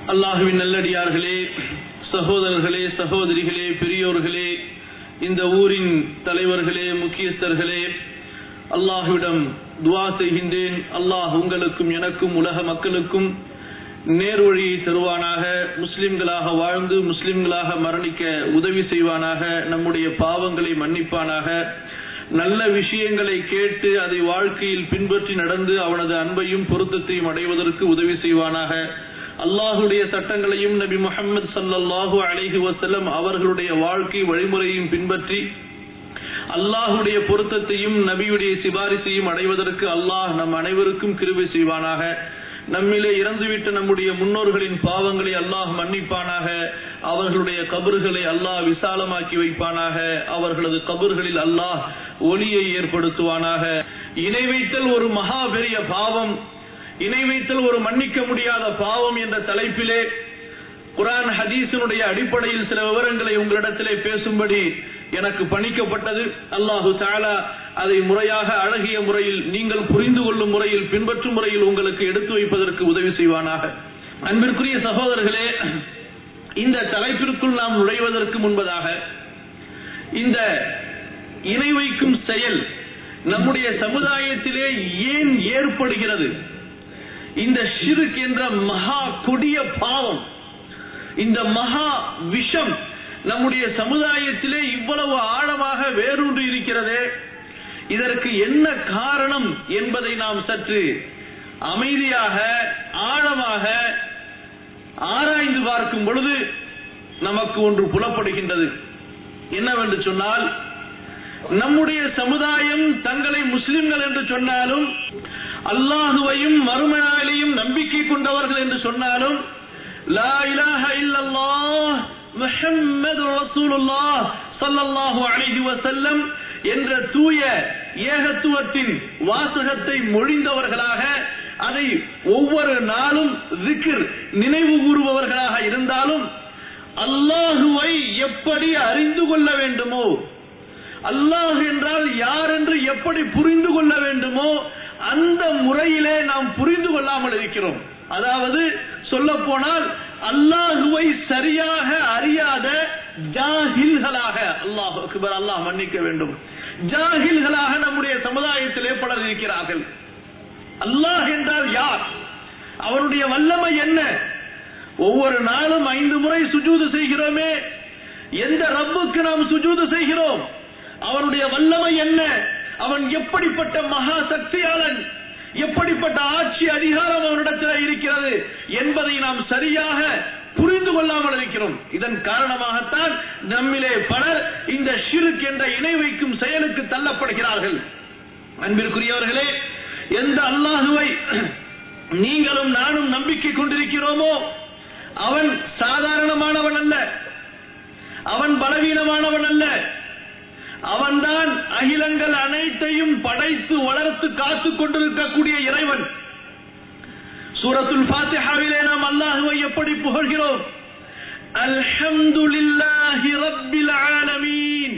அல்லாஹுவின் நல்லடியார்களே சகோதரர்களே சகோதரிகளே பெரியோர்களே இந்த ஊரின் தலைவர்களே முக்கியஸ்தர்களே அல்லாஹுவிடம் துவா செய்கின்றேன் அல்லாஹ் உங்களுக்கும் எனக்கும் உலக மக்களுக்கும் நேர்வழியை தருவானாக முஸ்லிம்களாக வாழ்ந்து முஸ்லிம்களாக மரணிக்க உதவி செய்வானாக நம்முடைய பாவங்களை மன்னிப்பானாக நல்ல விஷயங்களை கேட்டு அதை வாழ்க்கையில் பின்பற்றி நடந்து அவனது அன்பையும் பொருத்தத்தையும் அடைவதற்கு உதவி செய்வானாக அல்லாஹுடைய சட்டங்களையும் நபி முகமது சல்லாஹூ அலைஹி வசல்லம் அவர்களுடைய வாழ்க்கை வழிமுறையும் பின்பற்றி அல்லாஹுடைய பொருத்தத்தையும் நபியுடைய சிபாரிசையும் அடைவதற்கு அல்லாஹ் நம் அனைவருக்கும் கிருபை செய்வானாக நம்மிலே இறந்துவிட்ட நம்முடைய முன்னோர்களின் பாவங்களை அல்லாஹ் மன்னிப்பானாக அவர்களுடைய கபறுகளை அல்லாஹ் விசாலமாக்கி வைப்பானாக அவர்களது கபறுகளில் அல்லாஹ் ஒளியை ஏற்படுத்துவானாக இணை வைத்தல் ஒரு மகா பெரிய பாவம் இணை வைத்தல் ஒரு மன்னிக்க முடியாத பாவம் என்ற தலைப்பிலே குரான் ஹதீஸினுடைய அடிப்படையில் சில விவரங்களை உங்களிடத்திலே பேசும்படி எனக்கு பணிக்கப்பட்டது அல்லாஹு தாலா அதை முறையாக அழகிய முறையில் நீங்கள் புரிந்து கொள்ளும் முறையில் பின்பற்றும் முறையில் உங்களுக்கு எடுத்து வைப்பதற்கு உதவி செய்வானாக அன்பிற்குரிய சகோதரர்களே இந்த தலைப்பிற்குள் நாம் நுழைவதற்கு முன்பதாக இந்த இணை வைக்கும் செயல் நம்முடைய சமுதாயத்திலே ஏன் ஏற்படுகிறது இந்த ஷிருக் என்ற மகா கொடிய பாவம் இந்த மகா விஷம் நம்முடைய சமுதாயத்திலே இவ்வளவு ஆழமாக வேரூன்றி இருக்கிறதே இதற்கு என்ன காரணம் என்பதை நாம் சற்று அமைதியாக ஆழமாக ஆராய்ந்து பார்க்கும் பொழுது நமக்கு ஒன்று புலப்படுகின்றது என்னவென்று சொன்னால் நம்முடைய சமுதாயம் தங்களை முஸ்லிம்கள் என்று சொன்னாலும் அல்லாஹுவையும் மறுமனாலையும் நம்பிக்கை கொண்டவர்கள் என்று சொன்னாலும் லா இலாஹ இல்லல்லாஹ் முஹம்மது ரசூலுல்லாஹ் ஸல்லல்லாஹு அலைஹி வஸல்லம் என்ற தூய ஏகத்துவத்தின் வாசகத்தை மொழிந்தவர்களாக அதை ஒவ்வொரு நாளும் zikr நினைவு கூறுபவர்களாக இருந்தாலும் அல்லாஹுவை எப்படி அறிந்து கொள்ள வேண்டுமோ அல்லாஹ் என்றால் யார் என்று எப்படி புரிந்து கொள்ள வேண்டுமோ அந்த முறையிலே நாம் புரிந்து கொள்ளாமல் இருக்கிறோம் அதாவது சொல்ல போனால் அல்லாஹுவை சரியாக அறியாத ஜாஹில்களாக அல்லாஹ் அக்பர் அல்லாஹ் மன்னிக்க வேண்டும் ஜாஹில்களாக நம்முடைய சமுதாயத்திலே பலர் இருக்கிறார்கள் அல்லாஹ் என்றால் யார் அவருடைய வல்லமை என்ன ஒவ்வொரு நாளும் ஐந்து முறை சுஜூது செய்கிறோமே எந்த ரப்புக்கு நாம் சுஜூது செய்கிறோம் அவனுடைய வல்லமை என்ன அவன் எப்படிப்பட்ட மகா சக்தியாளன் எப்படிப்பட்ட ஆட்சி அதிகாரம் அவனிடத்தில் இருக்கிறது என்பதை நாம் சரியாக புரிந்து கொள்ளாமல் இருக்கிறோம் இதன் காரணமாகத்தான் நம்மிலே பலர் இந்த ஷிருக் என்ற இணை வைக்கும் செயலுக்கு தள்ளப்படுகிறார்கள் அன்பிற்குரியவர்களே எந்த அல்லாஹுவை நீங்களும் நானும் நம்பிக்கை கொண்டிருக்கிறோமோ அவன் சாதாரணமானவன் அல்ல அவன் பலவீனமானவன் அல்ல அவன்தான் அகிலங்கள் அனைத்தையும் படைத்து வளர்த்து காத்துக் கொண்டிருக்கக்கூடிய இறைவன் சூரத்துல் ஃபாத்திஹாவிலே நாம் அல்லாஹுவை எப்படி புகழ்கிறோம் அல்ஹம்துலில்லாஹி ரப்பில் ஆலமீன்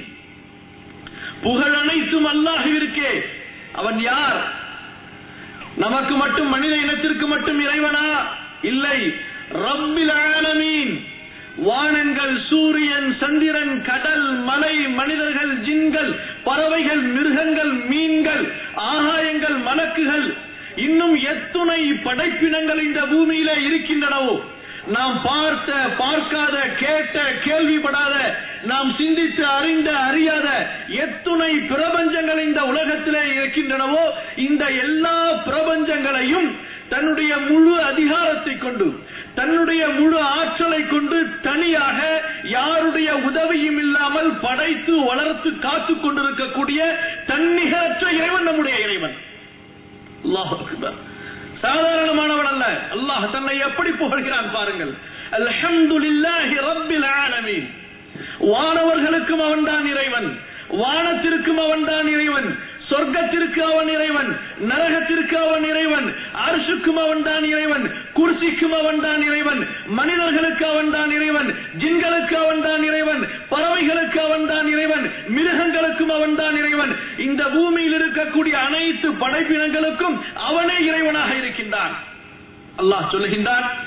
புகழ் அனைத்தும் அல்லாஹுவிற்கே அவன் யார் நமக்கு மட்டும் மனித இனத்திற்கு மட்டும் இறைவனா இல்லை ரப்பில் ஆலமீன் வானங்கள் சூரியன் சந்திரன் கடல் மலை மனிதர்கள் ஜின்கள் பறவைகள் மிருகங்கள் மீன்கள் ஆகாயங்கள் மலக்குகள் இன்னும் எத்துணை படைப்பினங்கள் இந்த பூமியில இருக்கின்றனவோ நாம் பார்த்த பார்க்காத கேட்ட கேள்விப்படாத நாம் சிந்தித்து அறிந்த அறியாத எத்துணை பிரபஞ்சங்கள் இந்த உலகத்திலே இருக்கின்றனவோ இந்த எல்லா பிரபஞ்சங்களையும் தன்னுடைய முழு அதிகாரத்தை கொண்டு தன்னுடைய முழு ஆற்றலை கொண்டு தனியாக யாருடைய உதவியும் இல்லாமல் படைத்து வளர்த்து காத்து கொண்டிருக்கக்கூடிய தன்னிகரற்ற இறைவன் நம்முடைய இறைவன் அல்லாஹ் அக்பர். சாதாரணமானவன் அல்ல அல்லாஹ் தன்னை எப்படி புகழ்கிறான் பாருங்கள் அல்ஹம்துலில்லாஹி ரப்பில் ஆலமீன் வானவர்களுக்கும் அவன்தான் இறைவன் வானத்திற்கும் அவன்தான் இறைவன் சொர்க்கத்திற்கு அவன் இறைவன் நரகத்திற்கு அவன் இறைவன் அரிசுக்கும் அவன் தான் இறைவன் குர்சிக்கும் அவன் தான் இறைவன் மனிதர்களுக்கு அவன் தான் இறைவன் ஜின்களுக்கு அவன் தான் இறைவன் பறவைகளுக்கு அவன் தான் இறைவன் மிருகங்களுக்கும் அவன் தான் இறைவன் இந்த பூமியில் இருக்கக்கூடிய அனைத்து படைப்பினங்களுக்கும் அவனே இறைவனாக இருக்கின்றான் அல்லாஹ் சொல்லுகின்றான்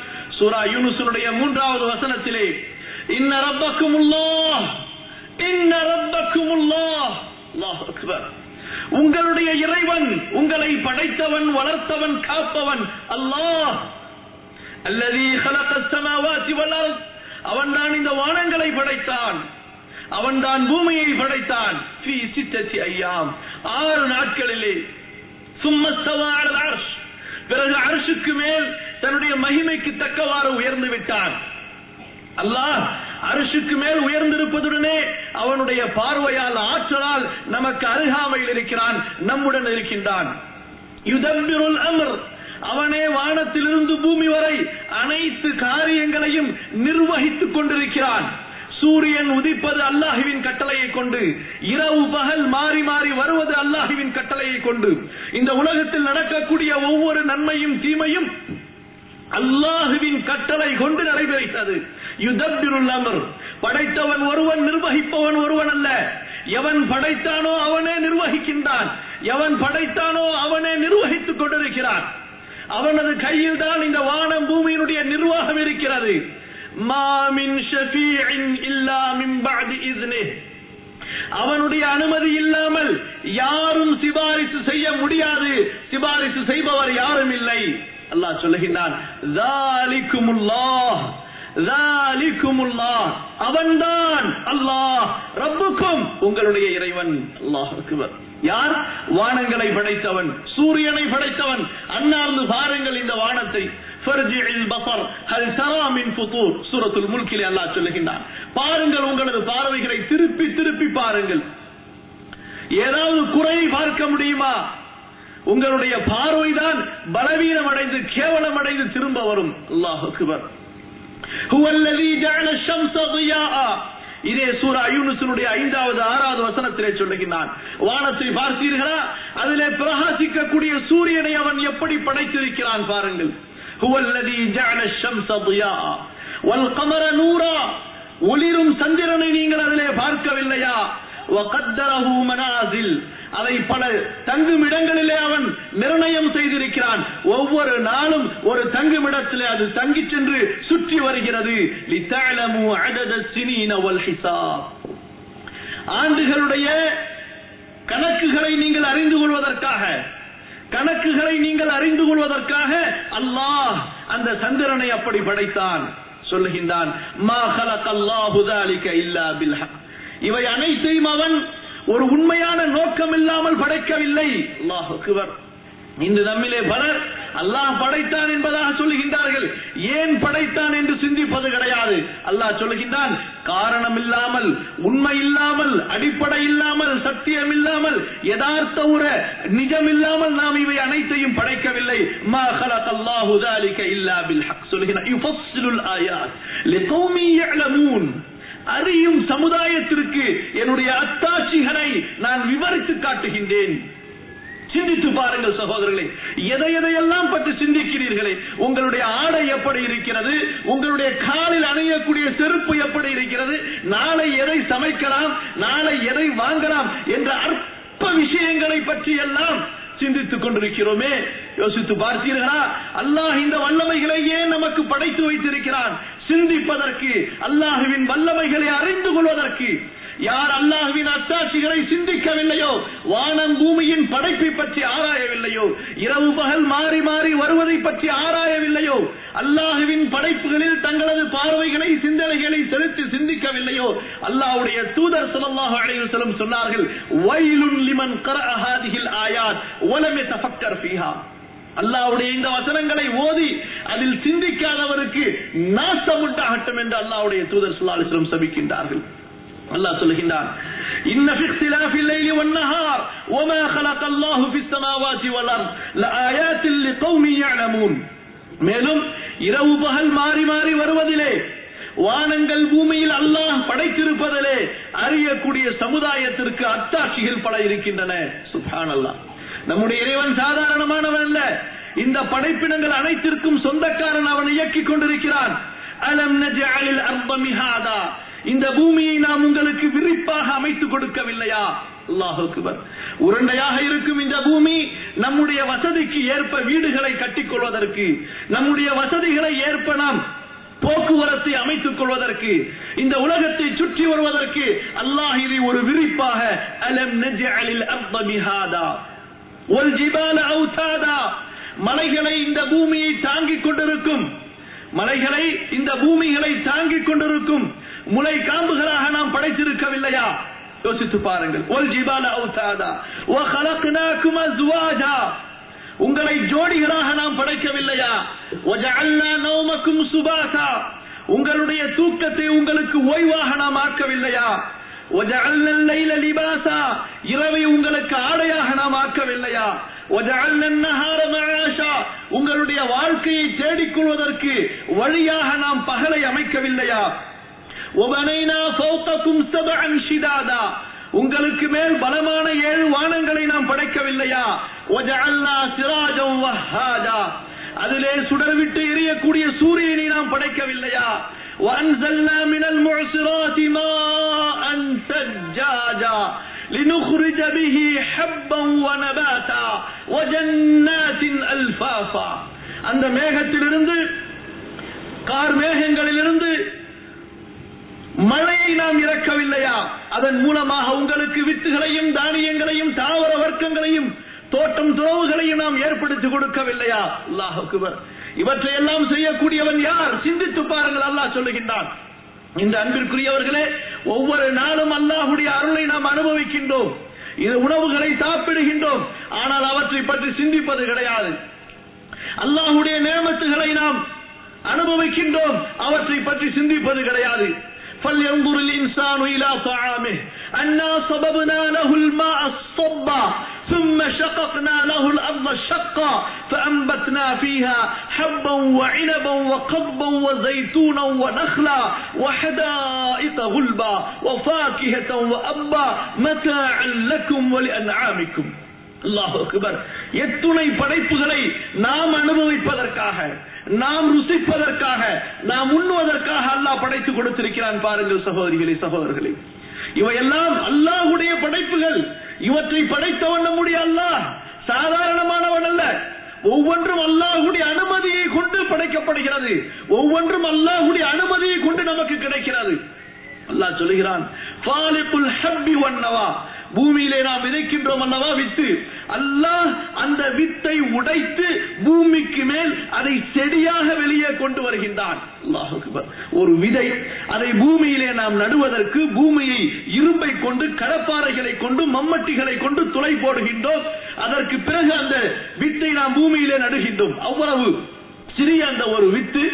சூரா யூனுஸுடைய மூன்றாவது வசனத்திலே இன்ன ரப்பக்குமுல்லாஹ் இன்ன ரப்பக்குமுல்லாஹ் அல்லாஹ் அக்பர் உங்களுடைய இறைவன் உங்களை படைத்தவன் வளர்த்தவன் காப்பவன் அல்லாஹ் அல்லதி خلق السماوات والارض அவன்தான் இந்த வானங்களை படைத்தான் அவன்தான் பூமியை படைத்தான் في ستة ايام ஆறு நாட்களிலே ثم استوى على العرش பிறகு அரிசுக்கு மேல் தன்னுடைய மகிமைக்கு தக்கவாறு உயர்ந்து விட்டான் அல்லாஹ் அரிசுக்கு மேல் உயர்ந்திருப்பதுடனே அவனுடைய பார்வையால் ஆற்றலால் நமக்கு அருகாமையில் இருக்கிறான் நம்முடன் இருக்கின்றான் யுதம்பிருள் அமர் அவனே வானத்திலிருந்து பூமி வரை அனைத்து காரியங்களையும் நிர்வகித்துக் கொண்டிருக்கிறான் சூரியன் உதிப்பது அல்லாஹுவின் கட்டளையை கொண்டு இரவு பகல் மாறி மாறி வருவது அல்லாஹுவின் கட்டளையை கொண்டு இந்த உலகத்தில் நடக்கக்கூடிய ஒவ்வொரு நன்மையும் தீமையும் அல்லாஹுவின் கட்டளை கொண்டு நடைபெறுகிறது யுதப்பிருள் அமர் படைத்தவன் ஒருவன் நிர்வகிப்பவன் ஒருவன் அல்ல எவன் படைத்தானோ அவனே நிர்வகிக்கின்றான் எவன் படைத்தானோ அவனே நிர்வகித்துக் கொண்டிருக்கிறான் அவனது கையில் தான் இந்த வானம் பூமியினுடைய நிர்வாகம் இருக்கிறது மாமின் ஷஃபீஇன் இல்லா மின் பஅதி இஸ்னிஹ் அவனுடைய அனுமதி இல்லாமல் யாரும் சிபாரிசு செய்ய முடியாது சிபாரிசு செய்பவர் யாரும் இல்லை அல்லாஹ் சொல்லுகின்றான் "ذَلِكُمُ ذَلِكُمُ அவன்தான் அல்லாஹ் ரப்புக்கும் உங்களுடைய இறைவன் அல்லாஹ் அக்பர் யார் வானங்களை படைத்தவன் சூரியனை படைத்தவன் அன்னார்ந்து பாருங்கள் இந்த வானத்தை فَارْجِعِ الْبَصَرَ هَلْ تَرَى مِنْ فُطُورٍ சூரத்துல் முல்கிலே அல்லாஹ் சொல்லுகின்றான் பாருங்கள் உங்களது பார்வைகளை திருப்பி திருப்பி பாருங்கள் ஏதாவது குறை பார்க்க முடியுமா உங்களுடைய பார்வைதான் பலவீனம் அடைந்து கேவலம் அடைந்து திரும்ப வரும் அல்லாஹ் அக்பர் هو الذي جعل الشمس ضياء இதே சூரா யூனுஸினுடைய ஐந்தாவது ஆறாவது வசனத்திலே சொல்லுகின்றான் வானத்தை பார்த்தீர்களா அதிலே பிரகாசிக்கக்கூடிய சூரியனை அவன் எப்படி படைத்திருக்கிறான் பாருங்கள் هو الذي جعل الشمس ضياء والقمر نورا ஒளிரும் சந்திரனை நீங்கள் அதிலே பார்க்கவில்லையா وقدره منازل அதை பல தங்கும் இடங்களிலே அவன் நிர்ணயம் செய்திருக்கிறான் ஒவ்வொரு நாளும் ஒரு தங்கும் இடத்திலே அது தங்கிச் சென்று சுற்றி வருகிறது لِتَعْلَمُوا عَدَدَ السِّنِينَ وَالْحِسَابَ ஆண்டுகளுடைய கணக்குகளை நீங்கள் அறிந்து கொள்வதற்காக கணக்குகளை நீங்கள் அறிந்து கொள்வதற்காக அல்லாஹ் அந்த சந்திரனை அப்படி படைத்தான் சொல்லுகின்றான் மா خلق ذلك إلا بالحق இவை அனைத்தையும் அவன் ஒரு உண்மையான நோக்கம் இல்லாமல் படைக்கவில்லை அல்லாஹ் அக்பர் இன்று நம்மிலே பலர் அல்லாஹ் படைத்தான் என்பதாக சொல்லுகின்றார்கள் ஏன் படைத்தான் என்று சிந்திப்பது கிடையாது அல்லாஹ் சொல்லுகின்றான் காரணம் இல்லாமல் உண்மை இல்லாமல் அடிப்படை இல்லாமல் சத்தியம் இல்லாமல் யதார்த்த உர நிஜம் இல்லாமல் நாம் இவை அனைத்தையும் படைக்கவில்லை மா خلق الله ذلك الا بالحق சொல்லுகிறான் يفصل الايات لقوم يعلمون அறியும் சமுதாயத்திற்கு என்னுடைய அத்தாட்சிகளை நான் விவரித்து காட்டுகின்றேன் சிந்தித்து பாருங்கள் சகோதரர்களே எதை எதையெல்லாம் பற்றி சிந்திக்கிறீர்களே உங்களுடைய ஆடை எப்படி இருக்கிறது உங்களுடைய காலில் அணியக்கூடிய செருப்பு எப்படி இருக்கிறது நாளை எதை சமைக்கலாம் நாளை எதை வாங்கலாம் என்ற அற்ப விஷயங்களை பற்றி எல்லாம் சிந்தித்துக் கொண்டிருக்கிறோமே யோசித்து பார்த்தீர்களா அல்லாஹ் இந்த வல்லமைகளை ஏன் நமக்கு படைத்து வைத்திருக்கிறான் சிந்திப்பதற்கு அல்லாஹுவின் வல்லமைகளை அறிந்து கொள்வதற்கு யார் அல்லாஹுவின் அத்தாட்சிகளை சிந்திக்கவில்லையோ வானம் பூமியின் படைப்பை பற்றி ஆராயவில்லையோ இரவு பகல் மாறி மாறி வருவதை பற்றி ஆராயவில்லையோ அல்லாஹுவின் படைப்புகளில் தங்களது பார்வைகளை சிந்தனைகளை செலுத்தி சிந்திக்கவில்லையோ அல்லாஹ்வுடைய தூதர் ஸல்லல்லாஹு அலைஹி வஸல்லம் சொன்னார்கள் வைலுன் லிமன் கரஅ ஹாதிஹில் ஆயாத் வலம் யதஃபக்கர் ஃபீஹா அல்லாஹ்வுடைய இந்த வசனங்களை ஓதி அதில் சிந்திக்காதவருக்கு நாசம் உண்டாகட்டும் என்று அல்லாஹ்வுடைய தூதர் ஸல்லல்லாஹு அலைஹி வஸல்லம் சபிக்கின்றார்கள் அல்லாஹ் சொல்லுகின்றான் இன்ன في اختلاف الليل والنهار وما خلق الله في السماوات والارض لآيات لقوم يعلمون மேலும் இரவு பகல் மாறி மாறி வருவதிலே வானங்கள் பூமியில் அல்லாஹ் படைத்திருப்பதிலே அறியக்கூடிய சமுதாயத்திற்கு அத்தாட்சிகள் பல இருக்கின்றன சுப்ஹானல்லாஹ் நம்முடைய இறைவன் சாதாரணமானவன் அல்ல இந்த படைப்பினங்கள் அனைத்திற்கும் சொந்தக்காரன் அவன் இயக்கிக் கொண்டிருக்கிறான் அலம் நஜஅலில் அர்த மிஹாதா இந்த பூமியை நாம் உங்களுக்கு விரிப்பாக அமைத்து கொடுக்கவில்லையா அல்லாஹ் அக்பர் உருண்டையாக இருக்கும் இந்த பூமி நம்முடைய வசதிக்கு ஏற்ப வீடுகளை கட்டிக் கொள்வதற்கு நம்முடைய வசதிகளை ஏற்ப நாம் போக்குவரத்தை அமைத்துக் கொள்வதற்கு இந்த உலகத்தை சுற்றி வருவதற்கு அல்லாஹ் இதை ஒரு விரிப்பாக அலம் நஜ்அலில் அர்த மிஹாதா வல் ஜிபால அவுதாதா மலைகளை இந்த பூமியை தாங்கிக் கொண்டிருக்கும் மலைகளை இந்த பூமிகளை தாங்கிக் கொண்டிருக்கும் முளை காம்புகளாக நாம் படைத்திருக்கவில்லையா யோசித்து பாருங்கள் ஒல் ஜிபால அவுதாதா வ خلقناكم ازواجا உங்களை ஜோடிகளாக நாம் படைக்கவில்லையா وجعلنا نومكم سباتا உங்களுடைய தூக்கத்தை உங்களுக்கு ஓய்வாக நாம் ஆக்கவில்லையா وجعلنا الليل لباسا இரவை உங்களுக்கு ஆடையாக நாம் ஆக்கவில்லையா وجعلنا النهار معاشا உங்களுடைய வாழ்க்கையை தேடிக்கொள்வதற்கு வழியாக நாம் பகலை அமைக்கவில்லையா وبنينا فوقكم سبعا شدادا உங்களுக்கு மேல் பலமான ஏழு வானங்களை நாம் படைக்கவில்லையா وجعلنا سراجا وهاجا அதிலே சுடர்விட்டு எரியக்கூடிய சூரியனை நாம் படைக்கவில்லையா وأنزلنا من المعصرات ماء ثجاجا لنخرج به حبا ونباتا وجنات ألفافا அந்த மேகத்திலிருந்து கார் மேகங்களிலிருந்து மழையை நாம் இறக்கவில்லையா அதன் மூலமாக உங்களுக்கு வித்துகளையும் தானியங்களையும் தாவர வர்க்கங்களையும் தோட்டம் துறவுகளையும் நாம் ஏற்படுத்தி கொடுக்கவில்லையா அல்லாஹ் அக்பர் இவற்றை எல்லாம் செய்யக்கூடியவன் யார் சிந்தித்து பாருங்கள் அல்லாஹ் சொல்லுகின்றான் இந்த அன்பிற்குரியவர்களே ஒவ்வொரு நாளும் அல்லாஹுடைய அருளை நாம் அனுபவிக்கின்றோம் இது உணவுகளை சாப்பிடுகின்றோம் ஆனால் அவற்றை பற்றி சிந்திப்பது கிடையாது அல்லாஹுடைய நேமத்துகளை நாம் அனுபவிக்கின்றோம் அவற்றை பற்றி சிந்திப்பது கிடையாது فلينظر الإنسان إلى طعامه أنا صببنا له الماء الصبا ثم شققنا له الأرض شقا فأنبتنا فيها حبا وعنبا وقضبا وزيتونا ونخلا وحدائق غلبا وفاكهة وأبا متاعا لكم ولأنعامكم அல்லாஹ் அக்பர் எத்துணை படைப்புகளை நாம் அனுபவிப்பதற்காக நாம் ருசிப்பதற்காக நாம் உண்ணுவதற்காக அல்லாஹ் படைத்து கொடுத்திருக்கிறான் பாருங்கள் சகோதரிகளே சகோதரர்களே இவையெல்லாம் அல்லாஹுடைய படைப்புகள் இவற்றை படைத்தவன் நம்முடைய அல்லாஹ் சாதாரணமானவன் அல்ல ஒவ்வொன்றும் அல்லாஹுடைய அனுமதியை கொண்டு படைக்கப்படுகிறது ஒவ்வொன்றும் அல்லாஹுடைய அனுமதியை கொண்டு நமக்கு கிடைக்கிறது அல்லாஹ் சொல்லுகிறான் ஃபாலிகுல் ஹப்பி வன்னவா பூமியிலே நாம் விதைக்கின்றோம் அல்லவா வித்து அல்லாஹ் அந்த வித்தை உடைத்து பூமிக்கு மேல் அதை செடியாக வெளியே கொண்டு வருகின்றான் அல்லாஹ் அக்பர். ஒரு விதை அதை பூமியிலே நாம் நடுவதற்கு பூமியை இரும்பை கொண்டு கடப்பாறைகளை கொண்டு மம்மட்டிகளை கொண்டு துளை போடுகின்றோம் அதற்கு பிறகு அந்த வித்தை நாம் பூமியிலே நடுகின்றோம் அவ்வளவு சிறிய அந்த ஒரு வித்து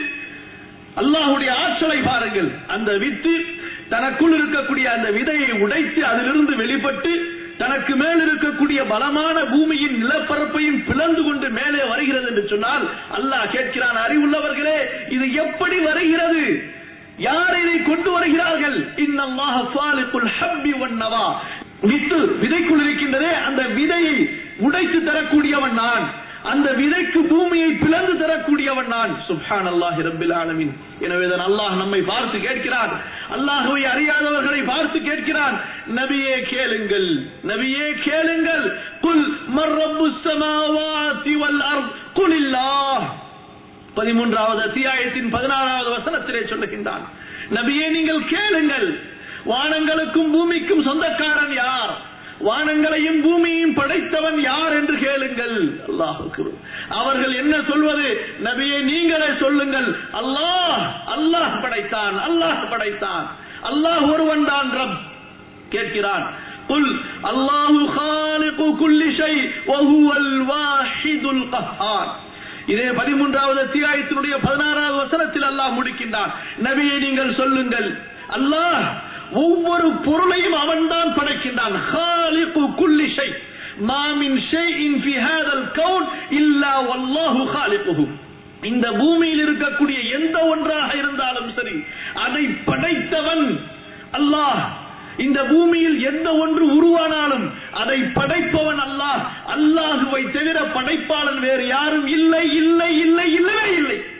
அல்லாஹுடைய ஆற்றலை பாருங்கள் அந்த வித்து தனக்குள் இருக்கக்கூடிய அந்த விதையை உடைத்து அதிலிருந்து வெளிப்பட்டு தனக்கு மேல் இருக்கக்கூடிய பலமான பூமியின் நிலப்பரப்பையும் பிளந்து கொண்டு மேலே வருகிறது என்று சொன்னால் அல்லாஹ் கேட்கிறான் அறிவுள்ளவர்களே இது எப்படி வருகிறது யார் இதை கொண்டு வருகிறார்கள் இன்னல்லாஹ ஃபாலிகுல் ஹப்பி வன்னவா வித்து விதைக்குள் இருக்கின்றதே அந்த விதையை உடைத்து தரக்கூடியவன் நான் அந்த விதைக்கு பூமியை பிளந்து தரக்கூடியவன் நான் சுப்ஹான் அல்லாஹி ரப்பில் ஆலமீன் எனவே தான் அல்லாஹ் நம்மை பார்த்து கேட்கிறான் அல்லாஹுவை அறியாதவர்களை பார்த்து கேட்கிறான் நபியே கேளுங்கள் நபியே கேளுங்கள் குல் மர் ரப்புஸ் ஸமாவாதி வல் அர்த் குலில்லாஹ் பதிமூன்றாவது அத்தியாயத்தின் பதினாறாவது வசனத்திலே சொல்லுகின்றான் நபியே நீங்கள் கேளுங்கள் வானங்களுக்கும் பூமிக்கும் சொந்தக்காரன் யார் வானங்களையும் பூமியையும் படைத்தவன் யார் என்று கேளுங்கள் அல்லாஹ் அவர்கள் என்ன சொல்வது நபியை நீங்களே சொல்லுங்கள் அல்லாஹ் அல்லாஹ் படைத்தான் அல்லாஹ் படைத்தான் அல்லாஹ் ஒருவன் தான் ரப் கேட்கிறான் قل الله خالق كل شيء وهو الواحد القهار இதே பதிமூன்றாவது அத்தியாயத்தினுடைய பதினாறாவது வசனத்தில் அல்லாஹ் முடிக்கின்றான் நபியை நீங்கள் சொல்லுங்கள் அல்லாஹ் ஒவ்வொரு பொருளையும் அவன்தான் படைக்கின்றான் خالق كل شيء ما من شيء في هذا الكون الا والله خالقه இந்த பூமியில் இருக்கக்கூடிய எந்த ஒன்றாக இருந்தாலும் சரி அதை படைத்தவன் அல்லாஹ் இந்த பூமியில் எந்த ஒன்று உருவானாலும் அதை படைப்பவன் அல்லாஹ் அல்லாஹுவை தவிர படைப்பாளன் வேறு யாரும் இல்லை இல்லை இல்லை இல்லவே இல்லை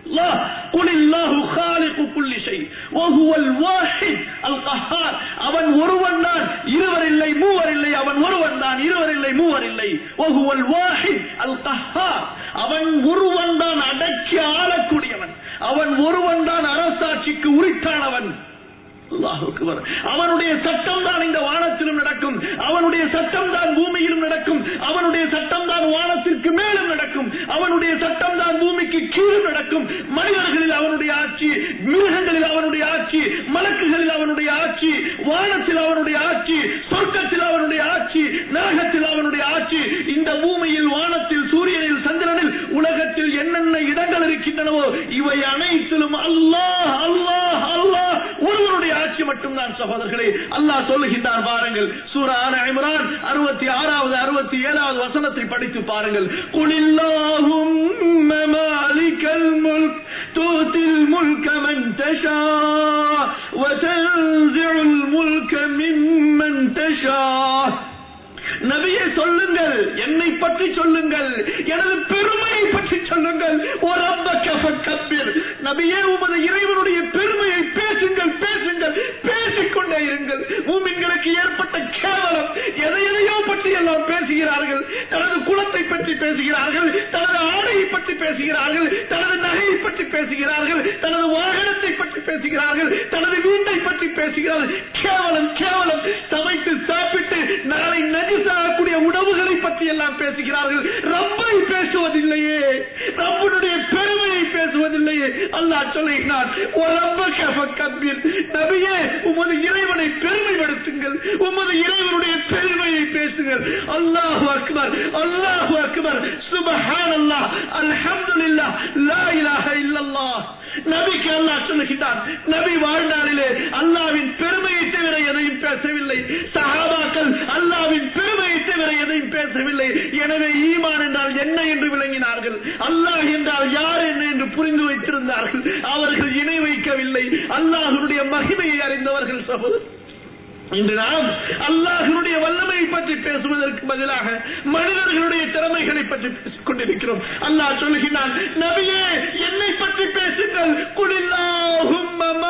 الله قل الله خالق كل شيء وهو الواحد القهار அவன் ஒருவன் தான் இருவர் இல்லை மூவர் இல்லை அவன் ஒருவன் தான் இருவர் இல்லை மூவர் இல்லை وهو الواحد القهار அவன் ஒருவன் தான் அடக்கி ஆளக்கூடியவன் அவன் ஒருவன் தான் அரசாட்சிக்கு உரித்தானவன் அல்லாஹ் அக்பர். அவனுடைய சட்டம் தான் இந்த வானத்திலும் நடக்கும் அவனுடைய சட்டம் தான் பூமியிலும் நடக்கும் அவனுடைய சட்டம் தான் வானத்திற்கு மேலும் நடக்கும் அவனுடைய சட்டம் தான் பூமிக்கு கீழும் நடக்கும் மனிதர்களில் அவனுடைய ஆட்சி மிருகங்களில் அவனுடைய ஆட்சி மலக்குகளில் அவனுடைய ஆட்சி வானத்தில் அவனுடைய ஆட்சி சொர்க்கத்தில் அவனுடைய ஆட்சி நரகத்தில் அவனுடைய ஆட்சி இந்த பூமியில் வானத்தில் சூரியனில் சந்திரனில் உலகத்தில் என்னென்ன இடங்கள் இருக்கின்றனவோ இவை அனைத்திலும் அல்லாஹ் அல்லாஹ் அல்லாஹ் ஒருவருடைய ஆட்சி மட்டும்தான் சகோதரர்களே அல்லாஹ் சொல்லுகின்றார் பாருங்கள் சூரா ஆல இம்ரான் அறுபத்தி ஆறாவது அறுபத்தி ஏழாவது வசனத்தை படித்து பாருங்கள் குலில்லாஹும் மாலிகல் முல்க் تؤتي الملك من تشاء وتنزع الملك ممن تشاء நபியே சொல்லுங்கள் என்னை பற்றி சொல்லுங்கள் எனது பெருமையை பற்றி சொல்லுங்கள் ஒரு கபீர் நபியே உமது இறைவனுடைய பெருமையை பேசுங்கள் பேசுங்கள் பேசிக்கொண்டே இருங்கள் மூமின்களுக்கு ஏற்பட்ட கேவலம் எதை எதையோ பற்றி எல்லாம் பேசுகிறார்கள் தனது குலத்தை பற்றி பேசுகிறார்கள் தனது ஆடையை பற்றி பேசுகிறார்கள் தனது நகையை பற்றி பேசுகிறார்கள் தனது வாகனத்தை பற்றி பேசுகிறார்கள் தனது வீட்டை பற்றி பேசுகிறார்கள் கேவலம் கேவலம் சமைத்து சாப்பிட்டு நாளை நஜிசாகக்கூடிய உணவுகளை பற்றி எல்லாம் பேசுகிறார்கள் ரப்பை பேசுவதில்லையே ரப்பனுடைய பெருமையை பேசுவதில்லையே அல்லாஹ் சொல்லுகிறான் நபியே உமது இறைவனை பெருமைப்படுத்துங்கள் உமது இறைவனுடைய பெருமையை பேசுங்கள் அல்லாஹு அக்பர் அல்லாஹு அக்பர் சுபஹான் அல்லாஹ் அல்ஹம்துலில்லாஹ் லா இலாஹ இல்லல்லாஹ் நபிக்கு அல்லாஹ் சொல்லுகிறான் நபி வாழ்நாளிலே அல்லாவின் பெருமையை தவிர எதையும் பேசவில்லை சஹாபாக்கள் அல்லாவின் பெருமையை தவிர எதையும் பேசவில்லை எனவே ஈமான் என்றால் என்ன என்று விளங்கினார்கள் அல்லாஹ் என்றால் யார் என்ன என்று புரிந்து வைத்திருந்தார்கள் அவர்கள் இணை வைக்கவில்லை அல்லாஹனுடைய மகிமையை அறிந்தவர்கள் சகோதரர் இன்று நாம் அல்லாஹனுடைய வல்லமையை பற்றி பேசுவதற்கு பதிலாக மனிதர்களுடைய திறமைகளை பற்றி பேசிக் கொண்டிருக்கிறோம் அல்லாஹ் சொல்லுகிறான் நபியே என்னை பற்றி பேசுங்கள் குடில்லாகும்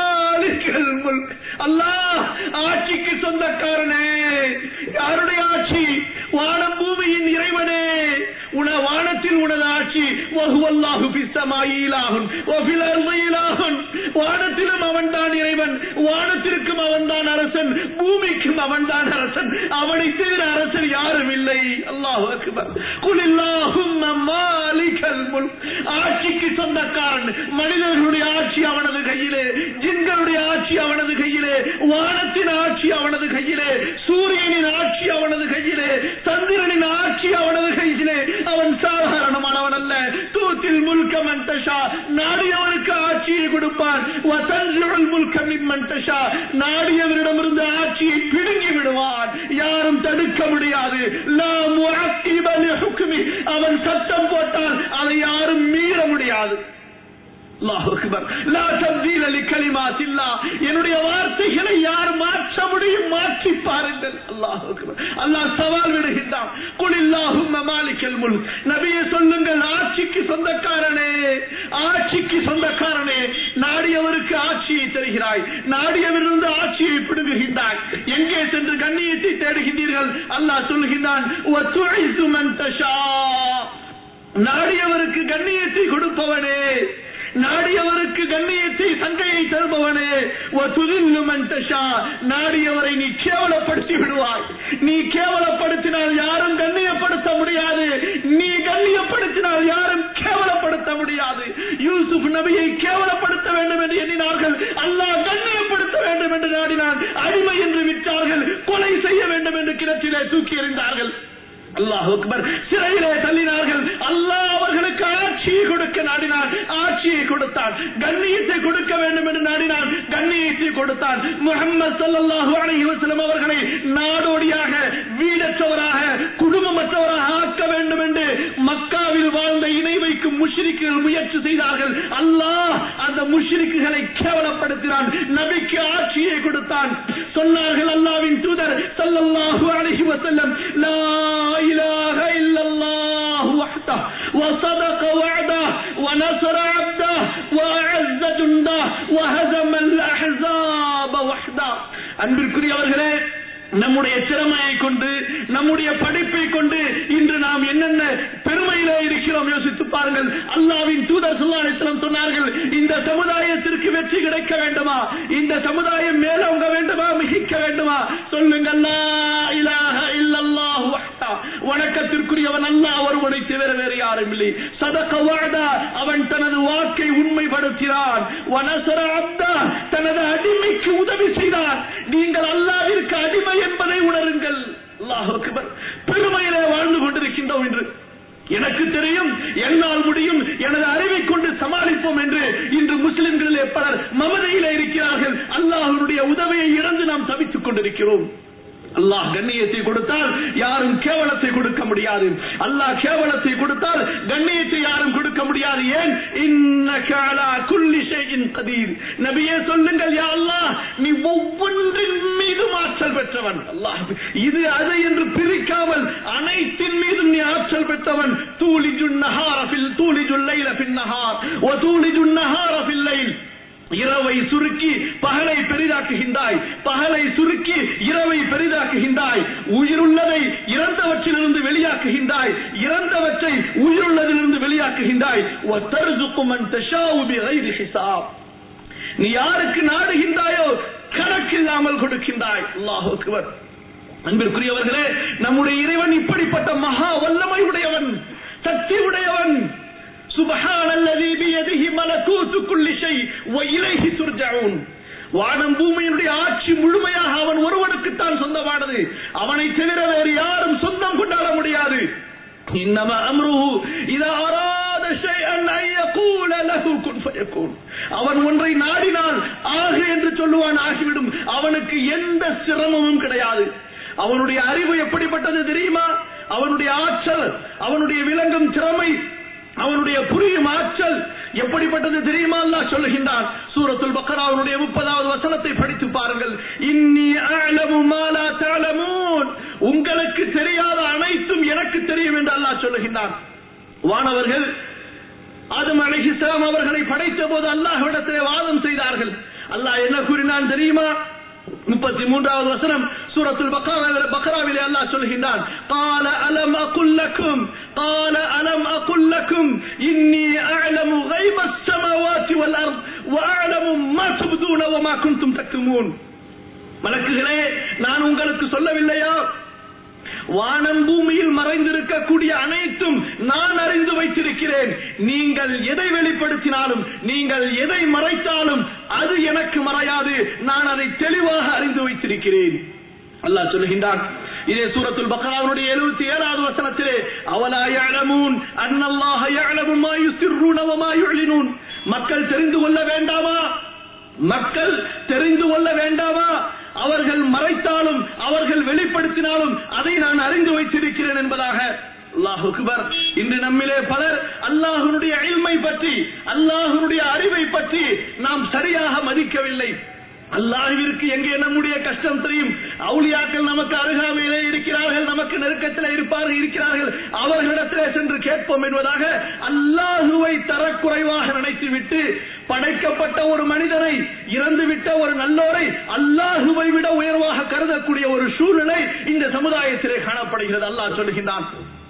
அல்லாஹ் ஆட்சிக்கு சொந்தக்காரனே யாருடைய ஆட்சி வானம் பூமியின் இறைவனே உன வானத்தில் உனது ஆட்சி வகுவல்லாஹு பிஸ்தமாயிலாகும் ஒபிலர்மையிலாகும் வானத்திலும் அவன்தான் இறைவன் வானத்திற்கும் அவன்தான் அரசன் பூமிக்கும் அவன்தான் அரசன் அவனை தவிர அரசன் யாரும் இல்லை அல்லாஹு அக்பர் குலில்லாஹும் மாலிகல் முல்க் ஆட்சிக்கு சொந்தக்காரன் மனிதர்களுடைய ஆட்சி அவனது கையிலே ஜின்களுடைய ஆட்சி அவனது கையிலே வானத்தின் ஆட்சி அவனது கையிலே சூரியனின் ஆட்சி அவனது கையிலே சந்திரனின் ஆட்சி அவனது கையிலே அவன் சாதாரணமானவன் அல்ல தூத்தில் முல்கமன் தஷா நாடியவனுக்கு ஆட்சியை கொடுப்பான் வசன்சுழல் முல்கமின் மன்டஷா நாடியவரிடமிருந்து ஆட்சியை பிடுங்கி விடுவான் யாரும் தடுக்க முடியாது லா முஅக்கிப லிஹுக்மி. அவன் சட்டம் போட்டால் அதை யாரும் மீற முடியாது அல்லாஹ் அக்பர். லா தப்தீல லிகலிமாத் இல்லா. என்னுடைய வார்த்தைகளை யார் மாற்ற முடியும் மாற்றி பாருங்கள் அல்லாஹ் அக்பர். அல்லாஹ் சவால் விடுகின்றான் குலில்லாஹும்ம மாலிக்கல் முல்க் நபியே சொல்லுங்கள் ஆட்சிக்கு சொந்தக்காரனே ஆட்சிக்கு சொந்தக்காரனே நாடியவருக்கு ஆட்சியை தருகிறாய் நாடியவரிலிருந்து ஆட்சியை பிடுங்குகின்றாய் எங்கே சென்று கண்ணியத்தை தேடுகின்றீர்கள் அல்லாஹ் சொல்லுகின்றான் "வத்துஇஸ்ஸு மன் தஷா." நாடியவருக்கு கண்ணியத்தை கொடுப்பவனே நாடியவருக்கு கண்ணியத்தை சங்கையை தருபவனே وَتُذِلُّ مَن تَشَاءُ. நாடியவரை நீ கேவலப்படுத்தி விடுவாய் நீ கேவலப்படுத்தினால் யாரும் கண்ணியப்படுத்த முடியாது நீ கண்ணியப்படுத்தினால் யாரும் கேவலப்படுத்த முடியாது யூசுப் நபியை கேவலப்படுத்த வேண்டும் என்று எண்ணினார்கள் அல்லாஹ் கண்ணியப்படுத்த வேண்டும் என்று நாடினான் அடிமை என்று விட்டார்கள் கொலை செய்ய வேண்டும் என்று கிணற்றிலே தூக்கி எறிந்தார்கள் அல்லாஹ் அக்பர் சிறையிலே தள்ளினார்கள் அல்லாஹ் அவர்களுக்கு ஆட்சியை கொடுக்க நாடினான் ஆட்சியை கொடுத்தான் கண்ணியத்தை கொடுக்க வேண்டும் என்று நாடினான் கண்ணியத்தை கொடுத்தான் முகமது ஸல்லல்லாஹு அலைஹி வஸல்லம் அவர்களை நாடோடியாக வீடற்றவராக குடும்பமற்றவராக ஆக்க வேண்டும் என்று மக்காவில் வாழ்ந்த இணை வைக்கும் முஷ்ரிக்குகள் முயற்சி செய்தார்கள் அல்லாஹ் அந்த முஷ்ரிக்குகளை கேவலப்படுத்தினான் நபிக்கு ஆட்சியை கொடுத்தான் சொன்னார்கள் அல்லாவின் தூதர் ஸல்லல்லாஹு அலைஹி வஸல்லம் லா இலாஹ இல்லல்லாஹு வஹ்தஹு وصدق وعده ونصر عبده جنده وهزم الأحزاب وحده அன்பிற்குரியவர்களே நம்முடைய திறமையை கொண்டு நம்முடைய படிப்பை கொண்டு இன்று நாம் என்னென்ன பெருமையிலே இருக்கிறோம் யோசித்து பாருங்கள் அல்லாவின் தூதர் சுல்லாஸ்லம் சொன்னார்கள் இந்த சமுதாயத்திற்கு வெற்றி கிடைக்க வேண்டுமா இந்த சமுதாயம் மேலோங்க வேண்டுமா மிகிக்க வேண்டுமா சொல்லுங்கள் லா இலாஹ இல்லல்லாஹு வஹ்தா. வணக்கத்திற்குரியவன் அல்லாஹ் ஒருவனை தவிர வேறு யாரும் இல்லை சதக வாதா அவன் தனது வாக்கை உண்மைப்படுத்தினான் வனசர அப்தா தனது அடிமைக்கு உதவி செய்தான் நீங்கள் அல்லாவிற்கு அடிமை என்பதை உணருங்கள் அல்லாஹ் அக்பர் பெருமையிலே வாழ்ந்து கொண்டிருக்கின்றோம் என்று எனக்கு தெரியும் என்னால் முடியும் எனது அறிவை கொண்டு சமாளிப்போம் என்று இன்று முஸ்லிம்களிலே பலர் மமதையிலே இருக்கிறார்கள் அல்லாஹனுடைய உதவியை இழந்து நாம் தவித்துக் கொண்டிருக்கிறோம் அல்லாஹ் கண்ணியத்தை கொடுத்தால் யாரும் கேவலத்தை கொடுக்க முடியாது அல்லாஹ் கேவலத்தை கொடுத்தால் கண்ணியத்தை யாரும் கொடுக்க முடியாது ஏன் இன்னக அலா குல்லி ஷைஇன் கதீர் நபியே சொல்லுங்கள் யா அல்லாஹ் நீ ஒவ்வொன்றின் மீதும் ஆற்றல் பெற்றவன் அல்லாஹ் இது அது என்று பிரிக்காமல் அனைத்தின் மீதும் நீ ஆற்றல் பெற்றவன் தூளிஜுன் நஹார ஃபில் தூளிஜுல் லைல ஃபின் நஹார் வ தூளிஜுன் நஹார ஃபில் லைல் இரவை சுருக்கி பகலை பெரிதாக்குகின்றாய் பகலை சுருக்கி இரவை பெரிதாக்குகின்றாய் உயிருள்ளதை இறந்தவற்றிலிருந்து வெளியாக்குகின்றாய் இறந்தவற்றை உயிருள்ளதிலிருந்து வெளியாக்குகின்றாய் وَتَرْزُقُ مَنْ تَشَاءُ بِغَيْرِ حِسَابٍ நீ யாருக்கு நாடுகின்றாயோ கணக்கில்லாமல் கொடுக்கின்றாய் அல்லாஹ் அக்பர் அன்பிற்குரியவர்களே நம்முடைய இறைவன் இப்படிப்பட்ட மகா வல்லமை உடையவன் சக்தி உடையவன் சுபஹான் அல்லதி பியதிஹி மலகூத்து குல்லி ஷை வ இலைஹி துர்ஜஊன் வானம் பூமியினுடைய ஆட்சி முழுமையாக அவன் ஒருவனுக்குத்தான் சொந்தமானது அவனை தவிர வேறு யாரும் சொந்தம் கொண்டாட முடியாது இன்னம அம்ருஹு இதா அராத ஷைஅன் அன் யகூல லஹு குன் ஃபயகூன் அவன் ஒன்றை நாடினால் ஆகு என்று சொல்லுவான் ஆகிவிடும் அவனுக்கு எந்த சிரமமும் கிடையாது அவனுடைய அறிவு எப்படிப்பட்டது தெரியுமா அவனுடைய ஆற்றல் அவனுடைய விளங்கும் திறமை அவனுடைய புரியும் ஆற்றல் எப்படிப்பட்டது தெரியுமா அல்லாஹ் சொல்லுகின்றான் சூரத்துல் பக்கராவுடைய முப்பதாவது வசனத்தை படித்து பாருங்கள் இன்னி அஅலமு மா லா தஅலமூன் உங்களுக்கு தெரியாத அனைத்தும் எனக்கு தெரியும் என்று அல்லாஹ் சொல்லுகின்றான் வானவர்கள் ஆதம் அலைஹிஸ்ஸலாம் அவர்களை படைத்த போது அல்லாஹ்விடத்திலே வாதம் செய்தார்கள் அல்லாஹ் என்ன கூறினான் தெரியுமா முப்பத்தி மூன்றாவது வசனம் சூரத்துல் பக்ராவில் பக்ராவிலே அல்லாஹ் சொல்கின்றான் قال ألم أقل لكم قال ألم أقل لكم إني أعلم غيب السماوات والأرض وأعلم ما تبدون وما كنتم تكتمون மலக்குகளே நான் உங்களுக்கு சொல்லவில்லையா வானம் பூமியில் மறைந்திருக்கக்கூடிய அனைத்தும் நான் அறிந்து வைத்திருக்கிறேன் நீங்கள் எதை வெளிப்படுத்தினாலும் நீங்கள் எதை மறைத்தாலும் அது எனக்கு மறையாது நான் அதை தெளிவாக அறிந்து வைத்திருக்கிறேன் அல்லாஹ் சொல்லுகின்றான் இதே சூரத்துல் பக்ராவுடைய எழுபத்தி ஏழாவது வசனத்திலே அவலா யஅலமூன் அன்னல்லாஹ யஅலமு மா யுசிர்ரூன வ மா யுஅலினூன் மக்கள் தெரிந்து கொள்ள வேண்டாமா மக்கள் தெரிந்து கொள்ள வேண்டாமா அவர்கள் மறைத்தாலும் அவர்கள் வெளிப்படுத்தினாலும் அதை நான் அறிந்து வைத்திருக்கிறேன் என்பதாக அல்லாஹு அக்பர் இன்று நம்மிலே பலர் அல்லாஹனுடைய அழிமை பற்றி அல்லாஹனுடைய அறிவை பற்றி நாம் சரியாக மதிக்கவில்லை அல்லாஹ்விற்கு எங்கே நம்முடைய கஷ்டம் தெரியும் அவுளியாக்கள் நமக்கு அருகாமையிலே இருக்கிறார்கள் நமக்கு நெருக்கத்தில் இருப்பார்கள் இருக்கிறார்கள் அவர்களிடத்திலே சென்று கேட்போம் என்பதாக அல்லாஹுவை தரக்குறைவாக நினைத்துவிட்டு படைக்கப்பட்ட ஒரு மனிதனை இறந்துவிட்ட ஒரு நல்லோரை அல்லாஹுவை விட உயர்வாக கருதக்கூடிய ஒரு சூழ்நிலை இந்த சமுதாயத்திலே காணப்படுகிறது அல்லாஹ் சொல்கின்றான்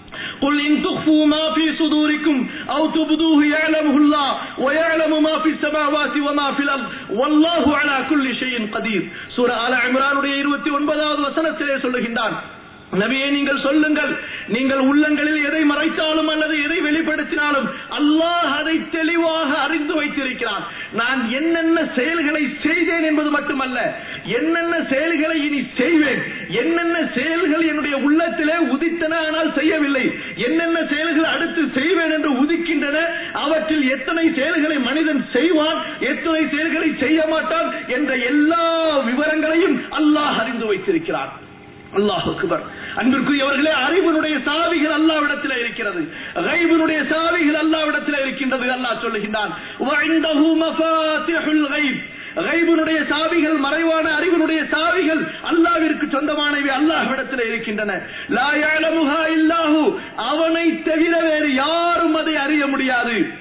قل إن تخفوا ما في صدوركم أو تبدوه يعلمه الله ويعلم ما في السماوات وما في الأرض والله على كل شيء قدير سورة آل عمران உடைய 29வது வசனத்திலே சொல்லுகின்றான் நபியே நீங்கள் சொல்லுங்கள் நீங்கள் உள்ளங்களில் எதை மறைத்தாலும் அல்லது எதை வெளிப்படுத்தினாலும் அல்லாஹ் அதை தெளிவாக அறிந்து வைத்திருக்கிறான் நான் என்னென்ன செயல்களை செய்தேன் என்பது மட்டுமல்ல என்னென்ன செயல்களை இனி செய்வேன் என்னென்ன செயல்கள் என்னுடைய உள்ளத்திலே உதித்தன ஆனால் செய்யவில்லை என்னென்ன செயல்கள் அடுத்து செய்வேன் என்று உதிக்கின்றன அவற்றில் எத்தனை செயல்களை மனிதன் செய்வான் எத்தனை செயல்களை செய்ய மாட்டான் என்ற எல்லா விவரங்களையும் அல்லாஹ் அறிந்து வைத்திருக்கிறான் அல்லாஹ் அக்பர் அன்பிற்குரியவர்களே அறிவினுடைய சாவிகள் அல்லாவிடத்தில் இருக்கிறது கைபினுடைய சாவிகள் அல்லாவிடத்தில் இருக்கின்றது அல்லாஹ் சொல்லுகின்றான் وعنده مفاتيح الغيب கைபினுடைய சாவிகள் மறைவான அறிவினுடைய சாவிகள் அல்லாவிற்கு சொந்தமானவை அல்லாஹ்விடத்தில் இருக்கின்றன லா யஅலமுஹா இல்லாஹு அவனை தவிர வேறு யாரும் அதை அறிய முடியாது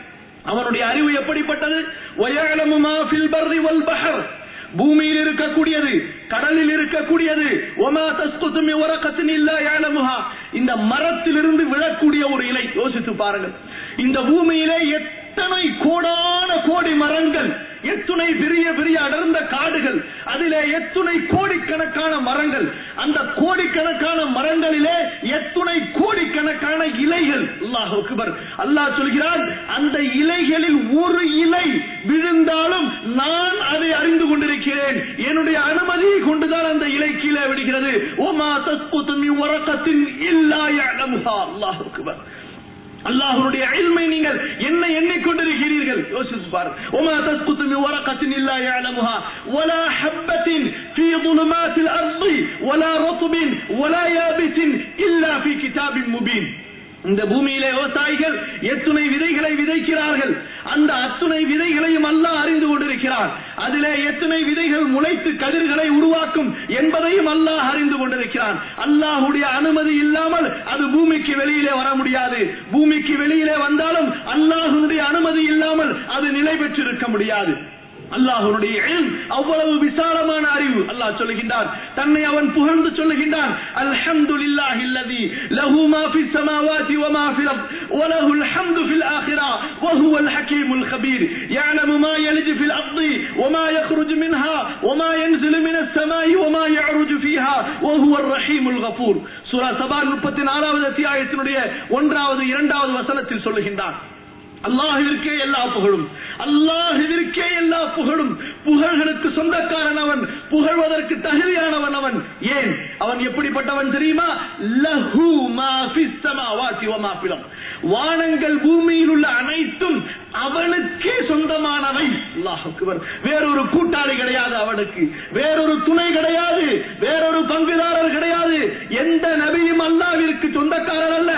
அவனுடைய அறிவு எப்படிப்பட்டது வயலமு மா ஃபில் பர்ரி வல் பஹர் பூமியில் இருக்கக்கூடியது கடலில் இருக்கக்கூடியது ஒமா தஸ்குத்து மின் வரகத்தின் இல்லா யஅலமுஹா இந்த மரத்திலிருந்து விழக்கூடிய ஒரு இலை யோசித்து பாருங்கள் இந்த பூமியிலே எத்தனை கோடான கோடி மரங்கள் எத்துணை பெரிய பெரிய அடர்ந்த காடுகள் அதிலே எத்துணை கோடிக்கணக்கான மரங்கள் அந்த கோடிக்கணக்கான மரங்களிலே எத்துணை கோடிக்கணக்கான இலைகள் அல்லாஹ் அக்பர் அல்லாஹ் சொல்கிறான் அந்த இலைகளில் ஒரு இலை விழுந்தாலும் நான் அதை அறிந்து கொண்டிருக்கிறேன் என்னுடைய அனுமதியை கொண்டுதான் அந்த இலை கீழே விடுகிறது ஓமா தஸ்புத்து மின் வரகத்தின் இல்லா யஅலமுஹா அல்லாஹ் அக்பர் அல்லாஹ்வுடைய இல்மை நீங்கள் என்ன எண்ணிக்கொண்டிருக்கிறீர்கள் யோசித்து பாருங்க وما تسقط من ورقة إلا يعلمها ولا حبة في ظلمات الأرض ولا رطب ولا يابس إلا في كتاب مبين இந்த பூமியிலே விவசாயிகள் எத்துணை விதைகளை விதைக்கிறார்கள் அந்த அத்துணை விதைகளையும் அல்லாஹ் அறிந்து கொண்டிருக்கிறார் அதிலே எத்தனை விதைகள் முளைத்து கதிர்களை உருவாக்கும் என்பதையும் அல்லாஹ் அறிந்து கொண்டிருக்கிறான் அல்லாஹுடைய அனுமதி இல்லாமல் அது பூமிக்கு வெளியிலே வர முடியாது பூமிக்கு வெளியிலே வந்தாலும் அல்லாஹுடைய அனுமதி இல்லாமல் அது நிலை பெற்றிருக்க முடியாது அல்லாஹுடைய அவ்வளவு விசாலமான அறிவு அல்லாஹ் சொல்லுகின்றான் தன்னை அவன் புகழ்ந்து சொல்லுகின்றான் அல்ஹம்துலில்லாஹி அல்லதி லஹு மா ஃபிஸ் ஸமாவாதி வ மா ஃபில் அர்த் வ லஹுல் ஹம்து ஃபில் ஆখিরা வ ஹுவல் ஹகீமுல் கபீர் يعلم ما يلج في الأرض وما يخرج منها وما ينزل من السماء وما يعرج فيها وهو الرحيم الغفور சூரா சபா 34வது அத்தியாயத்தினுடைய ஒன்றாவது இரண்டாவது வசனத்தில் சொல்லுகின்றான் அல்லாஹிற்கே எல்லா புகழும் அல்லாஹுவிற்கே எல்லா புகழும் புகழ்களுக்கு சொந்தக்காரன் அவன் புகழ்வதற்கு தகுதியானவன் அவன் ஏன் அவன் எப்படிப்பட்டவன் தெரியுமா லஹு மா ஃபிஸ் ஸமாவாதி வ மா ஃபில் அர்த். வானங்கள் பூமியில் உள்ள அனைத்தும் அவனுக்கே சொந்தமானவை அல்லாஹ் அக்பர் வேறொரு கூட்டாளி கிடையாது அவனுக்கு வேறொரு துணை கிடையாது வேறொரு பங்குதாரர் கிடையாது எந்த நபியும் அல்லாவிற்கு சொந்தக்காரர் அல்ல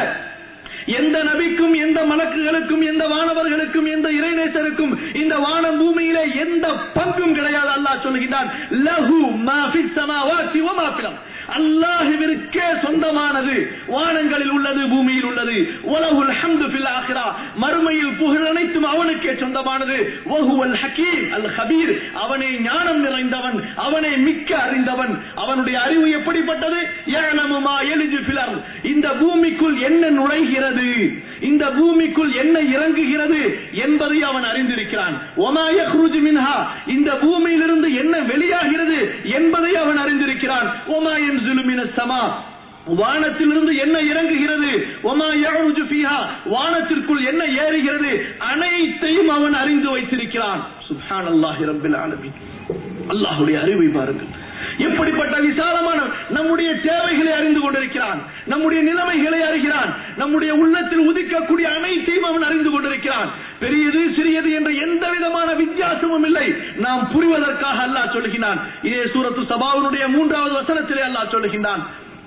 எந்த நபிக்கும் எந்த மலக்குகளுக்கும் எந்த வானவர்களுக்கும் எந்த இறைநேசருக்கும் இந்த வானம் பூமியிலே எந்த பங்கும் கிடையாது அல்லாஹ் சொல்லுகிறான் லஹு மா ஃபிஸ் ஸமாவாதி வ மா ஃபில் அர்த். அல்லாஹுவிற்கே சொந்தமானது வானங்களில் உள்ளது பூமியில் உள்ளது உலகுல் ஹம்து ஃபில் ஆখিরা மறுமையில் புகழ் அனைத்தும் அவனுக்கே சொந்தமானது வஹுவல் ஹகீம் அல் ஹபீர் அவனே ஞானம் நிறைந்தவன் அவனே மிக்க அறிந்தவன் அவனுடைய அறிவு எப்படிப்பட்டது யஅலமு மா யலிஜு ஃபில் அர்த். இந்த பூமிக்குள் என்ன நுழைகிறது இந்த பூமிக்குள் என்ன இறங்குகிறது என்பதை அவன் அறிந்திருக்கிறான் ஒமா யக்ருஜு மின்ஹா இந்த பூமியிலிருந்து என்ன வெளியாகிறது என்பதை அவன் அறிந்திருக்கிறான் ஒமா யன்சிலு மினஸ் ஸமா வானத்திலிருந்து என்ன இறங்குகிறது ஒமா யஅருஜு ஃபீஹா வானத்திற்குள் என்ன ஏறுகிறது அனைத்தையும் அவன் அறிந்து வைத்திருக்கிறான் சுப்ஹானல்லாஹி ரப்பில் ஆலமீன் அல்லாஹ்வுடைய அறிவை பாருங்கள் எப்படிப்பட்ட விசாலமான நம்முடைய தேவைகளை அறிந்து கொண்டிருக்கிறான் நம்முடைய நிலைமைகளை அறிகிறான் நம்முடைய உள்ளத்தில் உதிக்கக்கூடிய அனைத்தையும் அவன் அறிந்து கொண்டிருக்கிறான் பெரியது சிறியது என்ற எந்த விதமான வித்தியாசமும் இல்லை நாம் புரிவதற்காக அல்லாஹ் சொல்லுகிறான் இதே சூரத்து சபாவுடைய மூன்றாவது வசனத்திலே அல்லாஹ் சொல்லுகின்றான்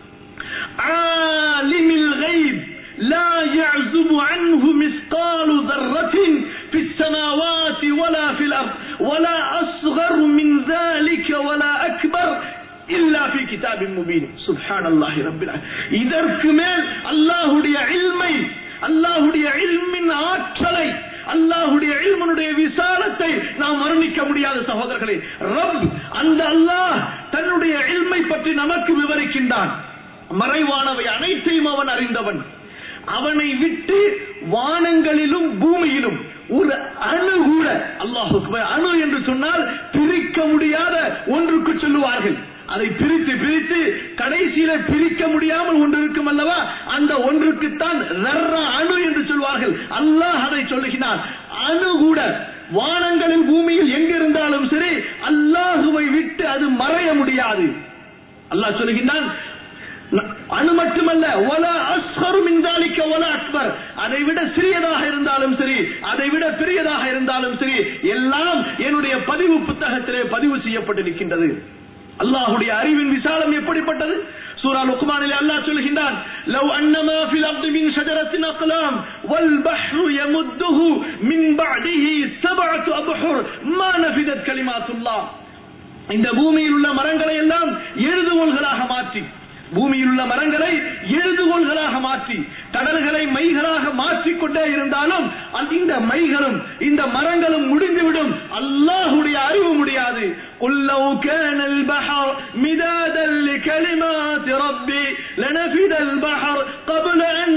عالم الغيب لا يعزب عنه مثقال ذرة في السماوات ولا في الأرض ولا أصغر من ذلك ولا أكبر إلا في كتاب مبين سبحان الله رب العالمين இதற்கு மேல் அல்லாஹ்வுடைய இல்மை அல்லாஹ்வுடைய இல்மின் ஆற்றலை அல்லாஹ்வுடைய இல்மனுடைய விசாலத்தை நாம் வர்ணிக்க முடியாத சகோதரர்களே ரப் அந்த அல்லாஹ் தன்னுடைய இல்மை பற்றி நமக்கு விவரிக்கின்றான் மறைவானவை அனைத்தையும் அவன் அறிந்தவன் அவனை விட்டு வானங்களிலும் பூமியிலும் ஒரு அணு கூட அல்லாஹுக்கு அணு என்று சொன்னால் பிரிக்க முடியாத ஒன்றுக்கு சொல்லுவார்கள் அதை பிரித்து பிரித்து கடைசியில பிரிக்க முடியாமல் ஒன்று இருக்கும் அல்லவா அந்த ஒன்றுக்குத்தான் ரர்ரா அணு என்று சொல்வார்கள் அல்லாஹ் அதை சொல்லுகிறான் அணு கூட வானங்களில் பூமியில் எங்கிருந்தாலும் சரி அல்லாஹுவை விட்டு அது மறைய முடியாது அல்லாஹ் சொல்லுகின்றான் அணு மட்டுமல்ல ஒல அஸ்ஹரு மின்தாலிக்க ஒல அக்பர் அதை விட சிறியதாக இருந்தாலும் சரி அதை விட பெரியதாக இருந்தாலும் சரி எல்லாம் என்னுடைய பதிவு புத்தகத்திலே பதிவு செய்யப்பட்டிருக்கின்றது அல்லாஹுடைய அறிவின் விசாலம் எப்படிப்பட்டது சூரா லுக்மானிலே அல்லாஹ் சொல்கின்றான் லவ் அன்னமா ஃபில் அர்தி மின் ஷஜரத்தின் அக்லாம் வல் பஹ்ரு யமுத்துஹு மின் பஅதிஹி சபஅத்து அப்ஹுர் மா நஃபிதத் கலிமாத்துல்லாஹ் இந்த பூமியில் உள்ள மரங்களை எல்லாம் எழுதுகோள்களாக மாற்றி பூமியில் உள்ள மரங்களை எழுதுகோள்களாக மாற்றி கடல்களை மைகளாக மாற்றிக்கொண்டே இருந்தாலும் அந்த- இந்த மைகளும் இந்த மரங்களும் முடிந்துவிடும் அல்லாஹுடைய அறிவு முடியாது قل لو كان البحر مدادا لكلمات ربي لنفد البحر قبل أن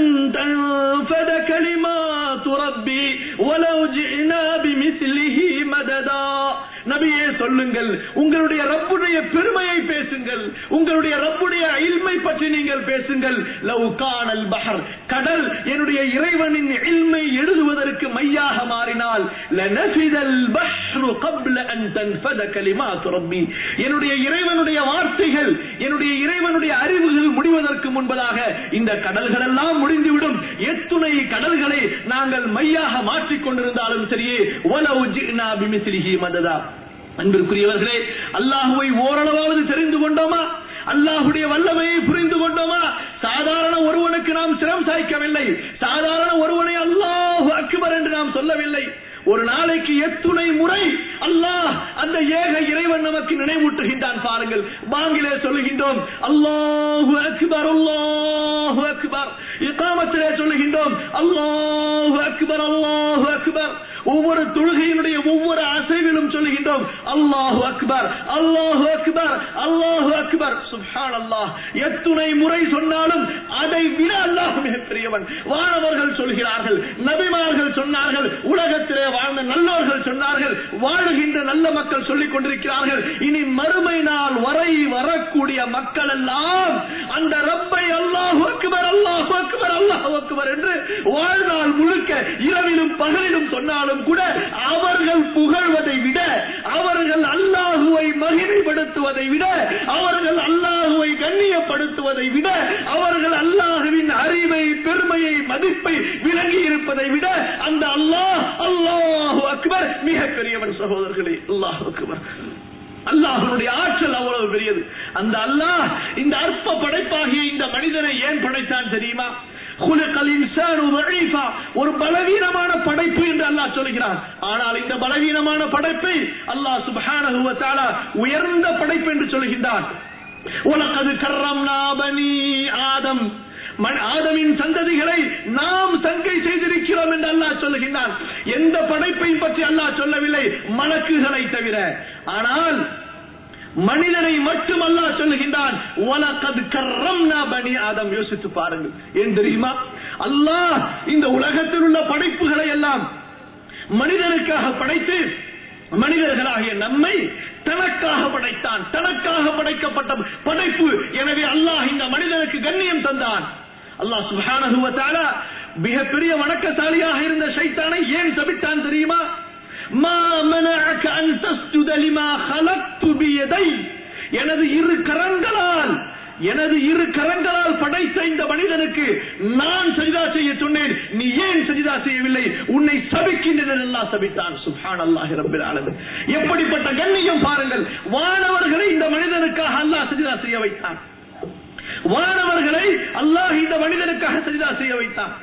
تنفد كلمات ربي ولو جئنا بمثله مددا நபியே சொல்லுங்கள் உங்களுடைய ரப்புடைய பெருமையை பேசுங்கள் உங்களுடைய ரப்புடைய இல்மை பற்றி நீங்கள் பேசுங்கள் லவ் கானல் பஹர் கடல் என்னுடைய இறைவனின் இல்மை எழுதுவதற்கு மையாக மாறினால் லனஃபிதல் பஹ்ரு قبل أن تنفد كلمات ربي என்னுடைய இறைவனுடைய வார்த்தைகள் என்னுடைய இறைவனுடைய அறிவுகள் முடிவதற்கு முன்பதாக இந்த கடல்கள் எல்லாம் முடிந்துவிடும் எத்துணை கடல்களை நாங்கள் மையாக மாற்றிக் கொண்டிருந்தாலும் சரியே வலவு ஜினா பிமிஸ்லிஹி மததா அன்பிற்குரியவர்களே அல்லாஹுவை ஓரளவாவது தெரிந்து கொண்டோமா அல்லாஹுடைய வல்லமையை புரிந்து கொண்டோமா சாதாரண ஒருவனுக்கு நாம் சிரம் சாய்க்கவில்லை சாதாரண ஒருவனை அல்லாஹு அக்பர் என்று நாம் சொல்லவில்லை ஒரு நாளைக்கு எத்துணை முறை அல்லாஹ் அந்த ஏக இறைவன் நமக்கு நினைவூட்டுகின்றான் பாருங்கள் பாங்கிலே சொல்லுகின்றோம் அல்லாஹு அக்பர் அல்லாஹு அக்பர் இக்காமத்திலே சொல்லுகின்றோம் அல்லாஹு அக்பர் அல்லாஹு அக்பர் ஒவ்வொரு தொழுகையினுடைய ஒவ்வொரு அசைவிலும் சொல்லுகின்றோம் அல்லாஹு அக்பர் அல்லாஹு அக்பர் அல்லாஹு அக்பர் சுப்ஹான் அல்லாஹ் எத்துணை முறை சொன்னாலும் அதை விட அல்லாஹ் மிகப்பெரியவன் வானவர்கள் சொல்கிறார்கள் நபிமார்கள் சொன்னார்கள் உலகத்திலே வாழ்ந்த நல்லவர்கள் சொன்னார்கள் வாழுகின்ற நல்ல மக்கள் சொல்லிக் கொண்டிருக்கிறார்கள் இனி மறுமை நாள் வரை வரக்கூடிய மக்கள் எல்லாம் அந்த ரப்பை அல்லாஹு அக்பர் அல்லாஹு அக்பர் அல்லாஹு அக்பர் என்று வாழ்நாள் முழுக்க இரவிலும் பகலிலும் சொன்னாலும் கூட அவர்கள் புகழ்வதை விட அவர்கள் அல்லாஹுவை மகிமைப்படுத்துவதை விட அவர்கள் அல்லாஹுவை கண்ணியப்படுத்துவதை விட அவர்கள் அல்லாஹுவின் அறிவை பெருமையை மதிப்பை விளங்கி இருப்பதை விட அந்த அல்லாஹ் அல்லாஹு அக்பர் மிக பெரியவன் சகோதரர்களே அல்லாஹ் அக்பர் அல்லாஹனுடைய ஆற்றல் அவ்வளவு பெரியது அந்த அல்லாஹ் இந்த அற்ப படைப்பாகிய இந்த மனிதனை ஏன் படைத்தான் தெரியுமா குலக்கல் இன்சானு தஈஃபா. ஒரு பலவீனமான படைப்பு என்று அல்லாஹ் சொல்கிறான் ஆனால் இந்த பலவீனமான படைப்பை அல்லாஹ் சுப்ஹானஹு வ தஆலா உயர்ந்த படைப்பு என்று சொல்கின்றான் உலகது கர்ரம்னா பனி ஆதம் மன் ஆதமின் சந்ததிகளை நாம் சங்கை செய்திருக்கிறோம் என்று அல்லாஹ் சொல்லுகின்றான் எந்த படைப்பையும் பற்றி அல்லாஹ் சொல்லவில்லை மலக்குகளை தவிர ஆனால் மனிதனை மட்டும் அல்லாஹ் சொல்லுகின்றான் "வலகத் கர்ரம்னா பனி ஆதம் யோசித்து பாருங்கள் ஏன் தெரியுமா அல்லாஹ் இந்த உலகத்தில் உள்ள படைப்புகளை எல்லாம் மனிதனுக்காக படைத்து மனிதர்களாகிய நம்மை தனக்காக படைத்தான் தனக்காக படைக்கப்பட்ட படைப்பு எனவே அல்லாஹ் இந்த மனிதனுக்கு கண்ணியம் தந்தான் அல்லாஹ் சுப்ஹானஹு வ தஆலா மிகப்பெரிய வணக்கசாலியாக இருந்த ஷைத்தானை ஏன் சபித்தான் தெரியுமா மா மனஅக அன் தஸ்ஜுத லிமா خلقت بيدي எனது இரு கரங்களால் எனது இரு கரங்களால் படைத்த இந்த மனிதனுக்கு நான் சஜிதா செய்ய சொன்னேன் நீ ஏன் சஜிதா செய்யவில்லை உன்னை சபிக்கின்றனர் எல்லாம் சபித்தான் சுப்ஹான் அல்லாஹி ரப்பில் ஆலமீன் எப்படிப்பட்ட கண்ணியம் பாருங்கள் வானவர்களை இந்த மனிதனுக்காக அல்லாஹ் சஜிதா செய்ய வைத்தான் வானவர்களை அல்லாஹ் இந்த மனிதனுக்காக சஜிதா செய்ய வைத்தான்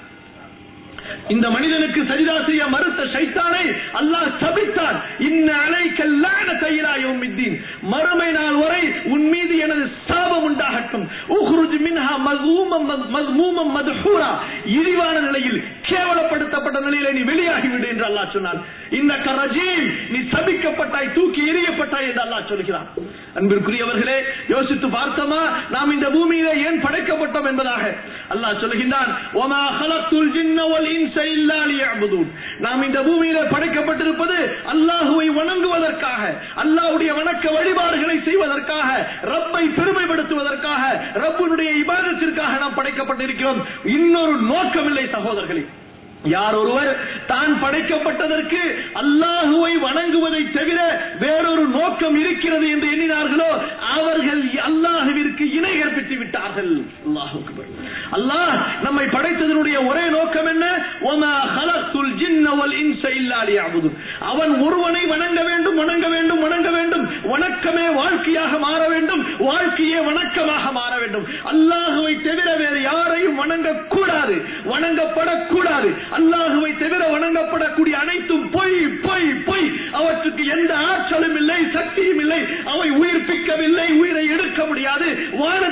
இந்த மனிதனுக்கு சரிதா செய்ய மறுத்த சைத்தானை அல்லாஹ் சபித்தான் இன்ன அலைக்கல் லானத்தை இலா யௌமித்தீன் மறுமை நாள் வரை உன் மீது எனது சாபம் உண்டாகட்டும் உஹ்ருஜ் மின்ஹா மஸ்மூமம் மஸ்மூமம் மத்ஹூரா இழிவான நிலையில் கேவலப்படுத்தப்பட்ட நிலையில நீ வெளியாகி விடு என்று அல்லாஹ் சொன்னான் இந்த கரஜீம் நீ சபிக்கப்பட்டாய் தூக்கி எறியப்பட்டாய் என்று அல்லாஹ் சொல்கிறான் அன்பிற்குரியவர்களே யோசித்து பார்த்தோமா நாம் இந்த பூமியிலே ஏன் படைக்கப்பட்டோம் என்பதாக அல்லாஹ் சொல்கின்றான் "வமா ஹலக்துல் ஜின்ன வல் இன்ஸ இல்லா லியஅ்புதூன்." நாம் இந்த பூமியிலே படைக்கப்பட்டிருப்பது அல்லாஹுவை வணங்குவதற்காக அல்லாஹ்வுடைய வணக்க வழிபாடுகளை செய்வதற்காக ரப்பை பெருமைப்படுத்துவதற்காக ரப்பினுடைய இபாதத்திற்காக நாம் படைக்கப்பட்டிருக்கிறோம் இன்னொரு நோக்கமில்லை சகோதரர்களே யார் ஒருவர் தான் படைக்கப்பட்டதற்கு அல்லாஹுவை வணங்குவதை தவிர வேறொரு நோக்கம் இருக்கிறது என்று எண்ணினார்களோ அவர்கள் அல்லாஹுவிற்கு இணை கற்பித்து விட்டார்கள் அல்லாஹ் அக்பர். அல்லாஹ் நம்மை படைத்ததனுடைய ஒரே நோக்கம் என்ன ஒமா ஹலத்துல் ஜின்ன வல் இன்ஸ இல்லா லியஅ்புதுன். அவன் ஒருவனை வணங்க வேண்டும் வணங்க வேண்டும் வணங்க வேண்டும் வணக்கமே வாழ்க்கையாக மாற வேண்டும் வாழ்க்கையே வணக்கமாக மாற வேண்டும் அல்லாஹுவை தவிர வேறு யாரையும் வணங்கக்கூடாது வணங்கப்படக்கூடாது அல்லாஹுவை தவிர வணங்கப்படக்கூடிய அனைத்தும் பொய் பொய் பொய் அவற்றுக்கு எந்த ஆற்றலும் இல்லை சக்தியும் இல்லை அவை உயிர்ப்பிக்கவில்லை உயிரை எடுக்க முடியாது வானத்தை அவை படை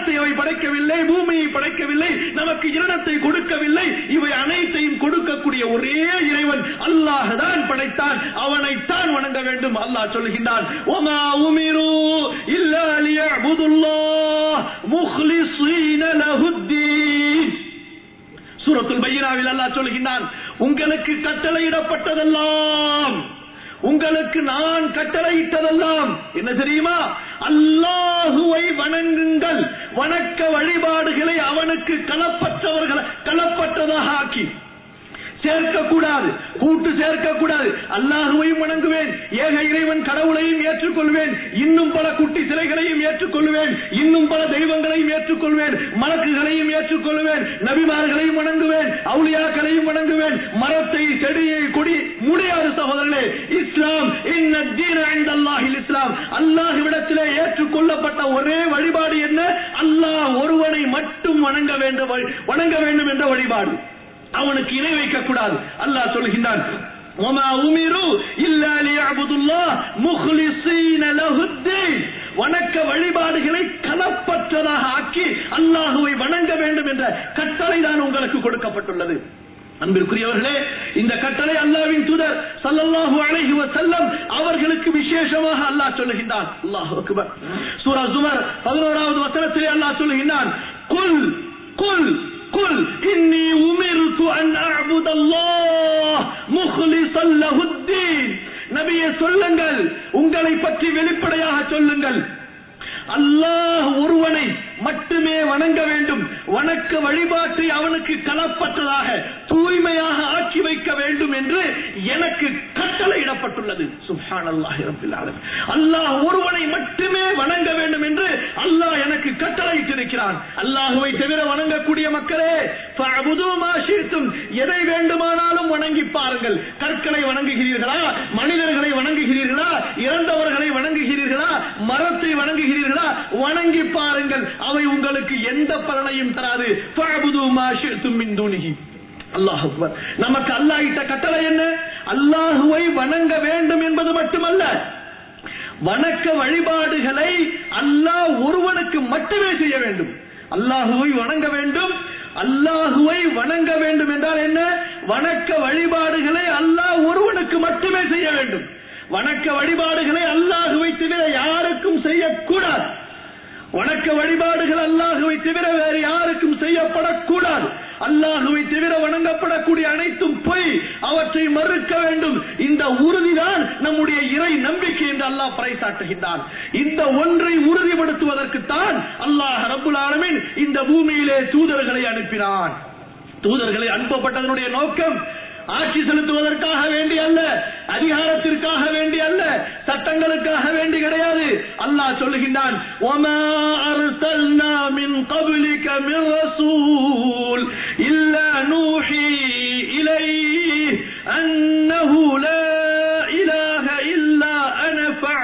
படைக்கவில்லை பூமியை படைக்கவில்லை நமக்கு இரணத்தை கொடுக்கவில்லை இவை அனைத்தையும் கொடுக்கக்கூடிய ஒரே இறைவன் அல்லாஹ் தான் படைத்தான் அவனைத்தான் வணங்க வேண்டும் அல்லாஹ் சொல்கின்றான் ஒமா உமிரு இல்லா லியஅபுதுல்லாஹ் முக்லிஸீன லஹுத்தீன் சூரத்துல் பையனாவில் அல்லாஹ் சொல்கின்றான் உங்களுக்கு கட்டளையிடப்பட்டதெல்லாம் உங்களுக்கு நான் கட்டளையிட்டதெல்லாம் என்ன தெரியுமா அல்லாஹுவை வணங்குங்கள் வணக்க வழிபாடுகளை அவனுக்கு களப்பற்றவர்களை களப்பற்றதாக ஆக்கி சேர்க்கக்கூடாது கூட்டு சேர்க்கக்கூடாது அல்லாஹுவையும் வணங்குவேன் ஏக இறைவன் கடவுளையும் ஏற்றுக்கொள்வேன் இன்னும் பல குட்டி சிலைகளையும் ஏற்றுக்கொள்வேன் இன்னும் பல தெய்வங்களையும் ஏற்றுக்கொள்வேன் மலக்குகளையும் ஏற்றுக்கொள்வேன் நபிமார்களையும் வணங்குவேன் அவுளியாக்களையும் வணங்குவேன் மரத்தை செடியை கொடி முடியாது சகோதரர்களே இஸ்லாம் அல்லாஹில் இஸ்லாம் அல்லாஹ்விடத்திலே ஏற்றுக்கொள்ளப்பட்ட ஒரே வழிபாடு என்ன அல்லாஹ் ஒருவனை மட்டும் வணங்க வேண்டும் வணங்க வேண்டும் என்ற வழிபாடு அவனுக்கு இணை வைக்க கூடாது அல்லாஹ் சொல்கின்றான் وما أمروا إلا ليعبدوا الله مخلصين له الدين வணக்க வழிபாடுகளை களப்பற்றதாக ஆக்கி அல்லாஹுவை வணங்க வேண்டும் என்ற கட்டளை தான் உங்களுக்கு கொடுக்கப்பட்டுள்ளது அன்பிற்குரியவர்களே இந்த கட்டளை அல்லாவின் தூதர் சல்லல்லாஹு அலைஹி வஸல்லம் அவர்களுக்கு விசேஷமாக அல்லாஹ் சொல்லுகின்றான் அல்லாஹ் அக்பர் சூரா ஜுமர் 11வது வசனத்திலே அல்லாஹ் சொல்லுகின்றான் குல் குல் குல் இன்னி உமிர்து அன் அஅபுத அல்லாஹ் முக்லிஸன் லஹுத்தீன் நபியே சொல்லுங்கள் உங்களை பற்றி வெளிப்படையாக சொல்லுங்கள் அல்லாஹ் ஒருவனை மட்டுமே வணங்க வேண்டும் வணக்க வழிபாட்டை அவனுக்கு களப்பற்றதாக தூய்மையாக ஆக்கி வைக்க வேண்டும் என்று எனக்கு கட்டளையிடப்பட்டுள்ளது சுஹான் அல்லாஹ் அல்லாஹ் ஒருவனை மட்டுமே வணங்க வேண்டும் என்று அல்லாஹ் எனக்கு கட்டளையிட்டிருக்கிறான் அல்லாஹுவை தவிர வணங்கக்கூடிய மக்களே எதை வேண்டுமானாலும் வணங்கி பாருங்கள் கற்களை வணங்குகிறீர்களா மனிதர்களை வணங்குகிறீர்களா இறந்தவர்களை வணங்குகிறீர்களா மரத்தை வணங்குகிறீர்களா வணங்கி பாருங்கள் அவை உங்களுக்கு எந்த பலனையும் தராது அல்லாஹ் நமக்கு அல்லாஹ் இட்ட கட்டளை என்ன அல்லாஹுவை வணங்க வேண்டும் என்பது மட்டுமல்ல வணக்க வழிபாடுகளை அல்லாஹ் ஒருவனுக்கு மட்டுமே செய்ய வேண்டும் அல்லாஹுவை வணங்க வேண்டும் அல்லாஹுவை வணங்க வேண்டும் என்றால் என்ன வணக்க வழிபாடுகளை அல்லாஹ் ஒருவனுக்கு மட்டுமே செய்ய வேண்டும் வணக்க வழிபாடுகளை அல்லாஹுவை தவிர யாருக்கும் செய்யக்கூடாது வணக்க வழிபாடுகள் அல்லாஹுவை தவிர வேறு யாருக்கும் செய்யப்படக்கூடாது அல்லாஹுவை தவிர வணங்கப்படக்கூடிய அனைத்தும் பொய் அவற்றை மறுக்க வேண்டும் இந்த உறுதிதான் நம்முடைய இறை நம்பிக்கை என்று அல்லாஹ் பறைசாட்டுகின்றான் இந்த ஒன்றை உறுதிப்படுத்துவதற்கு தான் அல்லாஹ் ரபுல் ஆலமின் இந்த பூமியிலே தூதர்களை அனுப்பினான் தூதர்களை அனுப்பப்பட்டதனுடைய நோக்கம் ஆட்சி செலுத்துவதற்காக வேண்டி அல்ல அதிகாரத்திற்காக வேண்டி அல்ல சட்டங்களுக்காக வேண்டி கிடையாது அல்லாஹ் சொல்லுகின்றான் ஒமா அர்சல்னா மின் قبلك من رسول إلا نوحي إليه أنه لا إله إلا أنا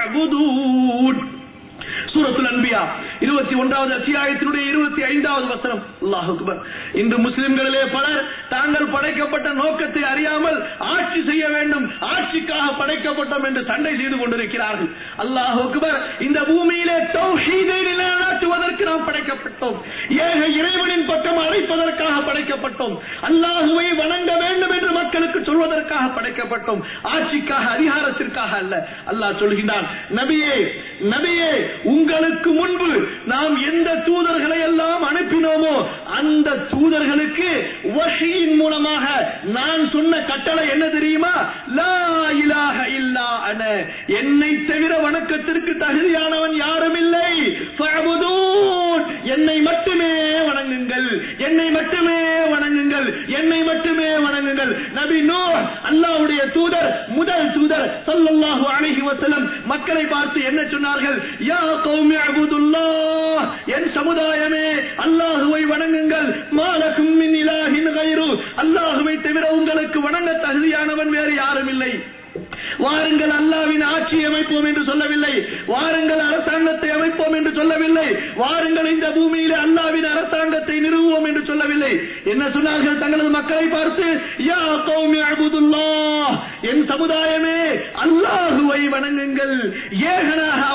فاعبدون சூரத்துல் அன்பியா இருபத்தி ஒன்றாவது அத்தியாயத்தினுடைய இருபத்தி ஐந்தாவது வசனம் அல்லாஹ் அக்பர் இன்று முஸ்லிம்களிலே பலர் தாங்கள் படைக்கப்பட்ட நோக்கத்தை அறியாமல் ஆட்சி செய்ய வேண்டும் ஆட்சிக்காக படைக்கப்பட்டோம் என்று சண்டை செய்து கொண்டிருக்கிறார்கள் அல்லாஹ் அக்பர் இந்த பூமியிலே தௌஹீதை நிலைநாட்டுவதற்கு நாம் படைக்கப்பட்டோம் ஏக இறைவனின் பக்கம் அழைப்பதற்காக படைக்கப்பட்டோம் அல்லாஹுவை வணங்க வேண்டும் என்று மக்களுக்கு சொல்வதற்காக படைக்கப்பட்டோம் ஆட்சிக்காக அதிகாரத்திற்காக அல்ல அல்லாஹ் சொல்கின்றான் நபியே நபியே உங்களுக்கு முன்பு நாம் எந்த தூதர்களை எல்லாம் அனுப்பினோமோ அந்த தூதர்களுக்கு வஷியின் மூலமாக நான் சொன்ன கட்டளை என்ன தெரியுமா லா இலாஹ இல்லா அன என்னை தவிர வணக்கத்திற்கு தகுதியானவன் யாரும் இல்லை ஃபஅபுதூன். என்னை மட்டுமே வணங்குங்கள் என்னை மட்டுமே வணங்குங்கள் என்னை மட்டுமே வணங்குங்கள் நபி நூ அல்லாஹ்வுடைய தூதர் முதல் தூதர் ஸல்லல்லாஹு அலைஹி வஸல்லம் மக்களை பார்த்து என்ன சொன்னார்கள் யா கௌமி அபுதுல்லாஹ் என் சமுதாயமே அல்லாஹுவை வணங்குங்கள் மாலக்கும் மின் இலாஹின் கைரு அல்லாஹுவை தவிர உங்களுக்கு வணங்க தகுதியானவன் வேறு யாரும் இல்லை வாருங்கள் அல்லாவின் ஆட்சி அமைப்போம் என்று சொல்லவில்லை வாருங்கள் அரசாங்கத்தை அமைப்போம் என்று சொல்லவில்லை வாருங்கள் இந்த பூமியிலே அல்லாவின் அரசாங்கத்தை நிறுவுவோம் என்று சொல்லவில்லை என்ன சொன்னார்கள் தங்களது மக்களை பார்த்து யா கௌமி அபுதுல்லாஹ் என் சமுதாயமே அல்லாஹுவை வணங்குங்கள் ஏகனாக அவனை ஏற்று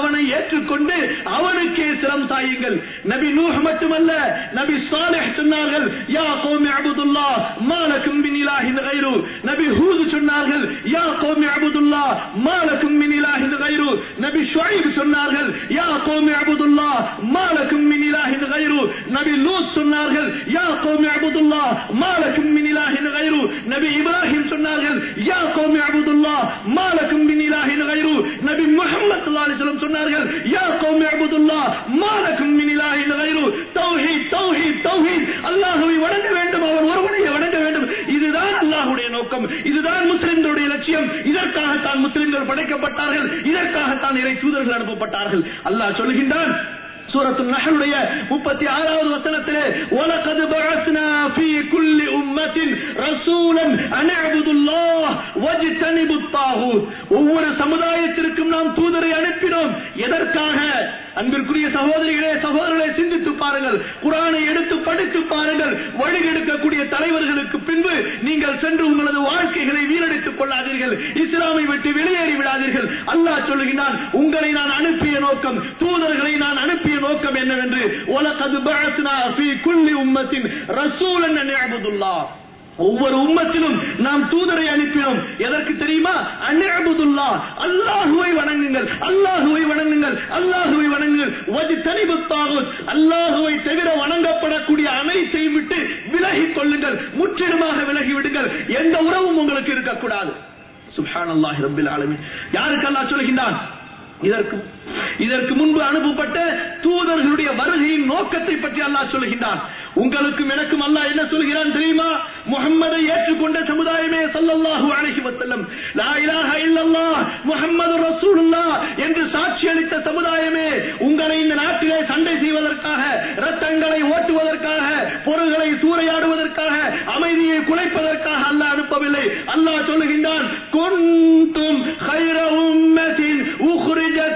ஏற்றுக்கொண்டு அவனுக்கே சிரம் சாயுங்கள் நபி நூஹ் மட்டுமல்ல நபி சாலிஹ் சொன்னார்கள் யா கௌமி அபுதுல்லா மாலக்கும் மின் இலாஹின் கைரு நபி ஹூத் சொன்னார்கள் யா கௌமி அபுதுல்லா மாலக்கும் மின் இலாஹின் கைரு நபி ஷுஐப் சொன்னார்கள் யா கௌமி அபுதுல்லா மாலக்கும் மின் இலாஹின் கைரு நபி லூத் சொன்னார்கள் யா கௌமி அபுதுல்லா மாலக்கும் மின் இலாஹின் கைரு நபி இப்ராஹிம் சொன்னார்கள் யா கௌமி அபுதுல்லா மாலக்கும் மின் இலாஹின் கைரு நபி முஹம்மது ஸல்லல்லாஹு அலைஹி வஸல்லம் சொன்னார்கள் யா கௌமி அபுதுல்லா மாலக்கும் மின் இலாஹின் கைரு தௌஹீத் தௌஹீத் தௌஹீத் அல்லாஹ்வை வணங்க வேண்டும் அவர் ஒருவனையே வணங்க வேண்டும் இதுதான் அல்லாஹ்வுடைய நோக்கம் இதுதான் முஸ்லிம்களுடைய லட்சியம் இதற்காகத்தான் முஸ்லிம்கள் படைக்கப்பட்டார்கள் இதற்காகத்தான் இறை தூதர்கள் அனுப்பப்பட்டார்கள் அல்லாஹ் சொல்கின்றான் சூரத்து நஹலுடைய முப்பத்தி ஆறாவது வசனத்திலே وَلَقَدْ بَعَثْنَا فِي كُلِّ أُمَّةٍ رَسُولًا أَنِ اعْبُدُوا اللَّهَ وَاجْتَنِبُوا الطَّاغُوتَ ஒவ்வொரு சமுதாயத்திற்கும் நாம் தூதரை அனுப்பினோம் எதற்காக அன்பிற்குரிய சகோதரிகளே சகோதரர்களை சிந்தித்து பாருங்கள் குரானை எடுத்து படித்து பாருங்கள் வழிகெடுக்கக்கூடிய தலைவர்களுக்கு பின்பு நீங்கள் சென்று உங்களது வாழ்க்கைகளை வீணடித்துக் கொள்ளாதீர்கள் இஸ்லாமை விட்டு வெளியேறி விடாதீர்கள் அல்லாஹ் சொல்லுகிறான் உங்களை நான் அனுப்பிய நோக்கம் தூதர்களை நான் அனுப்பிய நோக்கம் என்னவென்று وَلَقَدْ بَعَثْنَا فِي كُلِّ أُمَّةٍ رَسُولًا أَنِ اعْبُدُوا اللَّهَ ஒவ்வொரு உம்மத்திலும் நாம் தூதரை அனுப்பினோம் எதற்கு தெரியுமா அந்நபுதுல்லா அல்லாஹுவை வணங்குங்கள் அல்லாஹுவை வணங்குங்கள் அல்லாஹுவை வணங்குங்கள் வஜி தனிபுத்தாகும் அல்லாஹுவை தவிர வணங்கப்படக்கூடிய அனைத்தை விட்டு விலகிக் கொள்ளுங்கள் முற்றிலுமாக விலகி விடுங்கள் எந்த உறவும் உங்களுக்கு இருக்கக்கூடாது சுப்ஹான் அல்லாஹி ரபில் ஆலமீன் யாருக்கு அல்லாஹ் சொல்கின்றான் இதற்கு இதற்கு முன்பு அனுப்பப்பட்ட தூதர்களுடைய வருகையின் நோக்கத்தை பற்றி அல்லாஹ் சொல்கின்றான் உங்களுக்கும் எனக்கும் அல்லாஹ் என்ன சொல்கிறான் தெரியுமா முகம்மதை ஏற்றுக்கொண்ட சமுதாயமே சல்லல்லாஹு அலைஹி வஸல்லம் லா இலாஹ இல்லல்லாஹ் முஹம்மது ரசூலுல்லாஹ் என்று சாட்சி அளித்த சமுதாயமே உங்களை இந்த நாட்டிலே சண்டை செய்வதற்காக ரத்தங்களை ஓட்டுவதற்காக பொருள்களை சூறையாடுவதற்காக அமைதியை குலைப்பதற்காக அல்லாஹ் அனுப்பவில்லை அல்லாஹ் சொல்லுகின்றான் குந்தும் خير أمة أخرجت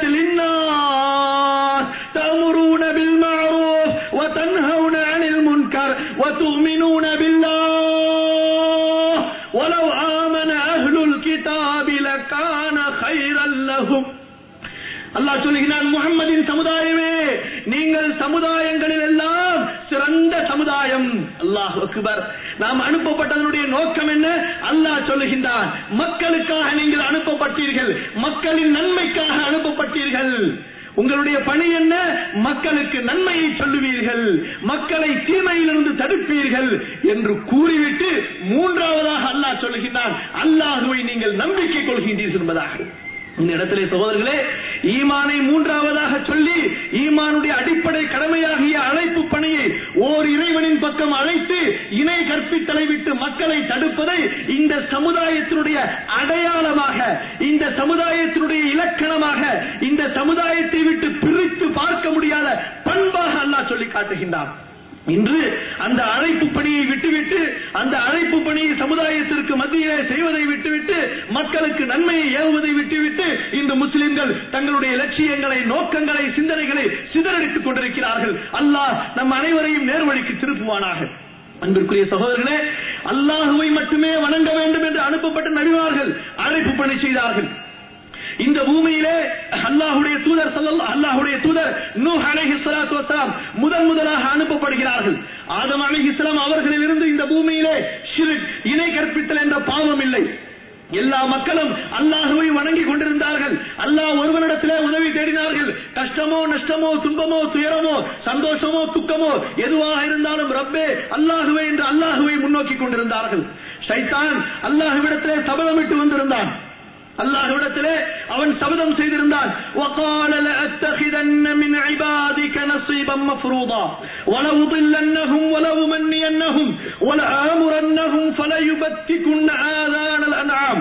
للناس تأمرون بالمعروف وتنهون عن المنكر وتؤمنون بالله ولو آمن أهل الكتاب لكان خيرا لهم அல்லாஹ் சொல்லுகிறான் முகம்மதின் சமுதாயமே நீங்கள் சமுதாயங்களில் எல்லாம் சிறந்த சமுதாயம் அல்லாஹ் அக்பர் நாம் அனுப்பப்பட்டதனுடைய நோக்கம் என்ன அல்லாஹ் சொல்லுகின்றான் மக்களுக்காக நீங்கள் அனுப்பப்பட்டீர்கள் மக்களின் நன்மைக்காக அனுப்பப்பட்டீர்கள் உங்களுடைய பணி என்ன மக்களுக்கு நன்மையை சொல்லுவீர்கள் மக்களை தீமையிலிருந்து தடுப்பீர்கள் என்று கூறிவிட்டு மூன்றாவதாக அல்லாஹ் சொல்லுகின்றான் அல்லாஹுவை நீங்கள் நம்பிக்கை கொள்கின்றீர்கள் என்பதாக இந்த இடத்திலே சகோதரர்களே ஈமானை மூன்றாவதாக சொல்லி ஈமானுடைய அடிப்படை கடமையாகிய அழைப்பு பணியை ஓர் இறைவனின் பக்கம் அழைத்து இணை கற்பித்தலை விட்டு மக்களை தடுப்பதை இந்த சமுதாயத்தினுடைய அடையாளமாக இந்த சமுதாயத்தினுடைய இலக்கணமாக இந்த சமுதாயத்தை விட்டு பிரித்து பார்க்க முடியாத பண்பாக அல்லாஹ் சொல்லி காட்டுகின்றான் இன்று அந்த அழைப்பு பணியை விட்டுவிட்டு அந்த அழைப்பு பணியை சமுதாயத்திற்கு மத்தியிலே செய்வதை விட்டுவிட்டு மக்களுக்கு நன்மையை ஏவுவதை விட்டுவிட்டு இந்த முஸ்லிம்கள் தங்களுடைய லட்சியங்களை நோக்கங்களை சிந்தனைகளை சிதறடித்துக் கொண்டிருக்கிறார்கள் அல்லாஹ் நம் அனைவரையும் நேர்வழிக்கு திருப்புவானாக அன்பிற்குரிய சகோதரர்களே அல்லாஹுவை மட்டுமே வணங்க வேண்டும் என்று அனுப்பப்பட்ட நபிமார்கள் அழைப்பு பணி செய்தார்கள் இந்த பூமியிலே அல்லாஹுடைய தூதர் ஸல்லல்லாஹு அல்லாஹுடைய தூதர் நூஹ் அலைஹிஸ்ஸலாத்து வஸலாம் முதன் முதலாக அனுப்பப்படுகிறார்கள் ஆதம் அலைஹிஸ்ஸலாம் அவர்களிலிருந்து இந்த பூமியிலே ஷிர்க் இணை கற்பித்தல் என்ற பாவம் இல்லை எல்லா மக்களும் அல்லாஹுவை வணங்கி கொண்டிருந்தார்கள் அல்லாஹ் ஒருவனிடத்திலே உதவி தேடினார்கள் கஷ்டமோ நஷ்டமோ துன்பமோ துயரமோ சந்தோஷமோ துக்கமோ எதுவாக இருந்தாலும் ரப்பே அல்லாஹுவை என்று அல்லாஹுவை முன்னோக்கி கொண்டிருந்தார்கள் ஷைத்தான் அல்லாஹுவிடத்திலே சபதமிட்டு வந்திருந்தான் அல்லாஹ்விடத்திலே அவன் சபதம் செய்திருந்தான் وقال لأتخذن من عبادك نصيبا مفروضا ولأضلنهم ولأمنينهم ولآمرنهم فليبتكن آذان الأنعام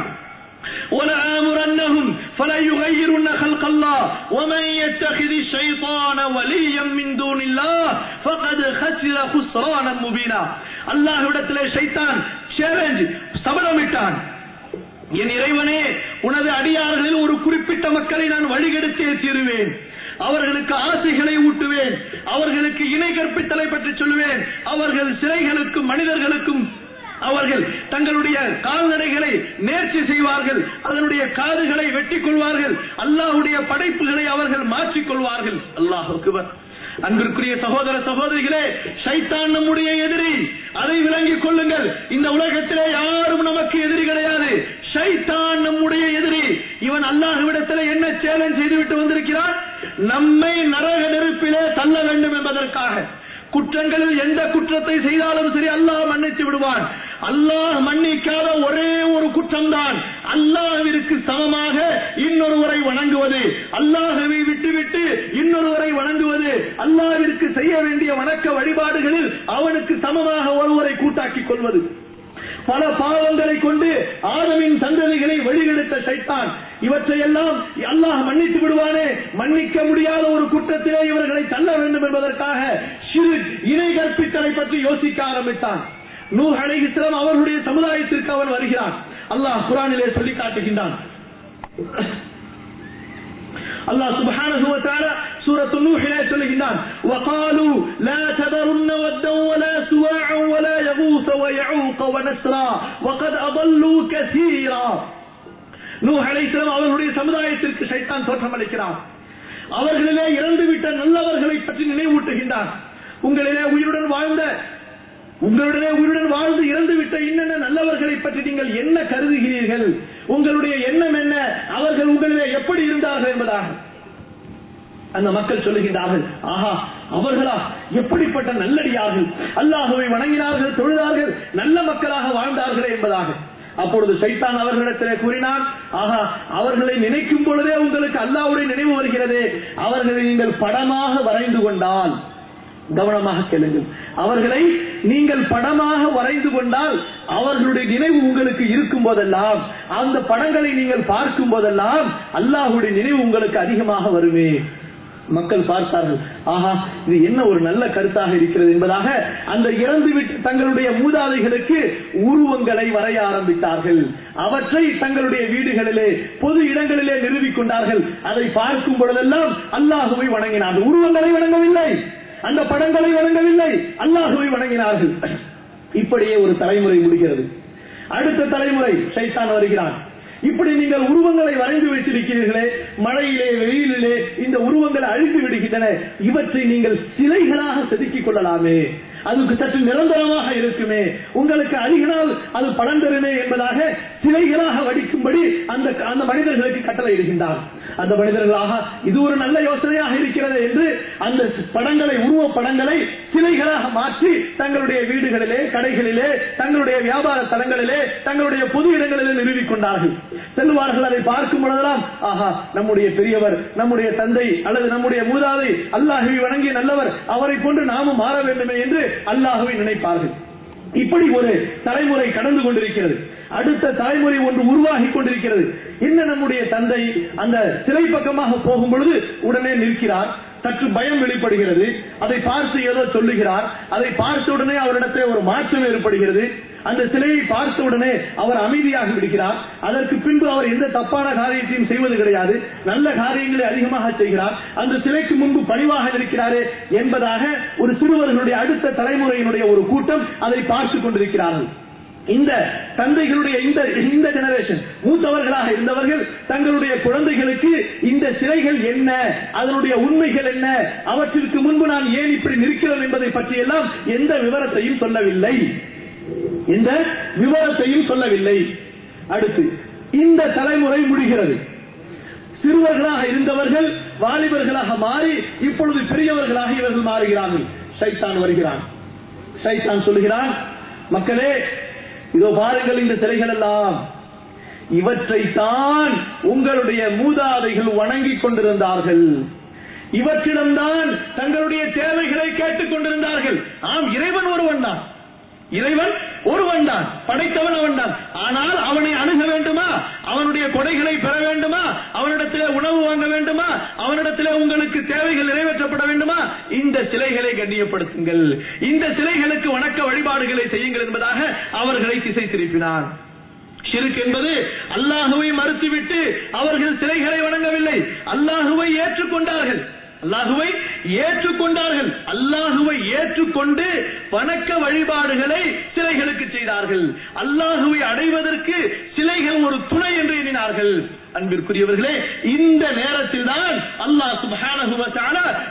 ولآمرنهم فليغيرن خلق الله ومن يتخذ الشيطان وليا من دون الله فقد خسر خسرانا مبينا الله விடத்திலே ஷைத்தான் சேலஞ்ச் சபதமிட்டான் என் இறைவனே உனது அடியார்களில் ஒரு குறிப்பிட்ட மக்களை நான் வழிகெடுத்தே தீருவேன் அவர்களுக்கு ஆசைகளை ஊட்டுவேன் அவர்களுக்கு இணை கற்பித்தலை பற்றி சொல்லுவேன் அவர்கள் சிறைகளுக்கும் மனிதர்களுக்கும் அவர்கள் தங்களுடைய கால்நடைகளை நேர்ச்சி செய்வார்கள் அதனுடைய காதுகளை வெட்டிக் கொள்வார்கள் அல்லாஹ்வுடைய படைப்புகளை அவர்கள் மாற்றிக் கொள்வார்கள் கொள்வார்கள் அல்லாஹ் அக்பர் அன்பிற்குரிய சகோதர சகோதரிகளே சைத்தான் நம்முடைய எதிரி அதை விளங்கிக் கொள்ளுங்கள் இந்த உலகத்திலே யாரும் நமக்கு எதிரி கிடையாது சைத்தான் நம்முடைய எதிரி இவன் அல்லாஹ்விடத்தில் என்ன சேலஞ்ச் செய்துவிட்டு வந்திருக்கிறான் நம்மை நரக நெருப்பிலே தள்ள வேண்டும் என்பதற்காக குற்றங்களில் எந்த குற்றத்தை செய்தாலும் சரி அல்லாஹ் மன்னித்து விடுவான் அல்லாஹ் மன்னிக்காத ஒரே ஒரு குற்றம்தான் அல்லாஹ்விற்கு சமமாக இன்னொருவரை வணங்குவது அல்லாஹவை விட்டுவிட்டு இன்னொருவரை வணங்குவது அல்லாஹ்விற்கு செய்ய வேண்டிய வணக்க வழிபாடுகளில் அவனுக்கு சமமாக ஒருவரை கூட்டாக்கிக் கொள்வது பல பாவங்களை கொண்டு ஆதமின் சந்ததிகளை வழிகெடுத்த சைத்தான் இவற்றையெல்லாம் அல்லாஹ் மன்னித்து விடுவானே மன்னிக்க முடியாத ஒரு குற்றத்திலே இவர்களை தள்ள வேண்டும் என்பதற்காக சிறு இணை கற்பித்தலை பற்றி யோசிக்க ஆரம்பித்தான் நூஹ் அலைஹிஸ்ஸலாம் அவர்களுடைய சமுதாயத்திற்கு அவன் வருகிறான் அல்லாஹ் குரானிலே சொல்லி காட்டுகின்றான் அல்லாஹ் சுப்ஹானஹு வ தஆலா சூரத்து நூஹிலே சொல்லுகின்றான் وقالوا لا تذرن ودا ولا سواعا ولا يغوث ويعوق ونسرا وقد اضلوا كثيرا நூஹ் அலைஹிஸ்ஸலாம் அவர்களுடைய சமுதாயத்திற்கு ஷைத்தான் தோற்றமளிக்கிறான் அவர்களிலே இறந்துவிட்ட நல்லவர்களை பற்றி நினைவூட்டுகின்றான் உங்களிலே உயிருடன் வாழ்ந்த உங்களுடனே உயிருடன் வாழ்ந்து இறந்து விட்ட இன்னென்ன நல்லவர்களை பற்றி நீங்கள் என்ன கருதுகிறீர்கள் உங்களுடைய எண்ணம் என்ன அவர்கள் உங்களிலே எப்படி இருந்தார்கள் என்பதாக அந்த மக்கள் சொல்லுகின்றார்கள் ஆஹா அவர்களா எப்படிப்பட்ட நல்லடியார்கள் அல்லாஹுவை வணங்கினார்கள் தொழுதார்கள் நல்ல மக்களாக வாழ்ந்தார்களே என்பதாக அப்பொழுது சைத்தான் அவர்களிடத்திலே கூறினான் ஆஹா அவர்களை நினைக்கும் பொழுதே உங்களுக்கு அல்லாஹ்வுடைய நினைவு வருகிறது அவர்களை நீங்கள் படமாக வரைந்து கொண்டால் கவனமாக கேளுங்கள் அவர்களை நீங்கள் படமாக வரைந்து கொண்டால் அவர்களுடைய நினைவு உங்களுக்கு இருக்கும் போதெல்லாம் அந்த படங்களை நீங்கள் பார்க்கும் போதெல்லாம் அல்லாஹுடைய நினைவு உங்களுக்கு அதிகமாக வருமே மக்கள் பார்த்தார்கள் ஆஹா இது என்ன ஒரு நல்ல கருத்தாக இருக்கிறது என்பதாக அந்த இறந்துவிட்டு தங்களுடைய மூதாதைகளுக்கு உருவங்களை வரைய ஆரம்பித்தார்கள் அவற்றை தங்களுடைய வீடுகளிலே பொது இடங்களிலே நிறுவிக் கொண்டார்கள் அதை பார்க்கும் பொழுதெல்லாம் அல்லாஹுவை வணங்கினார்கள் உருவங்களை வணங்கவில்லை அந்த படங்களை வணங்கவில்லை அல்லாஹுவை வணங்கினார்கள் இப்படியே ஒரு தலைமுறை முடிகிறது அடுத்த தலைமுறை சைத்தான் வருகிறான் இப்படி நீங்கள் உருவங்களை வரைந்து வைத்திருக்கிறீர்களே மழையிலே வெயிலிலே இந்த உருவங்களை அழித்து விடுகின்றன இவற்றை நீங்கள் சிலைகளாக செதுக்கிக் கொள்ளலாமே அதுக்கு சற்று நிரந்தரமாக இருக்குமே உங்களுக்கு அதிக நாள் அது பலன் தருமே என்பதாக சிலைகளாக வடிக்கும்படி அந்த அந்த மனிதர்களுக்கு கட்டளை இடுகின்றார் அந்த மனிதர்களாக இது ஒரு நல்ல யோசனையாக இருக்கிறது என்று அந்த படங்களை உருவ படங்களை சிலைகளாக மாற்றி தங்களுடைய வீடுகளிலே கடைகளிலே தங்களுடைய வியாபார தலங்களிலே தங்களுடைய பொது இடங்களிலே நிறுவிக் கொண்டார்கள் செல்வார்கள் அதை பார்க்கும் பொழுதெல்லாம் ஆஹா நம்முடைய பெரியவர் நம்முடைய தந்தை அல்லது நம்முடைய மூதாதை அல்லாஹுவை வணங்கிய நல்லவர் அவரை போன்று நாமும் மாற வேண்டுமே என்று அல்லாஹுவை நினைப்பார்கள் இப்படி ஒரு தலைமுறை கடந்து கொண்டிருக்கிறது அடுத்த தலைமுறை ஒன்று உருவாகி கொண்டிருக்கிறது என்ன நம்முடைய தந்தை அந்த சிலை பக்கமாக போகும் பொழுது உடனே நிற்கிறார் சற்று பயம் வெளிப்படுகிறது அதை பார்த்து ஏதோ சொல்லுகிறார் அதை பார்த்த உடனே அவரிடத்தில் ஒரு மாற்றம் ஏற்படுகிறது அந்த சிலையை பார்த்த உடனே அவர் அமைதியாக விடுகிறார் அதற்கு பின்பு அவர் எந்த தப்பான காரியத்தையும் செய்வது கிடையாது நல்ல காரியங்களை அதிகமாக செய்கிறார் அந்த சிலைக்கு முன்பு பணிவாக இருக்கிறாரே என்பதாக ஒரு சிறுவர்களுடைய அடுத்த தலைமுறையினுடைய ஒரு கூட்டம் அதை பார்த்துக் கொண்டிருக்கிறார்கள் இந்த தந்தைகளுடைய இந்த இந்த ஜெனரேஷன் மூத்தவர்களாக இருந்தவர்கள் தங்களுடைய குழந்தைகளுக்கு இந்த சிலைகள் என்ன அதனுடைய உண்மைகள் என்ன அவற்றிற்கு முன்பு நான் ஏன் இப்படி நிற்கிறோம் என்பதை பற்றியெல்லாம் எந்த விவரத்தையும் சொல்லவில்லை எந்த விவரத்தையும் சொல்லவில்லை அடுத்து இந்த தலைமுறை முடிகிறது சிறுவர்களாக இருந்தவர்கள் வாலிபர்களாக மாறி இப்பொழுது பெரியவர்களாக இவர்கள் மாறுகிறார்கள் சைத்தான் வருகிறான் சைத்தான் சொல்லுகிறான் மக்களே இதோ பாருங்கள் இந்த சிலைகள் எல்லாம் இவற்றை தான் உங்களுடைய மூதாதைகள் வணங்கிக் கொண்டிருந்தார்கள் இவற்றிடம்தான் தங்களுடைய தேவைகளை கேட்டுக் கொண்டிருந்தார்கள் ஆம் இறைவன் ஒருவன் தான் இறைவன் ஒருவன் தான் படைத்தவன் அவன் தான் ஆனால் அவனை அணுக வேண்டுமா அவனுடைய கொடைகளை பெற வேண்டுமா அவனிடத்திலே உணவு வாங்க வேண்டுமா அவனிடத்திலே உங்களுக்கு தேவைகள் நிறைவேற்றப்பட வேண்டுமா இந்த சிலைகளை கண்ணியப்படுத்துங்கள் இந்த சிலைகளுக்கு வணக்க வழிபாடுகளை செய்யுங்கள் என்பதாக அவர்களை திசை திருப்பினான் ஷிர்க் என்பது அல்லாஹுவை மறுத்துவிட்டு அவர்கள் சிலைகளை வணங்கவில்லை அல்லாஹுவை ஏற்றுக்கொண்டார்கள் அல்லாஹுவை ஏற்றுக்கொண்டார்கள் அல்லாஹுவை ஏற்றுக்கொண்டு வணக்க வழிபாடுகளை சிலைகளுக்கு செய்தார்கள் அல்லாஹுவை அடைவதற்கு சிலைகள் ஒரு துணை என்று எண்ணினார்கள் அன்பிற்குரியவர்களே இந்த நேரத்தில் தான் அல்லாஹ் சுப்ஹானஹு வ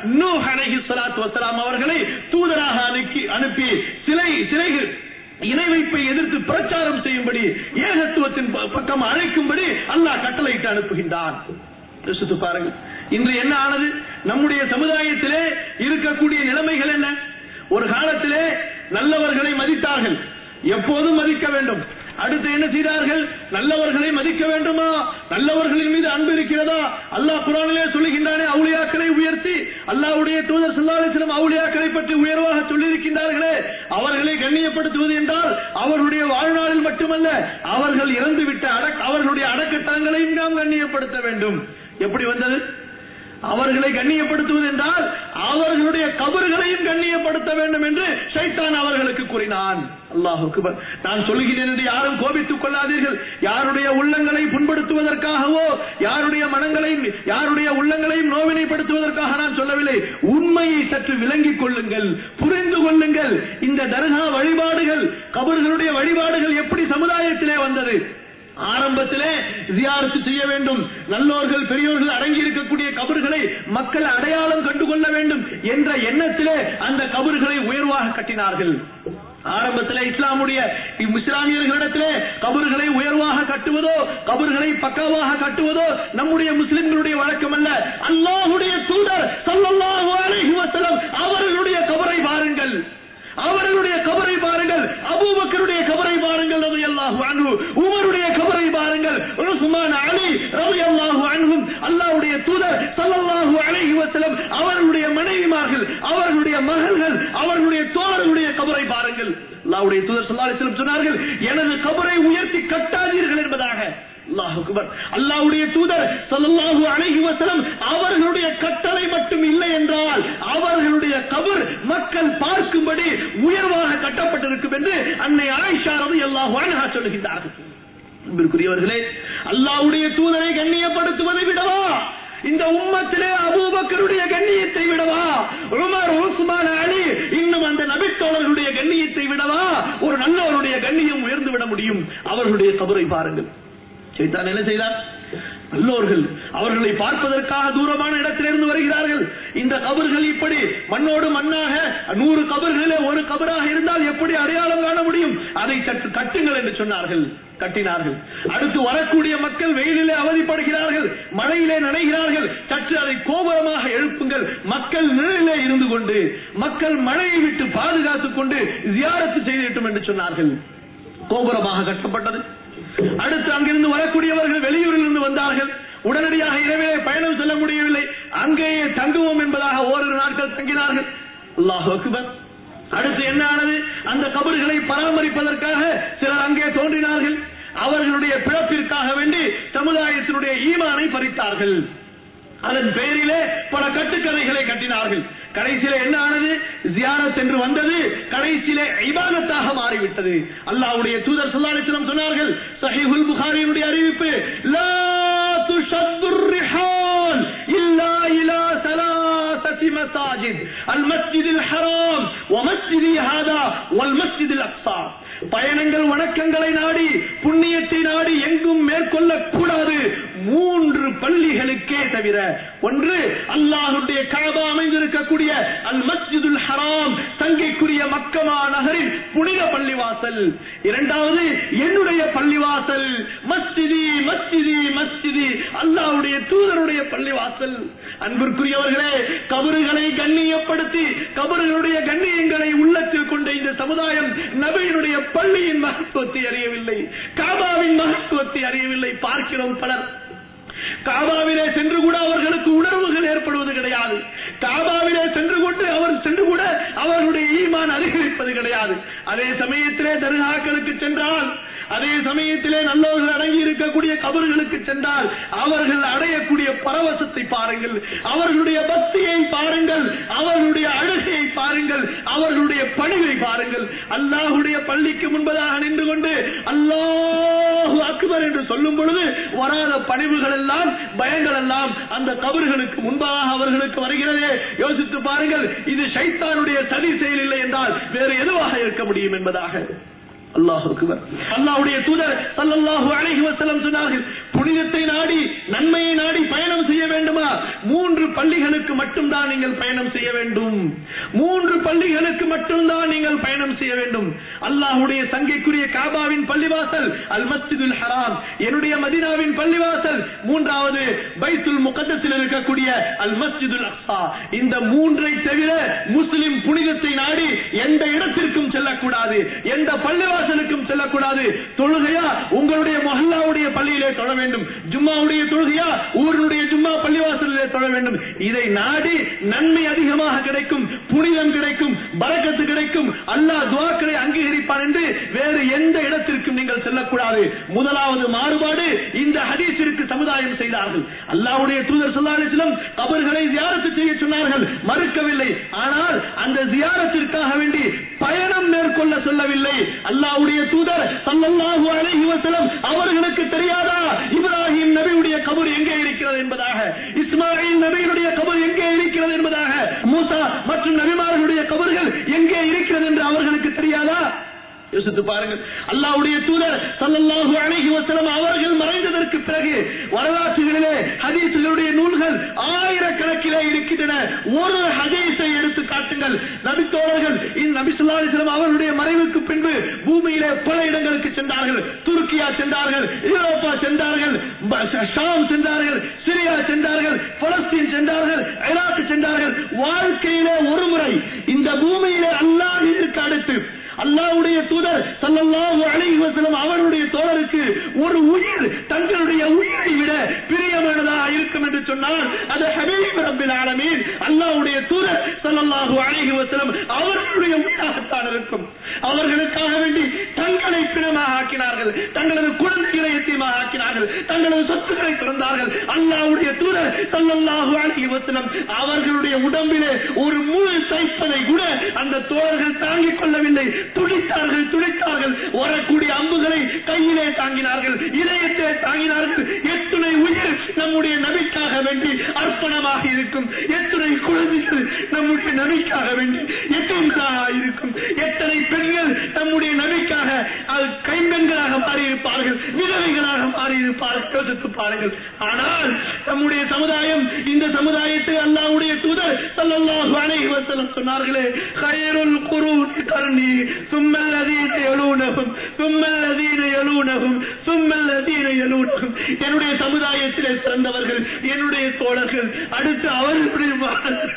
நூஹ் அலைஹி ஸலாத்து வஸலாம் அவர்களை தூதராக அனுப்பி அனுப்பி சிலை சிலைகள் இணை வைப்பை எதிர்த்து பிரச்சாரம் செய்யும்படி ஏகத்துவத்தின் ப- பக்கம் அழைக்கும்படி அல்லாஹ் கட்டளையிட்டு அனுப்புகின்றான் யோசித்து பாருங்க இன்று என்ன ஆனது நம்முடைய சமுதாயத்திலே இருக்கக்கூடிய நிலைமைகள் என்ன ஒரு காலத்திலே நல்லவர்களை மதித்தார்கள் எப்போதும் மதிக்க வேண்டும் அடுத்து என்ன செய்தார்கள் நல்லவர்களை மதிக்க வேண்டுமா நல்லவர்களின் மீது அன்பு இருக்கிறதா அல்லாஹ் குரானிலே சொல்லுகின்றானே அவுளியாக்களை உயர்த்தி அல்லாஹ்வுடைய தூதர் சொல்லாலிசிலம் அவுளியாக்களை பற்றி உயர்வாக சொல்லியிருக்கின்றார்களே அவர்களை கண்ணியப்படுத்துவது என்றால் அவர்களுடைய வாழ்நாளில் மட்டுமல்ல அவர்கள் இறந்துவிட்ட அடக் அவர்களுடைய அடக்கட்டங்களையும் நாம் கண்ணியப்படுத்த வேண்டும் எப்படி வந்தது அவர்களை கண்ணியப்படுத்துவது என்றால் அவர்களுடைய கபறுகளையும் கண்ணியப்படுத்த வேண்டும் என்று ஷைத்தான் அவர்களுக்கு கூறினான் அல்லாஹுக்கு நான் சொல்லுகிறேன் என்று யாரும் கோபித்துக் கொள்ளாதீர்கள் யாருடைய உள்ளங்களை புண்படுத்துவதற்காகவோ யாருடைய மனங்களையும் யாருடைய உள்ளங்களையும் நோவினைப்படுத்துவதற்காக நான் சொல்லவில்லை உண்மையை சற்று விளங்கிக் கொள்ளுங்கள் புரிந்து கொள்ளுங்கள் இந்த தர்கா வழிபாடுகள் கபர்களுடைய வழிபாடுகள் எப்படி சமுதாயத்திலே வந்தது ஆரம்பத்திலே ஜியாரத்து செய்ய வேண்டும் நல்லோர்கள் பெரியோர்கள் அடங்கி இருக்கக்கூடிய கபர்களை மக்கள் அடையாளம் கண்டுகொள்ள வேண்டும் என்ற எண்ணத்திலே அந்த கபர்களை உயர்வாக கட்டினார்கள் ஆரம்பத்திலே இஸ்லாமுடைய இஸ்லாமியர்களிடத்திலே கபர்களை உயர்வாக கட்டுவதோ கபர்களை பக்காவாக கட்டுவதோ நம்முடைய முஸ்லிம்களுடைய வழக்கம் அல்ல அல்லாஹுடைய தூதர் ஸல்லல்லாஹு அலைஹி வஸல்லம் அவர்களுடைய கபரை பாருங்கள் அவர்களுடைய கபரை பாருங்கள் அபூபக்கருடைய கபரை பாருங்கள் ரலியல்லாஹு அன்ஹு உமருடைய கபரை பாருங்கள் உஸ்மான் அலி ரலியல்லாஹு அன்ஹும் அல்லாஹ்வுடைய தூதர் ஸல்லல்லாஹு அலைஹி வஸல்லம் அவர்களுடைய மனைவிமார்கள் அவர்களுடைய மகள்கள் அவர்களுடைய தோழர்களுடைய கபரை பாருங்கள் அல்லாஹ்வுடைய தூதர் ஸல்லல்லாஹு அலைஹி வஸல்லம் சொன்னார்கள் எனது கபரை உயர்த்தி கட்டாதீர்கள் என்பதாக அல்லாஹ் அக்பர் அல்லாஹ்வுடைய தூதர் ஸல்லல்லாஹு அலைஹி வஸல்லம் அவர்களுடைய கட்டளை மட்டும் இல்லை என்றால் அவர்களுடைய கபர் மக்கள் பார்க்கும்படி உயர்வாக கட்டப்பட்டிருக்கும் என்று அன்னை ஆயிஷா ரலியல்லாஹு அன்ஹா சொல்லுகின்றார்கள் அன்பிற்குரியவர்களே அல்லாஹ்வுடைய தூதரை கண்ணியப்படுத்துவதை விடவா இந்த உம்மத்திலே அபூபக்கருடைய கண்ணியத்தை விடவா உமர் உஸ்மான் அலி இன்னும் அந்த நபித்தோழர்களுடைய கண்ணியத்தை விடவா ஒரு நல்லவருடைய கண்ணியம் உயர்ந்து விட முடியும் அவர்களுடைய கபரை பாருங்கள் சைத்தான் என்ன செய்தார் நல்லோர்கள் அவர்களை பார்ப்பதற்காக தூரமான இடத்திலிருந்து வருகிறார்கள் இந்த கபர்கள் இப்படி மண்ணோடு மண்ணாக நூறு கபர்களிலே ஒரு கபராக இருந்தால் எப்படி அடையாளம் காண முடியும் அதை சற்று கட்டுங்கள் என்று சொன்னார்கள் கட்டினார்கள் அடுத்து வரக்கூடிய மக்கள் வெயிலிலே அவதிப்படுகிறார்கள் மழையிலே நனைகிறார்கள் சற்று அதை கோபுரமாக எழுப்புங்கள் மக்கள் நிழலிலே இருந்து கொண்டு மக்கள் மழையை விட்டு பாதுகாத்துக் கொண்டு ஜியாரத்து செய்திட்டும் என்று சொன்னார்கள் கோபுரமாக கட்டப்பட்டது அடுத்து அங்கிருந்து வரக்கூடியவர்கள் வெளியூரில் இருந்து வந்தார்கள் உடனடியாக இரவிலே பயணம் செல்ல முடியவில்லை அங்கேயே தங்குவோம் என்பதாக ஓரிரு நாட்கள் தங்கினார்கள் அல்லாஹ் அக்பர் அடுத்து என்ன ஆனது அந்த கபர்களை பராமரிப்பதற்காக சிலர் அங்கே தோன்றினார்கள் அவர்களுடைய பிறப்பிற்காக வேண்டி சமுதாயத்தினுடைய ஈமானை பறித்தார்கள் அதன் பெயரிலே பல கட்டுக்கதைகளை கட்டினார்கள் கடைசியில என்ன ஆனது ஜியாரத் என்று வந்தது கடைசியிலே இபாதத்தாக மாறிவிட்டது அல்லாஹ்வுடைய தூதர் ஸல்லல்லாஹு அலைஹி வஸல்லம் சொன்னார்கள் சஹீஹுல் புகாரியினுடைய அறிவிப்பு லா துஷத்துர் ரிஹால் இல்லா இலா ثلاثة مساجد المسجد الحرام ومسجدي هذا والمسجد الأقصى பயணங்கள் வணக்கங்களை நாடி புண்ணியத்தை நாடி எங்கும் மேற்கொள்ள கூடாது மூன்று பள்ளிகளுக்கே தவிர ஒன்று அல்லாஹுடைய காபா அமைந்திருக்கக்கூடிய அல் மஸ்ஜிதுல் ஹராம் தங்கைக்குரிய மக்கமா நகரின் புனித பள்ளிவாசல் இரண்டாவது என்னுடைய பள்ளிவாசல் மஸ்ஜிதி மஸ்ஜிதி மஸ்ஜிதி அல்லாஹ்வுடைய தூதருடைய பள்ளிவாசல் அன்பிற்குரியவர்களே கபறுகளை கண்ணியப்படுத்தி கபறுகளுடைய கண்ணியங்களை உள்ளத்தில் கொண்ட இந்த சமுதாயம் நபியினுடைய பள்ளியின் மகத்துவத்தை அறியவில்லை காபாவின் மகத்துவத்தை அறியவில்லை பார்க்கிறோம் பலர் காபாவிலே சென்று கூட அவர்களுக்கு உணர்வுகள் ஏற்படுவது கிடையாது காபாவிலே சென்று கொண்டு அவர் சென்று கூட அவர்களுடைய ஈமான் அதிகரிப்பது கிடையாது அதே சமயத்திலே தர்காக்களுக்கு சென்றால் அதே சமயத்திலே நல்லவர்கள் அடங்கி இருக்கக்கூடிய கபர்களுக்கு சென்றால் அவர்கள் அடையக்கூடிய பரவசத்தை பாருங்கள் அவர்களுடைய பக்தியை பாருங்கள் அவர்களுடைய அழுகையை பாருங்கள் அவர்களுடைய பணிவை பாருங்கள் அல்லாஹுடைய பள்ளிக்கு முன்பதாக நின்று கொண்டு அல்லாஹு அக்பர் என்று சொல்லும் பொழுது வராத பணிவுகள் எல்லாம் பயங்கள் எல்லாம் அந்த கபர்களுக்கு முன்பாக அவர்களுக்கு வருகிறது யோசித்து பாருங்கள் இது சைத்தானுடைய சதி செயல் இல்லை என்றால் வேறு எதுவாக இருக்க முடியும் என்பதாக அல்லாஹ் அக்பர் அல்லாஹ்வுடைய தூதர் ஸல்லல்லாஹு அலைஹி வஸல்லம் சொன்னார்கள் புனிதத்தை நாடி நன்மையை நாடி பயணம் செய்ய வேண்டுமா மூன்று பள்ளிகளுக்கு மட்டும்தான் நீங்கள் பயணம் செய்ய வேண்டும் மூன்று பள்ளிகளுக்கு மட்டும்தான் நீங்கள் பயணம் செய்ய வேண்டும் அல்லாஹுடைய சங்கைக்குரிய காபாவின் பள்ளிவாசல் அல் மஸ்ஜிதுல் ஹராம் என்னுடைய மதினாவின் பள்ளிவாசல் மூன்றாவது பைத்துல் முகத்தத்தில் இருக்கக்கூடிய அல் மஸ்ஜிதுல் அக்ஸா இந்த மூன்றை தவிர முஸ்லிம் புனிதத்தை நாடி எந்த இடத்திற்கும் செல்லக்கூடாது எந்த பள்ளிவாசலுக்கும் செல்லக்கூடாது தொழுகையா உங்களுடைய மொஹல்லாவுடைய பள்ளியிலே தொழ வேண்டும் ஜும்மாவுடைய தொழுகையா ஊருடைய ஜும்மா பள்ளிவாசலிலே தொழ வேண்டும் இதை நாடி நன்மை அதிகமாக கிடைக்கும் புனிதம் கிடைக்கும் பரக்கத்து கிடைக்கும் அல்லாஹ் துவாக்களை அங்கீகரிப்பான் என்று வேறு எந்த இடத்திற்கும் நீங்கள் செல்லக்கூடாது முதலாவது மாறுபாடு இந்த ஹதீஸிற்கு சமுதாயம் செய்தார்கள் அல்லாஹ்வுடைய தூதர் ஸல்லல்லாஹு அலைஹி வஸல்லம் கபர்களை ஜியாரத்து செய்ய சொன்னார்கள் மறுக்கவில்லை ஆனால் அந்த ஜியாரத்திற்காக வேண்டி பயணம் மேற்கொள்ள சொல்லவில்லை அல்லாஹ்வுடைய தூதர் ஸல்லல்லாஹு அலைஹி வஸல்லம் அவர்களுக்கு தெரியாதா இப்ராஹிம் நபியுடைய கபர் எங்கே இருக்கிறது என்பதாக இஸ்மாயில் நபியினுடைய கபர் எங்கே இருக்கிறது என்பதாக மூசா மற்றும் நபிமார்களுடைய கபர்கள் எங்கே இருக்கிறது என்று அவர்களுக்கு தெரியாதா யோசித்து பாருங்கள் அல்லாஹ்வுடைய தூதர் ஸல்லல்லாஹு அலைஹி வஸல்லம் அவர்கள் மறைந்ததற்கு பிறகு வரலாற்றுகளிலே ஹதீஸ்களுடைய நூல்கள் ஆயிரக்கணக்கிலே இருக்கின்றன ஒரு ஹதீஸை எடுத்து காட்டுங்கள் நபித்தோழர்கள் இந்த நபி ஸல்லல்லாஹு அலைஹி வஸல்லம் அவர்களுடைய மறைவுக்கு பின்பு பூமியிலே பல இடங்களுக்கு சென்றார்கள் துருக்கியா சென்றார்கள் யூரோப்பா சென்றார்கள் ப- ஷாம் சென்றார்கள் சிரியா சென்றார்கள் பலஸ்தீன் சென்றார்கள் ஈராக் சென்றார்கள் வாழ்க்கையிலே ஒரு முறை இந்த பூமியிலே அல்லாஹ்விற்கு அடுத்து அல்லாஹ்வுடைய தூதர் ஸல்லல்லாஹு அலைஹி வஸல்லம் அவருடைய தோழருக்கு ஒரு உயிர் தங்களுடைய உயிரை விட பிரியமானதாக இருக்கும் என்று சொன்னால் அது ஹபீப் ரப்பில் ஆலமீன் அல்லாஹ்வுடைய தூதர் ஸல்லல்லாஹு அலைஹி வஸல்லம் அவர்களுடைய உயிராகத்தான் இருக்கும் அவர்களுக்காக வேண்டி தங்களை பிணமாக ஆக்கினார்கள் தங்களது குழந்தைகளை எத்தியமாக ஆக்கினார்கள் தங்களது சொத்துக்களை திறந்தார்கள் அல்லாஹ்வுடைய தூதர் ஸல்லல்லாஹு அலைஹி வஸல்லம் அவர்களுடைய உடம்பிலே ஒரு முழு தைப்பதை கூட அந்த தோழர்கள் தாங்கிக் கொள்ளவில்லை துடித்தார்கள் துடித்தார்கள் வரக்கூடிய அம்புகளை கையிலே தாங்கினார்கள் இதயத்தை தாங்கினார்கள் எத்துணை உயிர் நம்முடைய நபிக்காக வேண்டி அர்ப்பணமாக இருக்கும் எத்துணை குழந்தைகள் நம்முடைய நபிக்காக வேண்டி எத்தனைகளாக இருக்கும் எத்தனை பெண்கள் நம்முடைய நபிக்காக அது கைம்பெண்களாக மாறியிருப்பார்கள் விதவைகளாக மாறியிருப்பார்கள் யோசித்து பாருங்கள் ஆனால் நம்முடைய சமுதாயம் இந்த சமுதாயத்தை அல்லாஹ்வுடைய தூதர் ஸல்லல்லாஹு அலைஹி வஸல்லம் சொன்னார்களே خيرுல் குரூன் கர்னி ثم الذين يلونهم ثم الذين يلونهم ثم الذين يلونهم என்னுடைய சமுதாயத்திலே சிறந்தவர்கள் என்னுடைய தோழர்கள் அடுத்து அவர்களுடைய மாணவர்கள்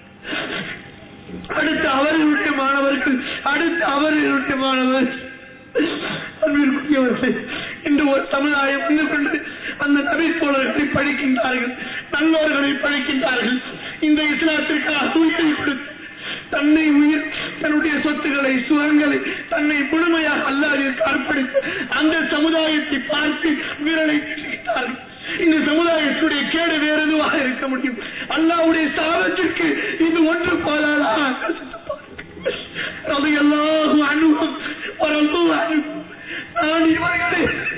அடுத்து அவர்களுடைய மாணவர்கள் அடுத்து அவர்களுடைய மாணவர்கள் அன்பிற்குரியவர்களே இன்று ஒரு சமுதாயம் வந்து கொண்டு அந்த நபி தோழர்களை பழிக்கின்றார்கள் நல்லோர்களை பழிக்கின்றார்கள் இந்த இஸ்லாத்திற்காக உயிரை கொடுத்து தன்னை உயிர் தன்னுடைய சொத்துக்களை சுகங்களை தன்னை முழுமையாக அல்லாவிற்கு அர்ப்பணித்து அந்த சமுதாயத்தை பார்த்து விரலை பிடித்தார்கள் இந்த சமுதாயத்துடைய கேடு வேற எதுவாக இருக்க முடியும் அல்லாவுடைய சாபத்திற்கு இது ஒன்று போதாதா அது எல்லாரும் அனுபவம் ஒரு அனுபவம் நான் இவர்களை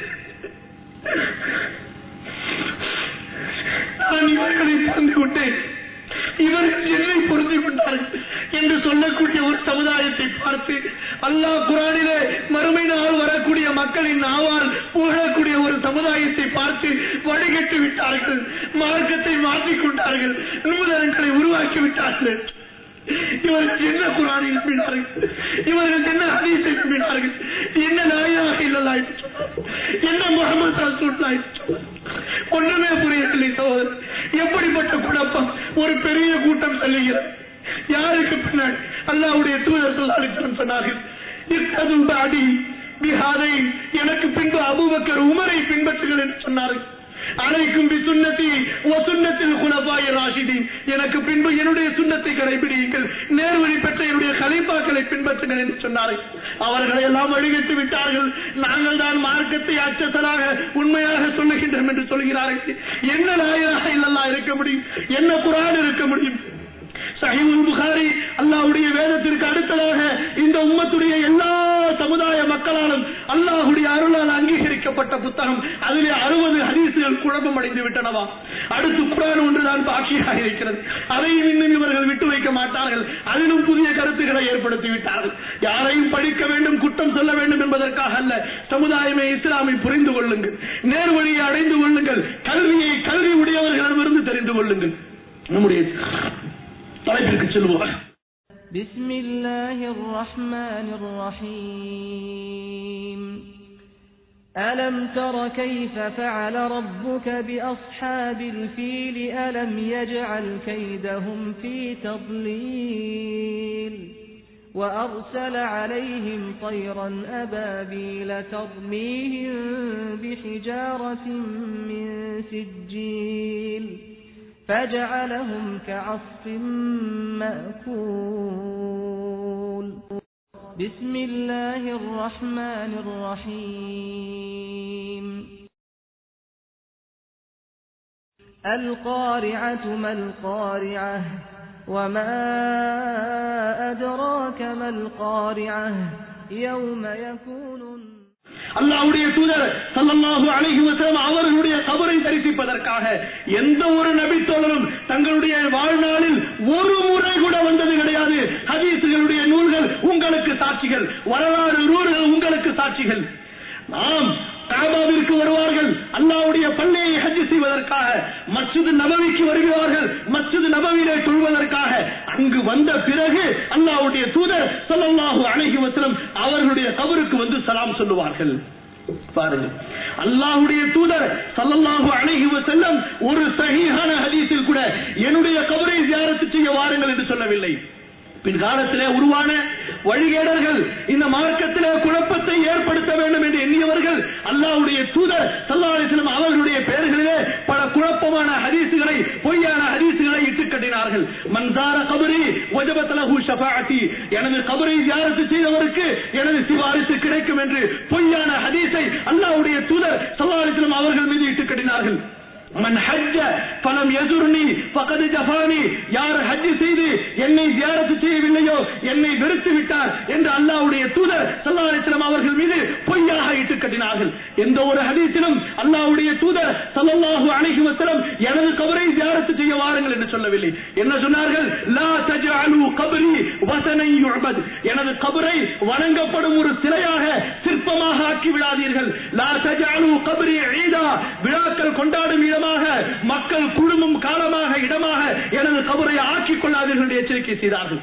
நான் இவர்களை புரிந்து கொண்டேன் இவர்கள் என்னை புரிந்து கொண்டார்கள் என்று சொல்லக்கூடிய ஒரு சமுதாயத்தை பார்த்து அல்லாஹ் குரானிலே மறுமை நாள் வரக்கூடிய மக்களின் நாவால் புகழக்கூடிய ஒரு சமுதாயத்தை பார்த்து வடிகட்டி விட்டார்கள் மார்க்கத்தை மாற்றிக் கொண்டார்கள் நூதனங்களை உருவாக்கி விட்டார்கள் இவர்கள் என்ன குரானை நம்பினார்கள் இவர்கள் என்ன ஹதீஸை நம்பினார்கள் என்ன நாயாக இல்லல்லா என்று சொன்னார்கள் என்ன முகமது ரசூல்லா என்று சொன்னார்கள் ஒண்ணுமே புரியவில்லை சகோதரர் எப்படிப்பட்ட குழப்பம் ஒரு பெரிய கூட்டம் செல்லுகிறது யாருக்கு பின்னாடி அல்லாவுடைய தூதர் சொல்லாலித்தனம் சொன்னார்கள் இத்தது அடி பிஹாதை எனக்கு பின்பு அபூபக்கர் உமரை பின்பற்றுங்கள் என்று சொன்னார்கள் அனைக்கும் பி சுண்ணத்தி ஓ சுண்ணத்தில் குலபாய ராஷிதி எனக்கு பின்பு என்னுடைய சுண்ணத்தை கடைபிடியுங்கள் நேர்வழி பெற்ற என்னுடைய கலைப்பாக்களை பின்பற்றுங்கள் என்று சொன்னார்கள் அவர்களை எல்லாம் வழிகட்டு விட்டார்கள் நாங்கள் தான் மார்க்கத்தை அச்சத்தலாக உண்மையாக சொல்லுகின்றோம் என்று சொல்கிறார்கள் என்ன நாயராக இல்லல்லா இருக்க முடியும் என்ன குரான் இருக்க முடியும் சஹீஹுல் புகாரி அல்லாஹ்வுடைய வேதத்திற்கு அடுத்ததாக இந்த உம்மத்துடைய எல்லா சமுதாய மக்களாலும் அல்லாஹ்வுடைய அருளால் அங்கீகரிக்கப்பட்ட புத்தகம் அதிலே அறுபது ஹதீசுகள் குழப்பம் அடைந்து விட்டனவா அடுத்து குரான் ஒன்றுதான் பாக்கியாக இருக்கிறது அதையும் இன்னும் இவர்கள் விட்டு வைக்க மாட்டார்கள் அதிலும் புதிய கருத்துக்களை ஏற்படுத்தி விட்டார்கள் யாரையும் படிக்க வேண்டும் குற்றம் சொல்ல வேண்டும் என்பதற்காக அல்ல சமுதாயமே இஸ்லாமை புரிந்து கொள்ளுங்கள் நேர்வழியை அடைந்து கொள்ளுங்கள் கல்வியை கல்வி உடையவர்களிடமிருந்து தெரிந்து கொள்ளுங்கள் நம்முடைய தலைப்பிற்கு செல்வோம் بسم الله الرحمن الرحيم ألم تر كيف فعل ربك بأصحاب الفيل ألم يجعل كيدهم في تضليل وأرسل عليهم طيرا أبابيل ترميهم بحجارة من سجيل فجعلهم كعصف مأكول بسم الله الرحمن الرحيم القارعة ما القارعة وما أدراك ما القارعة يوم يكون அல்லாஹ்வுடைய தூதர் ஸல்லல்லாஹு அலைஹி வஸல்லம் அவர்களுடைய கபரை தரிசிப்பதற்காக எந்த ஒரு நபித்தோழரும் தங்களுடைய வாழ்நாளில் ஒரு முறை கூட வந்தது கிடையாது ஹதீசுகளுடைய நூல்கள் உங்களுக்கு சாட்சிகள் வரலாறு நூல்கள் உங்களுக்கு சாட்சிகள் நாம் காபாவிற்கு வருவார்கள் அல்லாஹ்வுடைய பள்ளியை ஹஜ் செய்வதற்காக மஸ்ஜித் நபவிக்கு வருகிறார்கள் மஸ்ஜித் நபவியிலே தொழுவதற்காக அங்கு வந்த பிறகு அல்லாஹ்வுடைய தூதர் ஸல்லல்லாஹு அலைஹி வஸல்லம் அவர்களுடைய கபருக்கு வந்து சலாம் சொல்லுவார்கள் பாருங்க அல்லாஹ்வுடைய தூதர் ஸல்லல்லாஹு அலைஹி வஸல்லம் ஒரு சஹீஹான ஹதீஸில் கூட என்னுடைய கபரை ஜியாரத்து செய்ய வாருங்கள் என்று சொல்லவில்லை பின்காலத்திலே உருவான வழிகேடர்கள் இந்த மார்க்கத்திலே குழப்பத்தை ஏற்படுத்த வேண்டும் என்று எண்ணியவர்கள் அல்லாஹ்வுடைய தூதர் ஸல்லல்லாஹு அலைஹி வஸல்லம் அவர்களுடைய பெயர்களிலே பல குழப்பமான ஹதீசுகளை பொய்யான ஹதீசுகளை இட்டு கட்டினார்கள் மன்சார கபரி வஜபத் லஹு ஷஃபாஅத்தி எனது கபரை ஜியாரத்து செய்தவருக்கு எனது சிபாரிசு கிடைக்கும் என்று பொய்யான ஹதீஸை அல்லாஹ்வுடைய தூதர் ஸல்லல்லாஹு அலைஹி வஸல்லம் அவர்கள் மீது இட்டு கட்டினார்கள் மன் ஹஜ்ஜ ஃபலம் யசுர்னி ஃபகத் ஜஃபானி யார் ஹஜ் செய்து என்னை ஜியாரத்து செய்யவில்லையோ என்னை வெறுத்து விட்டார் என்று அல்லாஹ்வுடைய தூதர் ஸல்லல்லாஹு அலைஹி வஸல்லம் அவர்கள் மீது பொய்யாக இட்டு கட்டினார்கள் எந்த ஒரு ஹதீஸிலும் அல்லாஹ்வுடைய தூதர் ஸல்லல்லாஹு அலைஹி வஸல்லம் எனது கபரை ஜியாரத்து செய்ய வாருங்கள் என்று சொல்லவில்லை என்ன சொன்னார்கள் லா தஜ்அலு கப்ரி வஸனை யுஅபத் எனது கபரை வணங்கப்படும் ஒரு சிலையாக சிற்பமாக ஆக்கி விடாதீர்கள் லா தஜ்அலு கப்ரி ஈதா விழாக்கள் கொண்டாடும் இடமாக மக்கள் குழுமும் காலமாக இடமாக எனது கபரை ஆக்கிக் கொள்ளாதீர்கள் என்று எச்சரிக்கை செய்தார்கள்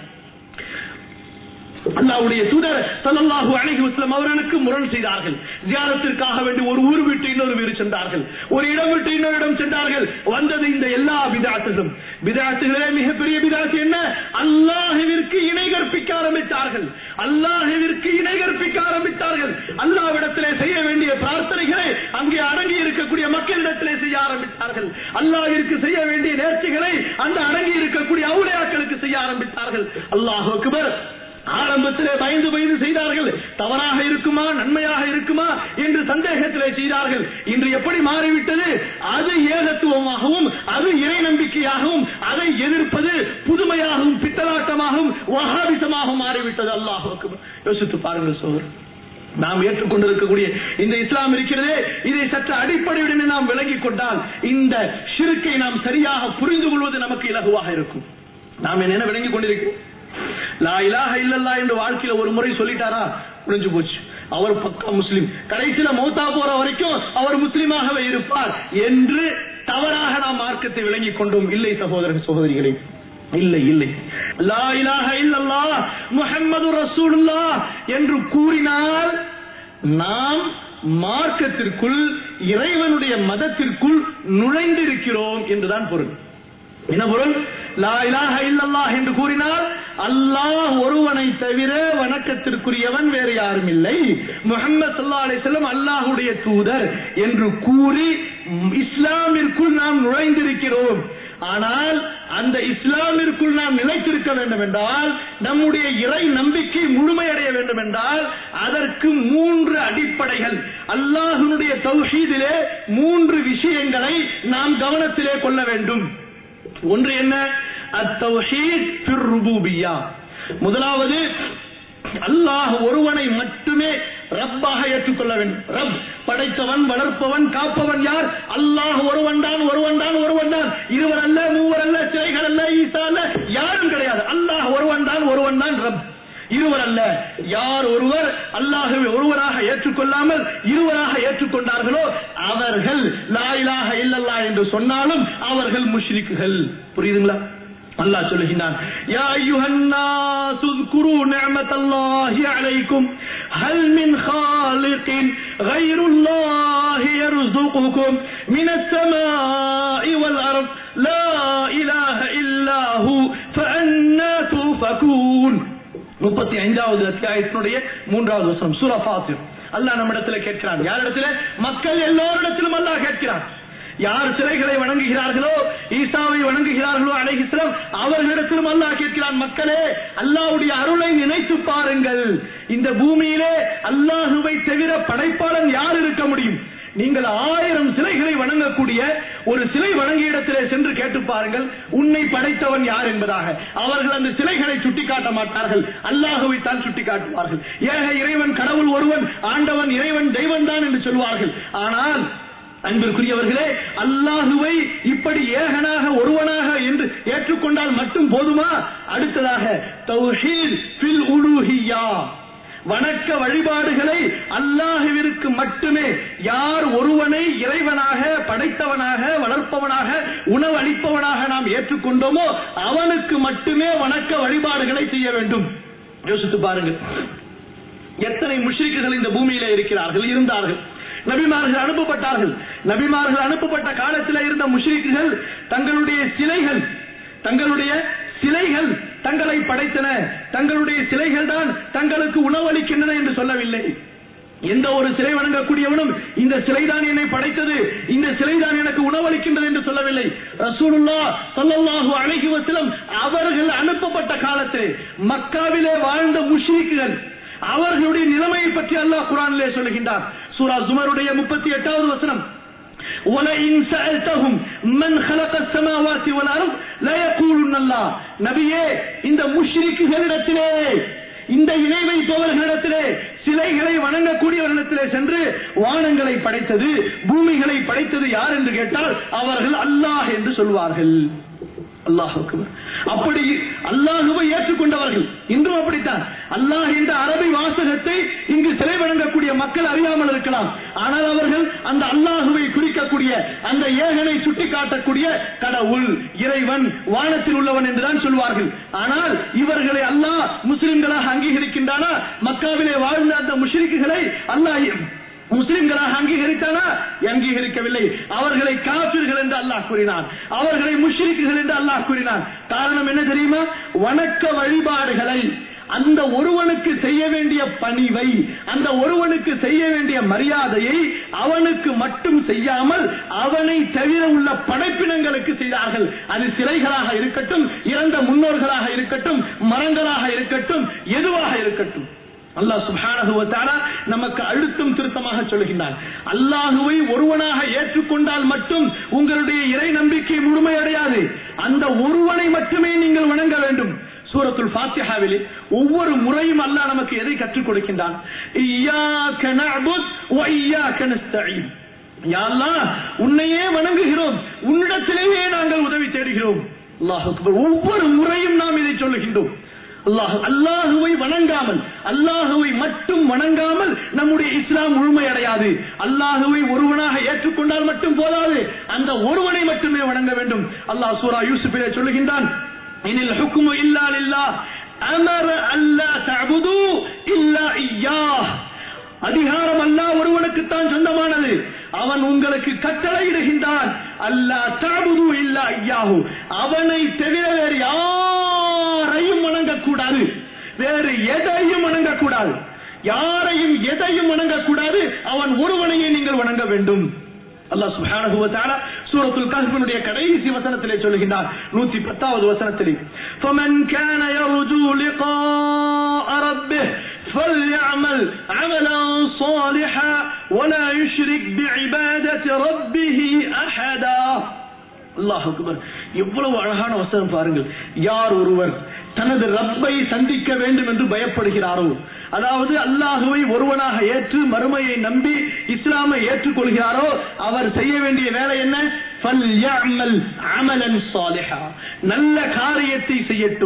அல்லாஹ்வுடைய தூதர் ஸல்லல்லாஹு அலைஹி வஸல்லம் அவர்களுக்கு முரண் செய்தார்கள் ஜியாரத்திற்காக வேண்டி ஒரு ஊர் விட்டு இன்னொரு வீடு சென்றார்கள் ஒரு இடம் விட்டு இன்னொரு இடம் சென்றார்கள் வந்தது இந்த எல்லா பிதாத்துகளும் பிதாத்துகளே மிகப்பெரிய பிதாத்து என்ன அல்லாஹ்விற்கு இணை கற்பிக்க ஆரம்பித்தார்கள் அல்லாஹ்விற்கு இணை கற்பிக்க ஆரம்பித்தார்கள் அல்லாஹ்விடத்திலே செய்ய வேண்டிய பிரார்த்தனைகளை அங்கே அடங்கி இருக்கக்கூடிய மக்களிடத்திலே செய்ய ஆரம்பித்தார்கள் அல்லாஹ்விற்கு செய்ய வேண்டிய நேர்ச்சிகளை அந்த அடங்கி இருக்கக்கூடிய அவுளியாக்களுக்கு செய்ய ஆரம்பித்தார்கள் அல்லாஹ் அக்பர் ஆரம்பத்திலே பயந்து பயந்து செய்தார்கள் தவறாக இருக்குமா நன்மையாக இருக்குமா என்று சந்தேகத்திலே செய்தார்கள் இன்று எப்படி மாறிவிட்டது அது ஏகத்துவமாகவும் அது இறை நம்பிக்கையாகவும் அதை எதிர்ப்பது புதுமையாகவும் பித்தலாட்டமாகவும் வகாபிசமாகவும் மாறிவிட்டது அல்லாஹ் யோசித்து பாருங்கள் சோதர் நாம் ஏற்றுக்கொண்டிருக்கக்கூடிய இந்த இஸ்லாம் இருக்கிறதே இதை சற்று அடிப்படையுடன் நாம் விலகிக் கொண்டால் இந்த ஷிருக்கை நாம் சரியாக புரிந்து கொள்வது நமக்கு இலகுவாக இருக்கும் நாம் என்ன விளங்கிக் கொண்டிருக்கிறோம் லா இலாஹ இல்லல்லா என்று வாழ்க்கையில ஒரு முறை சொல்லிட்டாரா முடிஞ்சு போச்சு அவர் பக்கா முஸ்லிம் கடைசியில மௌத்தா போற வரைக்கும் அவர் முஸ்லிமாகவே இருப்பார் என்று தவறாக நாம் மார்க்கத்தை விளங்கிக் கொண்டோம் இல்லை சகோதர சகோதரிகளே இல்லை இல்லை லா இலாஹ இல்லல்லா முஹம்மது ரசூலுல்லாஹ் என்று கூறினால் நாம் மார்க்கத்திற்குள் இறைவனுடைய மதத்திற்குள் நுழைந்திருக்கிறோம் என்றுதான் பொருள் என்ன பொருள் லா இலாஹ இல்லல்லாஹ் என்று கூறினால் அல்லாஹ் ஒருவனை தவிர வணக்கத்திற்குரியவன் வேறு யாரும் இல்லை முகமது சல்லா அலிஸ்லாம் அல்லாஹுடைய தூதர் என்று கூறி இஸ்லாமிற்குள் நாம் நுழைந்திருக்கிறோம் ஆனால் அந்த இஸ்லாமிற்குள் நாம் நிலைத்திருக்க வேண்டும் என்றால் நம்முடைய இறை நம்பிக்கை முழுமையடைய வேண்டும் என்றால் அதற்கு மூன்று அடிப்படைகள் அல்லாஹனுடைய தௌஹீதிலே மூன்று விஷயங்களை நாம் கவனத்திலே கொள்ள வேண்டும் ஒன்று என்ன அத்தௌஹீத் ஃபிர் ருபூபியா முதலாவது அல்லாஹ் ஒருவனை மட்டுமே ரப்பாக ஏற்றுக்கொள்ள வேண்டும் ரப் படைத்தவன் வளர்ப்பவன் காப்பவன் யார் அல்லாஹ் ஒருவன் தான் ஒருவன் தான் ஒருவன் தான் இருவர் அல்ல மூவர் அல்ல சிலைகள் அல்ல ஈசா அல்ல யாரும் கிடையாது அல்லாஹ் ஒருவன் தான் ஒருவன் தான் ரப் இருவர் அல்ல யார் ஒருவர் அல்லாஹுவை ஒருவராக ஏற்றுக்கொள்ளாமல் இருவராக ஏற்றுக்கொண்டார்களோ அவர்கள் லா இலாஹ இல்லல்லா என்று சொன்னாலும் அவர்கள் முஷ்ரிக்குகள் புரியுதுங்களா அல்லாஹ் சொல்லுகிறான் யா அய்யுஹன் நாஸ் اذكروا نعمة الله عليكم هل من خالق غير الله يرزقكم من السماء والأرض لا إله إلا هو فأنا تؤفكون முப்பத்தி ஐந்தாவது அத்தியாயத்தினுடைய மூன்றாவது வசனம் சூரா ஃபாத்திர் அல்லாஹ் நம்மிடத்துல கேட்கிறான் யாரிடத்துல மக்கள் எல்லோரிடத்திலும் அல்லாஹ் கேட்கிறான் யார் சிலைகளை வணங்குகிறார்களோ ஈசாவை வணங்குகிறார்களோ அலைஹிஸ்லாம் அவர்களிடத்திலும் அல்லாஹ் கேட்கிறான் மக்களே அல்லாஹ்வுடைய அருளை நினைத்து பாருங்கள் இந்த பூமியிலே அல்லாஹுவை தவிர படைப்பாளன் யார் இருக்க முடியும் நீங்கள் ஆயிரம் சிலைகளை வணங்கக்கூடிய ஒரு சிலை வணங்கிய இடத்திலே சென்று கேட்டு பாருங்கள் உன்னை படைத்தவன் யார் என்பதாக அவர்கள் அந்த சிலைகளை சுட்டிக்காட்ட மாட்டார்கள் அல்லாஹுவை தான் சுட்டிக்காட்டுவார்கள் ஏக இறைவன் கடவுள் ஒருவன் ஆண்டவன் இறைவன் தெய்வன் தான் என்று சொல்வார்கள் ஆனால் அன்பிற்குரியவர்களே அல்லாஹுவை இப்படி ஏகனாக ஒருவனாக என்று ஏற்றுக்கொண்டால் மட்டும் போதுமா அடுத்ததாக தௌஹீத் ஃபில் உலூஹியா வணக்க வழிபாடுகளை அல்லாஹுவிற்கு மட்டுமே யார் ஒருவனை இறைவனாக படைத்தவனாக வளர்ப்பவனாக உணவு அளிப்பவனாக நாம் ஏற்றுக்கொண்டோமோ அவனுக்கு மட்டுமே வணக்க வழிபாடுகளை செய்ய வேண்டும் யோசித்து பாருங்கள் எத்தனை முஷ்ரிக்குகள் இந்த பூமியில இருக்கிறார்கள் இருந்தார்கள் நபிமார்கள் அனுப்பப்பட்டார்கள் நபிமார்கள் அனுப்பப்பட்ட காலத்தில் இருந்த முஷ்ரிக்குகள் தங்களுடைய சிலைகள் தங்களுடைய சிலைகள் தங்களை படைத்தன தங்களுடைய சிலைகள் தான் தங்களுக்கு உணவளிக்கின்றன என்று சொல்லவில்லை எந்த ஒரு சிலை வணங்கக்கூடியவனும் இந்த சிலைதான் என்னை படைத்தது இந்த சிலைதான் எனக்கு உணவளிக்கின்றது என்று சொல்லவில்லை ரசூலுல்லா ஸல்லல்லாஹு அலைஹி வஸல்லம் அவர்கள் அனுப்பப்பட்ட காலத்தில் மக்காவிலே வாழ்ந்த முஷ்ரிக்குகள் அவர்களுடைய நிலைமையை பற்றி அல்லாஹ் குரானிலே சொல்லுகின்றார் சூரா ஜுமருடைய முப்பத்தி எட்டாவது வசனம் وَلَئِنْ سَأَلْتَهُمْ مَنْ خَلَقَ السَّمَاوَاتِ وَالْأَرْضَ لَيَقُولُنَّ اللَّهُ நபியே இந்த முஷ்ரிக்குகளிடத்திலே இந்த இணை வைப்பவர்களிடத்திலே சிலைகளை வணங்கக்கூடியவர்களிடத்திலே சென்று வானங்களை படைத்தது பூமிகளை படைத்தது யார் என்று கேட்டால் அவர்கள் அல்லாஹ் என்று சொல்வார்கள் அல்லாஹ் அப்படி அல்லாஹுவை ஏற்றுக்கொண்டவர்கள் இன்றும் அப்படித்தான் அல்லாஹ் என்ற அரபி வாசகத்தை இங்கு சிலை வழங்கக்கூடிய மக்கள் அறியாமல் இருக்கலாம் ஆனால் அவர்கள் அந்த அல்லாஹுவை குறிக்கக்கூடிய அந்த ஏகனை சுட்டி காட்டக்கூடிய கடவுள் இறைவன் வானத்தில் உள்ளவன் என்றுதான் சொல்வார்கள் ஆனால் இவர்களை அல்லாஹ் முஸ்லிம்களாக அங்கீகரிக்கின்றானா மக்காவிலே வாழ்ந்த அந்த முஷ்ரிக்குகளை அல்லாஹ் முஸ்லிம்களாக அங்கீகரித்தானா அங்கீகரிக்கவில்லை அவர்களை காபிர்கள் என்று அல்லாஹ் கூறினான் அவர்களை முஷ்ரிக்குகள் என்று அல்லாஹ் கூறினான் காரணம் என்ன தெரியுமா வணக்க வழிபாடுகளை அந்த ஒருவனுக்கு செய்ய வேண்டிய பணிவை அந்த ஒருவனுக்கு செய்ய வேண்டிய மரியாதையை அவனுக்கு மட்டும் செய்யாமல் அவனை தவிர உள்ள படைப்பினங்களுக்கு செய்தார்கள் அது சிலைகளாக இருக்கட்டும் இறந்த முன்னோர்களாக இருக்கட்டும் மரங்களாக இருக்கட்டும் எதுவாக இருக்கட்டும் அல்லாஹ் சுப்ஹானஹு வ தஆலா நமக்கு அழுத்தம் திருத்தமாக சொல்கின்றான் அல்லாஹுவை ஒருவனாக ஏற்றுக்கொண்டால் மட்டும் உங்களுடைய இறை நம்பிக்கை முழுமையடையாது அந்த ஒருவனை மட்டுமே நீங்கள் வணங்க வேண்டும் சூரத்துல் ஃபாத்திஹாவிலே ஒவ்வொரு முறையும் அல்லாஹ் நமக்கு எதை கற்றுக் கொடுக்கின்றான் இய்யாக நஅபுத் வ இய்யாக நஸ்தஈன் யா அல்லாஹ் உன்னையே வணங்குகிறோம் உன்னிடத்திலேயே நாங்கள் உதவி தேடுகிறோம் அல்லாஹ் அக்பர் ஒவ்வொரு முறையும் நாம் இதை சொல்லுகின்றோம் அல்லாஹ் அல்லாஹுவை வணங்காமல் அல்லாஹுவை மட்டும் வணங்காமல் நம்முடைய இஸ்லாம் முழுமையடையாது அல்லாஹுவை ஒருவனாக ஏற்றுக்கொண்டால் மட்டும் போதாது அந்த ஒருவனை மட்டுமே வணங்க வேண்டும் அல்லாஹ் சூரா யூசுஃபிலே சொல்லுகின்றான் இனில் ஹுக்குமு இல்லா லில்லாஹ் அமர அல்லா தஅபுது இல்லா இய்யாஹ் அதிகாரம் அல்லாஹ் ஒருவனுக்குத்தான் சொந்தமானது அவன் உங்களுக்கு கட்டளையிடுகின்றான் அல்லா தஅபுது இல்லா இய்யாஹு அவனை தவிர வேறு யாரையும் வணங்கக்கூடாது வேறு எதையும் வணங்கக்கூடாது யாரையும் எதையும் வணங்கக்கூடாது அவன் ஒருவனையே நீங்கள் வணங்க வேண்டும் அல்லாஹ் சுப்ஹானஹு வ தஆலா சூரத்துல் கஹ்ஃபினுடைய கடைசி வசனத்திலே சொல்லுகின்றார் 110வது வசனத்திலே فمن كان يرجو لقاء ربه فليعمل عملا صالحا ولا يشرك بعبادة ربه أحدا அல்லாஹ் அக்பர் எவ்வளவு அழகான வசனம் பாருங்கள் யார் ஒருவர் தனது ரப்பை சந்திக்க வேண்டும் என்று பயப்படுகிறாரோ அதாவது அல்லாஹுவை ஒருவனாக ஏற்று மறுமையை நம்பி இஸ்லாமை ஏற்றுக்கொள்கிறாரோ அவர் செய்ய வேண்டிய வேலை என்ன فَلْيَعْمَلْ عَمَلًا صَالِحًا நல்ல காரியத்தை செய்யட்டும்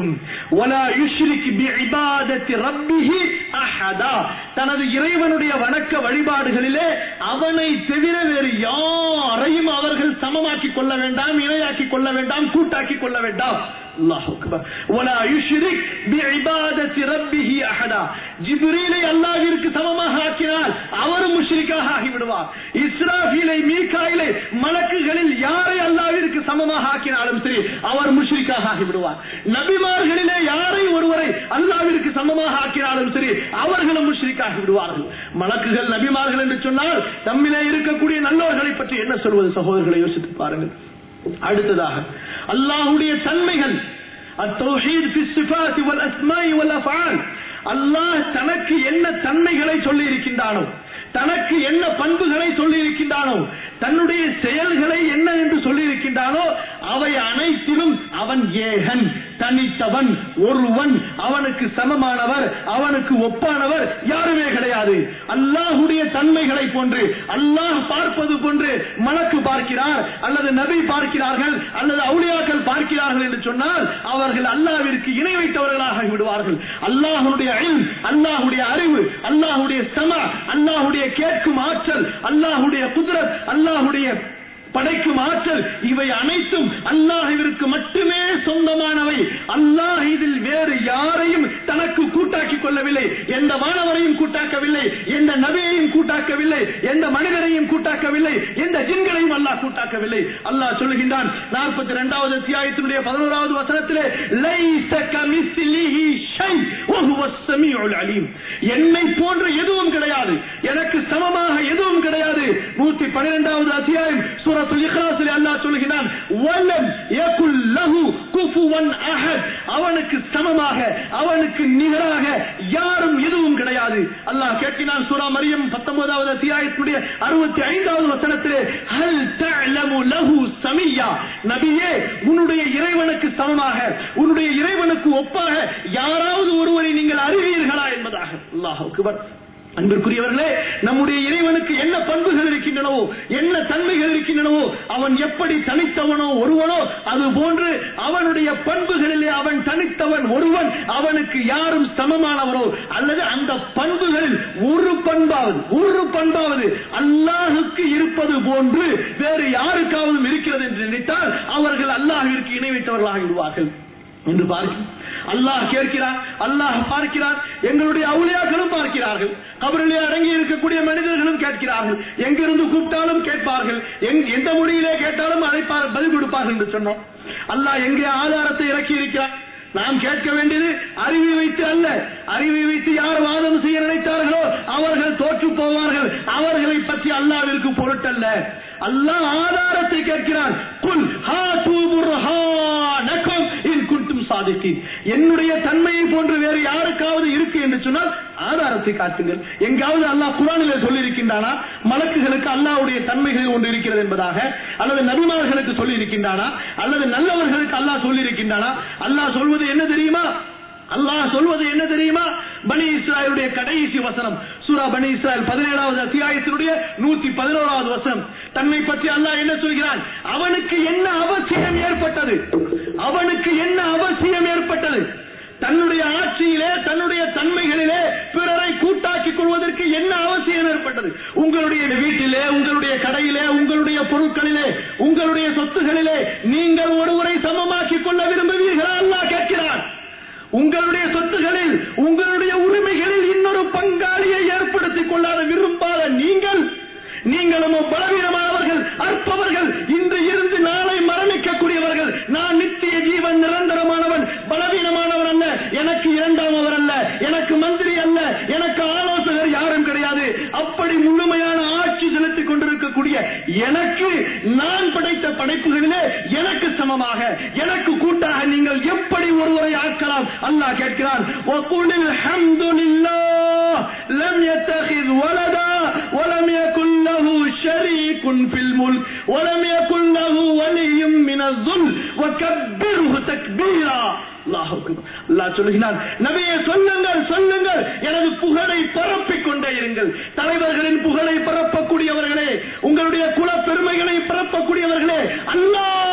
ولا يشرك بعبادة ربه أحدا தனது இறைவனுடைய வணக்க வழிபாடுகளிலே அவனை தவிர வேறு யாரையும் அவர்கள் சமமாக்கி கொள்ள வேண்டாம் இணையாக்கி கொள்ள வேண்டாம் கூட்டாக்கி கொள்ள வேண்டாம் அல்லாஹ் அக்பர் ولا يشرك بعبادة ربه أحدا ஜிப்ரீலை அல்லாஹ்விற்கு சமமாக ஆக்கினால் அவரும் முஷ்ரிக்காக ஆகிவிடுவார் இஸ்ராஃபீலை மீகாயிலை மலக்குகளில் யாரை அல்லாஹ்விற்கு சமமாக ஆக்கினாலும் சரி அவர் முஷ்ரிக்காக ஆகிவிடுவார் நபிமார்களிலே யாரை ஒருவரை அல்லாஹ்விற்கு சமமாக ஆக்கினாலும் சரி அவர்களும் முஷ்ரிக்காகி விடுவார்கள் மலக்குகள் நபிமார்கள் என்று சொன்னால் தம்மிலே இருக்கக்கூடிய நல்லோர்களை பற்றி என்ன சொல்வது சகோதரர்களை யோசித்து பாருங்கள் அடுத்ததாக அல்லாஹ்வுடைய தன்மைகள் التوحيد في الصفات والاسماء والافعال அல்லாஹ் தனக்கு என்ன தன்மைகளை சொல்லி இருக்கின்றானோ தனக்கு என்ன பண்புகளை சொல்லி இருக்கின்றானோ தன்னுடைய செயல்களை என்ன என்று சொல்லி இருக்கின்றானோ அவை அனைத்திலும் அவன் ஏகன் தனித்தவன் ஒருவன் அவனுக்கு சமமானவர் அவனுக்கு ஒப்பானவர் யாருமே கிடையாது அல்லாஹுடைய தன்மைகளை போன்று அல்லாஹ் பார்ப்பது போன்று மலக்கு பார்க்கிறார் அல்லது நபி பார்க்கிறார்கள் அல்லது அவுளியாக்கள் பார்க்கிறார்கள் என்று சொன்னால் அவர்கள் அல்லாஹ்விற்கு இணை வைத்தவர்களாக விடுவார்கள் அல்லாஹுடைய இல்ம், அல்லாஹுடைய அறிவு அல்லாஹுடைய சம அல்லாஹுடைய கேட்கும் ஆற்றல் அல்லாஹுடைய குதிரத் அல்லாஹுடைய படைக்கும் ஆற்றல் இவை அனைத்தும் அல்லாஹிற்கு மட்டுமே சொந்தமானவை அல்லாஹ் இதில் வேறு யாரையும் தனக்கு கூட்டாக்கிக் கொள்ளவில்லை எந்த மாணவரையும் கூட்டாக்கவில்லை எந்த நபியையும் கூட்டாக்கவில்லை எந்த மனிதரையும் கூட்டாக்கவில்லை எந்த ஜின்களையும் அல்லாஹ் கூட்டாக்கவில்லை அல்லாஹ் சொல்லுகின்றான் நாற்பத்தி இரண்டாவது அத்தியாயத்தினுடைய பதினோராவது வசனத்திலே லைஸ கமிஸ்லிஹி ஷை வஹுவ ஸமீஉல் அலீம் என்னை போன்ற எதுவும் கிடையாது எனக்கு சமமாக எதுவும் கிடையாது நூத்தி பன்னிரெண்டாவது அத்தியாயம் சூரத்துல் இக்லாஸில் அல்லாஹ் சொல்கிறான் வலம் யகுல் லஹு குஃபுவன் அஹத் அவனுக்கு சமமாக அவனுக்கு நிகராக யாரும் எதுவும் கிடையாது அல்லாஹ் கேட்கிறான் சூரா மரியம் 19வது அத்தியாயத்துடைய 65வது வசனத்திலே ஹல் தஅலமு லஹு சமியா நபியே உன்னுடைய இறைவனுக்கு சமமாக உன்னுடைய இறைவனுக்கு ஒப்பாக யாராவது ஒருவரை நீங்கள் அறிவீர்களா என்பதாக அல்லாஹ் அக்பர் அன்பிற்குரியவர்களே நம்முடைய இறைவனுக்கு என்ன பண்புகள் இருக்கின்றனவோ என்ன தன்மைகள் இருக்கின்றனவோ அவன் எப்படி தனித்தவனோ ஒருவனோ அது போன்று அவனுடைய பண்புகளிலே அவன் தனித்தவன் ஒருவன் அவனுக்கு யாரும் சமமானவரோ அல்லது அந்த பண்புகளில் ஒரு பண்பாவது ஒரு பண்பாவது அல்லாஹுக்கு இருப்பது போன்று வேறு யாருக்காவது இருக்கிறது என்று நினைத்தால் அவர்கள் அல்லாஹிற்கு இணை வைத்தவர்களாக விடுவார்கள் என்று பார்க்கிறோம் அல்லாஹ் கேட்கிறார் அல்லாஹ் பார்க்கிறார் எங்களுடைய அவுளியாக்களும் பார்க்கிறார்கள் கபரிலே அடங்கி இருக்கக்கூடிய மனிதர்களும் கேட்கிறார்கள் எங்கிருந்து கூப்பிட்டாலும் கேட்பார்கள் எங்- எந்த மொழியிலே கேட்டாலும் அழைப்பார் பதில் கொடுப்பார்கள் என்று சொன்னோம் அல்லாஹ் எங்கே ஆதாரத்தை இறக்கி இருக்கிறார் நாம் கேட்க வேண்டியது அறிவை வைத்து அல்ல அறிவை வைத்து யார் வாதம் செய்ய நினைத்தார்களோ அவர்கள் தோற்று போவார்கள் அவர்களை பற்றி அல்லாவிற்கு பொருட்டல்ல அல்லாஹ் ஆதாரத்தை கேட்கிறான் குல் ஹாத்து புர்ஹானக்கும் இன் குன்தும் சாதித்தீன் என்னுடைய தன்மையை போன்று வேறு யாருக்காவது இருக்கு என்று சொன்னால் ஆதாரத்தை காட்டுங்கள் எங்காவது அல்லாஹ் குரானிலே சொல்லி இருக்கின்றானா மலக்குகளுக்கு அல்லாஹ்வுடைய தன்மைகளில் ஒன்று இருக்கிறது என்பதாக அல்லது நபிமார்களுக்கு சொல்லி இருக்கின்றானா அல்லது நல்லவர்களுக்கு அல்லாஹ் சொல்லி இருக்கின்றானா அல்லாஹ் சொல்வது என்ன தெரியுமா அல்லாஹ் சொல்வது என்ன தெரியுமா பனி இஸ்ராயலுடைய கடைசி வசனம் சூரா பனி இஸ்ராயல் பதினேழாவது அத்தியாயத்தினுடைய நூத்தி பதினோராவது வசனம் தன்னை பற்றி அல்லாஹ் என்ன சொல்கிறான் அவனுக்கு என்ன அவசியம் ஏற்பட்டது அவனுக்கு என்ன அவசியம் ஏற்பட்டது தன்னுடைய ஆட்சியிலே தன்னுடைய தன்மைகளிலே பிறரை கூட்டாக்கிக் கொள்வதற்கு என்ன அவசியம் ஏற்பட்டது உங்களுடைய வீட்டிலே உங்களுடைய கடையிலே உங்களுடைய பொருட்களிலே உங்களுடைய சொத்துகளிலே நீங்கள் ஒருவரை சமமாக்கிக் கொள்ள விரும்புவீர்களா அல்லாஹ் கேட்கிறான் உங்களுடைய சொத்துகளில் உங்களுடைய உரிமைகளில் இன்னொரு பங்காளியை ஏற்படுத்திக் கொள்ளாத விரும்பாத நீங்கள் நீங்களும் பலவீனமானவர்கள் அற்பவர்கள் இன்று இருந்து நாளை மரணிக்கக்கூடியவர்கள் நான் நித்திய ஜீவன் நிரந்தரமானவன் பலவீனமானவன் அல்ல எனக்கு இரண்டாமவர் அல்ல எனக்கு மந்திரி அல்ல எனக்கு ஆலோசகர் யாரும் கிடையாது அப்படி முழுமையான ஆட்சி செலுத்திக் கொண்டிருக்கக்கூடிய எனக்கு நான் படைத்த படைப்புகளிலே எனக்கு சமமாக எனக்கு கூட்டாக நீங்கள் எப்படி ஒருவரை ஆக்கலாம் அல்லாஹ் கேட்கிறான் وَقُلِ الْحَمْدُ لِلَّهِ لَمْ يَتَّخِذْ وَلَدًا وَلَمْ يَكُنْ لَهُ شَرِيكٌ فِي الْمُلْكِ وَلَمْ يَكُنْ لَهُ وَلِيٌّ مِنَ الذُّلِّ وَكَبِّرْهُ تَكْبِيرًا அல்லாஹ் அக்பர். அல்லாஹ் சொல்லுகிறான் நபியே சொல்லுங்கள் சொல்லுங்கள் எனது புகழை பரப்பிக் கொண்டே இருங்கள் தலைவர்களின் புகழை பரப்பக்கூடியவர்களே உங்களுடைய குல பெருமைகளை பரப்பக்கூடியவர்களே அல்லாஹ்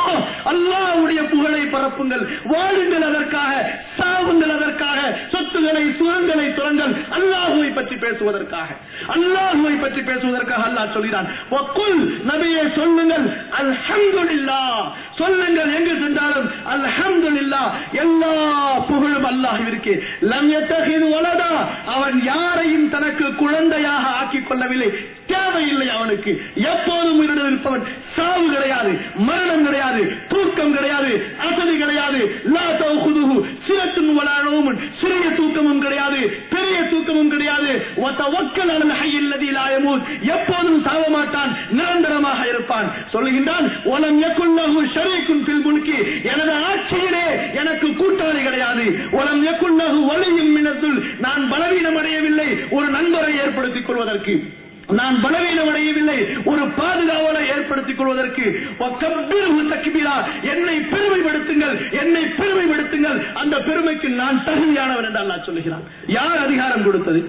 அல்லாஹ்வுடைய புகழை பரப்புங்கள் வாழுங்கள் அதற்காக சாவுங்கள் அதற்காக சொத்துக்களை சுகங்களை துறங்கள் அல்லாஹுவை பற்றி பேசுவதற்காக அல்லாஹுவை பற்றி பேசுவதற்காக அல்லாஹ் சொல்கிறான் வக்குல் நபியே சொல்லுங்கள் அல்ஹம்துலில்லாஹ் சொல்லுங்கள் எங்கு சென்றாலும் அல்ஹம்துலில்லாஹ் எல்லா புகழும் அல்லாஹ்விற்கு லம் யத்தஹிது வலதா அவன் யாரையும் தனக்கு குழந்தையாக ஆக்கிக் கொள்ளவில்லை தேவையில்லை அவனுக்கு எப்போதும் உயிரிடம் இருப்பவன் சாவு கிடையாது மரணம் கிடையாது தூக்கம் கிடையாது அசதி கிடையாது லா தௌகுதுஹு சிரத்துன் வலா நௌமுன் சிறிய தூக்கமும் கிடையாது பெரிய தூக்கமும் கிடையாது வத்தவக்கல் அலல் ஹய்யில் லதீ லா யமூத் எப்போதும் சாவ மாட்டான் நிரந்தரமாக இருப்பான் சொல்லுகின்றான் வலம் யகுல்லஹு ஷரீக்குன் ஃபில் முல்கி எனது ஆட்சியிலே எனக்கு கூட்டாளி கிடையாது வலம் யகுல்லஹு வலியும் மினத்துல் நான் பலவீனம் அடையவில்லை ஒரு நண்பரை ஏற்படுத்திக் கொள்வதற்கு நான் பலவீனம் அடையவில்லை ஒரு பாதுகாவலை ஏற்படுத்திக் கொள்வதற்கு வக்கப்பிருஹு தக்பீரா என்னை பெருமைப்படுத்துங்கள் என்னை பெருமைப்படுத்துங்கள் அந்த பெருமைக்கு நான் தகுதியானவன் என்று அல்லாஹ் சொல்லுகிறான் யார் அதிகாரம் கொடுத்தது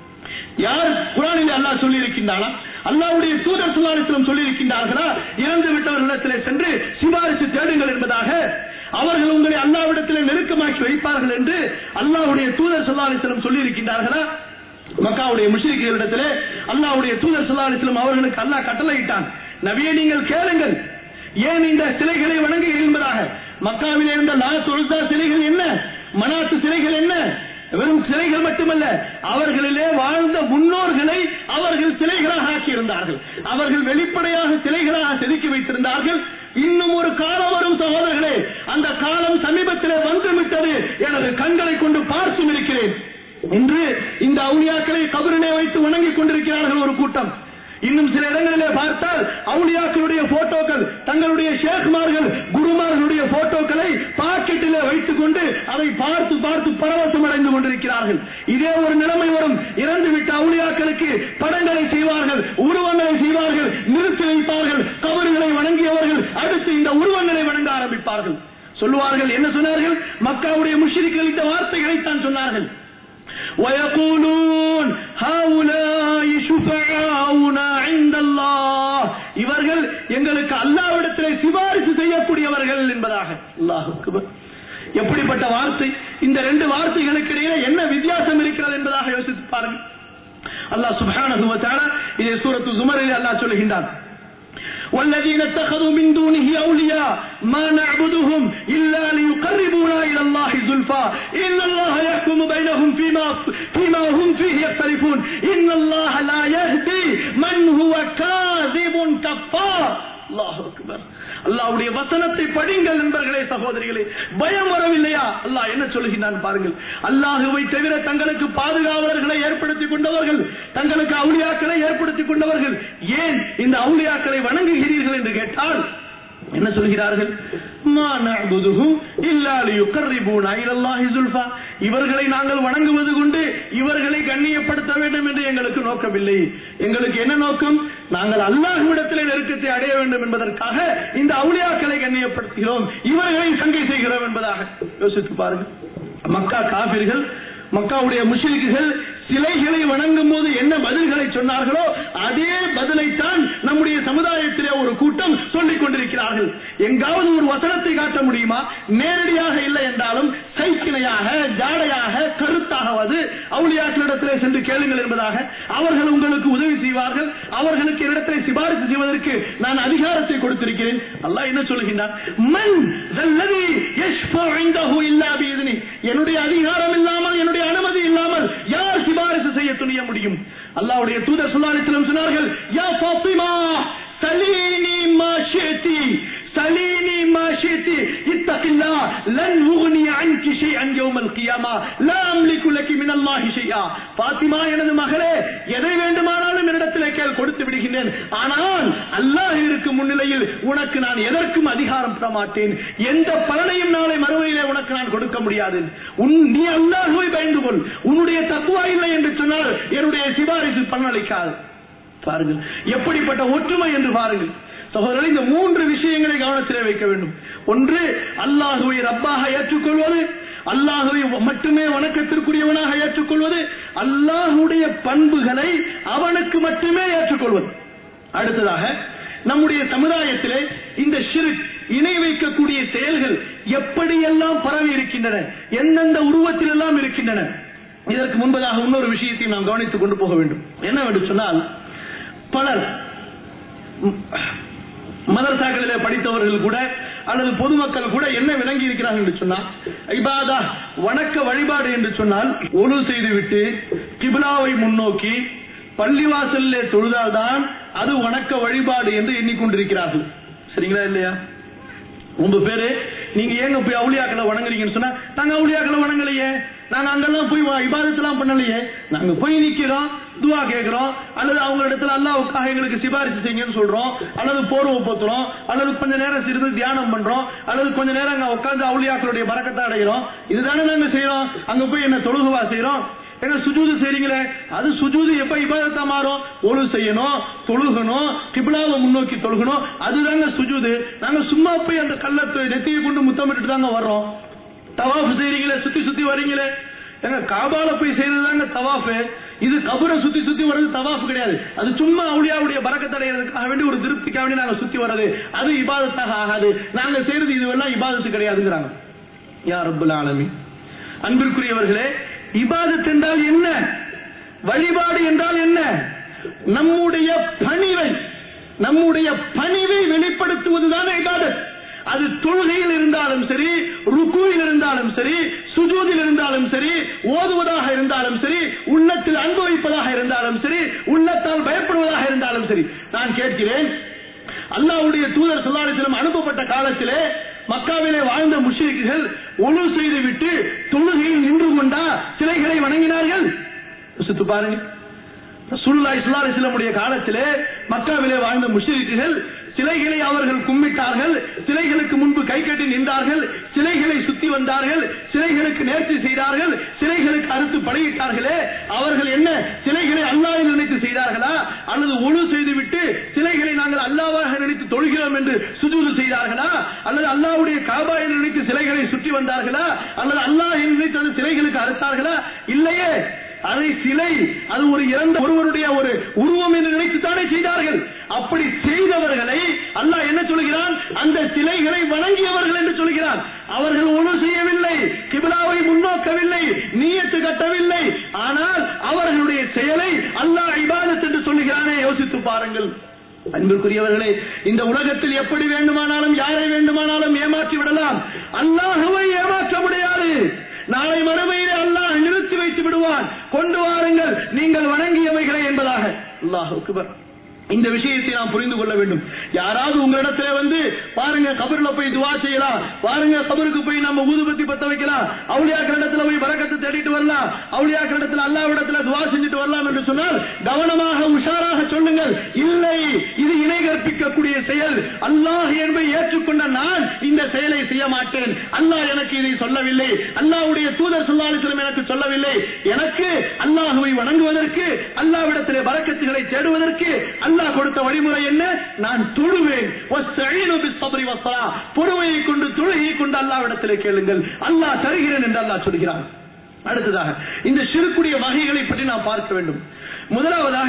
யார் குரானில் அல்லாஹ் சொல்லி இருக்கின்றானா அல்லாவுடைய தூதர் சுல்லாலிஸ்லம் சொல்லி இருக்கின்றார்களா இறந்து விட்டவர்களிடத்திலே சென்று சிபாரிசு தேடுங்கள் என்பதாக அவர்கள் உங்களை அல்லாவிடத்திலே நெருக்கமாக்கி வைப்பார்கள் என்று அல்லாவுடைய தூதர் சுல்லாலிஸ்லம் சொல்லி இருக்கின்றார்களா மக்காவுடைய முஷ்ரிக்குகளிடத்திலே அல்லாவுடைய தூதர் சுல்லாலிஸ்லம் அவர்களுக்கு அல்லாஹ் கட்டளையிட்டான் நபியை நீங்கள் கேளுங்கள் ஏன் இந்த சிலைகளை வணங்குகிறீர்கள் என்பதாக மக்காவில் இருந்த லா தொழுதா சிலைகள் என்ன மனாத்து சிலைகள் என்ன வெறும் சிலைகள் மட்டுமல்ல அவர்களிலே வாழ்ந்த முன்னோர்களை அவர்கள் சிலைகளாக ஆக்கியிருந்தார்கள் அவர்கள் வெளிப்படையாக சிலைகளாக செதுக்கி வைத்திருந்தார்கள் இன்னும் ஒரு காலம் வரும் சகோதரர்களே அந்த காலம் சமீபத்திலே வந்துவிட்டது எனது கண்களை கொண்டு பார்த்தும் இருக்கிறேன் இன்று இந்த அவுளியாக்களை கபரிலே வைத்து வணங்கிக் கொண்டிருக்கிறார்கள் ஒரு கூட்டம் இன்னும் சில இடங்களிலே பார்த்தால் அவுளியாக்களுடைய போட்டோக்கள் தங்களுடைய ஷேக்மார்கள் குருமார்களுடைய போட்டோக்களை பாக்கெட்டிலே வைத்துக் கொண்டு அதை பார்த்து பார்த்து பரவசம் அடைந்து கொண்டிருக்கிறார்கள் இதே ஒரு நிலைமை வரும் இறந்துவிட்ட அவுளியாக்களுக்கு படங்களை செய்வார்கள் உருவங்களை செய்வார்கள் நிறுத்தி வைப்பார்கள் கபறுகளை வணங்கியவர்கள் அடுத்து இந்த உருவங்களை வணங்க ஆரம்பிப்பார்கள் சொல்லுவார்கள் என்ன சொன்னார்கள் மக்காவுடைய முஷிரிக்கள் இந்த வார்த்தைகளை தான் சொன்னார்கள் ويقولون هؤلاء شفعاؤنا عند الله இவர்கள் எங்களுக்கு அல்லாவிடத்திலே சிபாரிசு செய்யக்கூடியவர்கள் என்பதாக அல்லாஹ் அக்பர் எப்படிப்பட்ட வார்த்தை இந்த ரெண்டு வார்த்தைகளுக்கு இடையே என்ன வித்தியாசம் இருக்கிறது என்பதாக யோசித்து பாருங்கள் அல்லாஹ் சுப்ஹானஹு வ தஆலா இதை சூரத்து ஜுமரில் அல்லாஹ் சொல்லுகின்றான் والذين اتخذوا من دونه أولياء ما نعبدهم إلا ليقربونا إلى الله زلفى إن الله يحكم بينهم فيما فيما هم فيه يختلفون إن الله لا يهدي من هو كاذب كفار الله أكبر அல்லாவுடைய வசனத்தை படிங்கள் நண்பர்களே சகோதரிகளே பயம் வரவில்லையா அல்லாஹ் என்ன சொல்லுகின்றான் பாருங்கள் அல்லாஹுவை தவிர தங்களுக்கு பாதுகாவலர்களை ஏற்படுத்திக் கொண்டவர்கள் தங்களுக்கு அவுளியாக்களை ஏற்படுத்திக் கொண்டவர்கள் ஏன் இந்த அவுளியாக்களை வணங்குகிறீர்கள் என்று கேட்டால் என்ன சொல்கிறார்கள் மா நஅபுதுஹும் இல்லா லியுகர்ரிபூனா இலல்லாஹி ஸுல்ஃபா இவர்களை நாங்கள் வணங்குவது கொண்டு இவர்களை கண்ணியப்படுத்த வேண்டும் என்று எங்களுக்கு நோக்கமில்லை எங்களுக்கு என்ன நோக்கம் நாங்கள் அல்லாஹ்விடத்திலே நெருக்கத்தை அடைய வேண்டும் என்பதற்காக இந்த அவுளியாக்களை கண்ணியப்படுத்துகிறோம் இவர்களை சங்கை செய்கிறோம் என்பதாக யோசித்து பாருங்கள் மக்கா காபிர்கள் மக்காவுடைய முஸ்லிக்குகள் சிலைகளை வணங்கும் போது என்ன பதில்களை சொன்னார்களோ அதே பதிலைத்தான் நம்முடைய சமுதாயத்திலே ஒரு கூட்டம் சொல்லிக் கொண்டிருக்கிறார்கள் எங்காவது ஒரு வசனத்தை காட்ட முடியுமா நேரடியாக இல்லை என்றாலும் சைக்கிளையாக ஜாடையாக கருத்தாகவது அவுளியாக்களிடத்திலே சென்று கேளுங்கள் என்பதாக அவர்கள் உங்களுக்கு உதவி செய்வார்கள் அவர்களுக்கு இடத்திலே சிபாரிசு செய்வதற்கு நான் அதிகாரத்தை கொடுத்திருக்கிறேன் அல்லாஹ் என்ன சொல்லுகின்றான் மன் தல்லதி யஷ்ஃபு இன்தஹு இல்லா பிஇذنி என்னுடைய அதிகாரம் இல்லாமல் என்னுடைய அனுமதி இல்லாமல் யார் சிபாரிசு செய்ய துணிய முடியும் அல்லாஹ்வுடைய தூதர் ஸல்லல்லாஹு அலைஹி வஸல்லம் சொன்னார்கள் யா ஃபாத்திமா சலீனி மா ஷிதி سليني ما شئت اتق الله لن أغني عنك شيئا يوم القيامة لا أملك لك من الله شيئا பாத்திமா எனது மகளே எதை வேண்டுமானாலும் என்னிடத்திலே கேள் கொடுத்து விடுகின்றேன் ஆனால் அல்லாஹ் இருக்கும் முன்னிலையில் உனக்கு நான் எதற்கும் அதிகாரம் பெற மாட்டேன் எந்த பலனையும் நாளை மறுமையிலே உனக்கு நான் கொடுக்க முடியாது உன் நீ அல்லாஹுவை பயந்து கொள் உன்னுடைய தக்குவா இல்லை என்று சொன்னால் என்னுடைய சிபாரிசு பலனளிக்காது பாருங்கள் எப்படிப்பட்ட ஒற்றுமை என்று பாருங்கள் சகோதரர்கள் இந்த மூன்று விஷயங்களை கவனத்திலே வைக்க வேண்டும் ஒன்று அல்லாஹுவை ரப்பாக ஏற்றுக்கொள்வது அல்லாஹுவை மட்டுமே வணக்கத்திற்குரியவனாக ஏற்றுக்கொள்வது அல்லாஹுடைய பண்புகளை அவனுக்கு மட்டுமே ஏற்றுக்கொள்வது அடுத்ததாக நம்முடைய சமுதாயத்திலே இந்த ஷிரிக் இணை வைக்கக்கூடிய செயல்கள் எப்படியெல்லாம் பரவி இருக்கின்றன எந்தெந்த உருவத்தில் எல்லாம் இருக்கின்றன இதற்கு முன்பதாக இன்னொரு விஷயத்தை நாம் கவனித்துக் கொண்டு போக வேண்டும் என்னவென்று சொன்னால் பலர் ம், மதரசாக்களிலே படித்தவர்கள் கூட அல்லது பொதுமக்கள் கூட என்ன விளங்கி இருக்கிறார்கள் என்று சொன்னால் இபாதா வணக்க வழிபாடு என்று சொன்னால் ஒழு செய்துவிட்டு கிபிலாவை முன்னோக்கி பள்ளிவாசலிலே தொழுதால்தான் அது வணக்க வழிபாடு என்று எண்ணிக்கொண்டிருக்கிறார்கள் சரிங்களா இல்லையா உங்க பேரு நீங்க ஏங்க போய் அவுளியாக்களை வணங்குறீங்கன்னு சொன்னா நாங்க அவுளியாக்களை வணங்கலையே நாங்க அங்கெல்லாம் போய் இபாதத்தெல்லாம் பண்ணலையே நாங்க போய் நிக்கிறோம் துவா கேட்கிறோம் அல்லது அவங்க இடத்துல அல்லாவுக்காக எங்களுக்கு சிபாரிசு செய்யுங்கன்னு சொல்றோம் அல்லது போர்வை போத்துறோம் அல்லது கொஞ்ச நேரம் சிறிது தியானம் பண்றோம் அல்லது கொஞ்ச நேரம் அங்க உட்கார்ந்து அவுளியாக்களுடைய பறக்கத்தை அடைகிறோம் இதுதானே நாங்க செய்யறோம் அங்க போய் என்ன தொழுகுவா செய்யறோம் என்ன சுஜூது செய்றீங்களே அது சுஜூது எப்ப இபாதத்தா மாறும் ஒழு செய்யணும் தொழுகணும் கிபிலாவை முன்னோக்கி தொழுகணும் அதுதாங்க சுஜூது நாங்க சும்மா போய் அந்த கள்ளத்தை நெத்தியை கொண்டு முத்தமிட்டு தாங்க வர்றோம் தவாஃப் செய்றீங்களே சுத்தி சுத்தி வர்றீங்களே ஏங்க காபால போய் செய்யறதுதாங்க தவாஃபு இது கபரை சுத்தி சுத்தி வர்றது தவாஃப் கிடையாது அது சும்மா அவுளியாவுடைய பறக்கத்தடைகிறதுக்காக வேண்டி ஒரு திருப்திக்காக வேண்டி நாங்க சுத்தி வர்றது அது இபாதத்தாக ஆகாது நாங்க செய்யறது இதுவெல்லாம் இபாதத்து கிடையாதுங்கிறாங்க யா ரப்பல் ஆலமீன் அன்பிற்குரியவர்களே இபாதத் என்றால் என்ன வழிபாடு என்றால் என்ன நம்முடைய பணிவை நம்முடைய பணிவை வெளிப்படுத்துவதுதான் இபாதத் அது தொழுகையில் இருந்தாலும் சரி ருக்குவில் இருந்தாலும் சரி சுஜூதில் இருந்தாலும் சரி ஓதுவதாக இருந்தாலும் சரி உள்ளத்தில் அனுபவிப்பதாக இருந்தாலும் சரி உள்ளத்தால் பயப்படுவதாக இருந்தாலும் சரி நான் கேட்கிறேன் அல்லாஹ்வுடைய தூதர் சொல்லாரிசிலம் அனுப்பப்பட்ட காலத்திலே மக்காவிலே வாழ்ந்த முஷ்ரிக்குகள் ஒழு செய்துவிட்டு தொழுகையில் நின்று கொண்டா சிலைகளை வணங்கினார்கள் யோசித்து பாருங்க ரசூலுல்லாஹி ஸல்லல்லாஹு அலைஹி வஸல்லமுடைய காலத்திலே மக்காவிலே வாழ்ந்த முஷ்ரிக்குகள் சிலைகளை அவர்கள் கும்பிட்டார்கள் சிலைகளுக்கு முன்பு கை கட்டி நின்றார்கள் சிலைகளை சுத்தி வந்தார்கள் சிலைகளுக்கு நேர்ச்சி செய்தார்கள் சிலைகளுக்கு அறுத்து படையிட்டார்களே அவர்கள் என்ன சிலைகளை அல்லாஹ் நினைத்து செய்தார்களா அல்லது ஒழு செய்துவிட்டு சிலைகளை நாங்கள் அல்லாவாக நினைத்து தொழுகிறோம் என்று சுஜூது செய்தார்களா அல்லது அல்லாஹ்வுடைய காபாயை நினைத்து சிலைகளை சுற்றி வந்தார்களா அல்லது அல்லாஹ் நினைத்து அந்த சிலைகளுக்கு அறுத்தார்களா இல்லையே அதை சிலை அது ஒரு இறந்த ஒருவருடைய ஒரு உருவம் என்று நினைத்துத்தானே செய்தார்கள் அப்படி செய்தவர்களை அல்லாஹ் என்ன சொல்கிறான் அந்த சிலைகளை வணங்கியவர்கள் என்று சொல்கிறான் அவர்கள் ஒன்றும் செய்யவில்லை கிபிலாவை முன்னோக்கவில்லை நீயத்து கட்டவில்லை ஆனால் அவர்களுடைய செயலை அல்லாஹ் இபாதத் என்று சொல்லுகிறானே யோசித்து பாருங்கள் அன்பிற்குரியவர்களே இந்த உலகத்தில் எப்படி வேண்டுமானாலும் யாரை வேண்டுமானாலும் ஏமாற்றி விடலாம் அல்லாஹுவை ஏமாற்ற முடியாது நாளை மறுமையிலே அல்லாஹ் நிறுத்தி வைத்து விடுவான் கொண்டு வாருங்கள் நீங்கள் வணங்கியவைகளை என்பதாக அல்லாஹ் அக்பர் இந்த விஷயத்தை நாம் புரிந்து கொள்ள வேண்டும் யாராவது உங்களிடத்துல வந்து பாருங்க கபர்ல போய் துவா செய்யலாம் பாருங்க கபருக்கு போய் நம்ம ஊதுபத்தி பத்த வைக்கலாம் அவுளியாக்கள் இடத்துல போய் வரக்கத்தை தேடிட்டு வரலாம் அவுளியாக்கள் இடத்துல அல்லாவிடத்துல துவா செஞ்சுட்டு வரலாம் என்று சொன்னால் கவனமாக உஷாராக சொல்லுங்கள் இல்லை இது இணை கற்பிக்கக்கூடிய செயல் அல்லாஹ் என்பதை ஏற்றுக்கொண்ட நான் இந்த செயலை செய்ய மாட்டேன் அல்லாஹ் எனக்கு இதை சொல்லவில்லை அல்லாஹ்வுடைய தூதர் சொல்லாலிசலம் எனக்கு சொல்லவில்லை எனக்கு அல்லாஹுவை வணங்குவதற்கு அல்லாவிடத்திலே பறக்கத்துகளை தேடுவதற்கு அல்லாஹ் கொடுத்த வழிமுறை என்ன நான் தொழுவேன் வஸ்தஈனு பிஸ்ஸப்ரி வஸ்ஸலா. பொறுமையை கொண்டு தொழுகையை கொண்டு அல்லாவிடத்திலே கேளுங்கள் அல்லாஹ் தருகிறேன் என்று அல்லாஹ் சொல்கிறான் அடுத்ததாக இந்த சிறுக்குடைய வகைகளை பற்றி நாம் பார்க்க வேண்டும் முதலாவதாக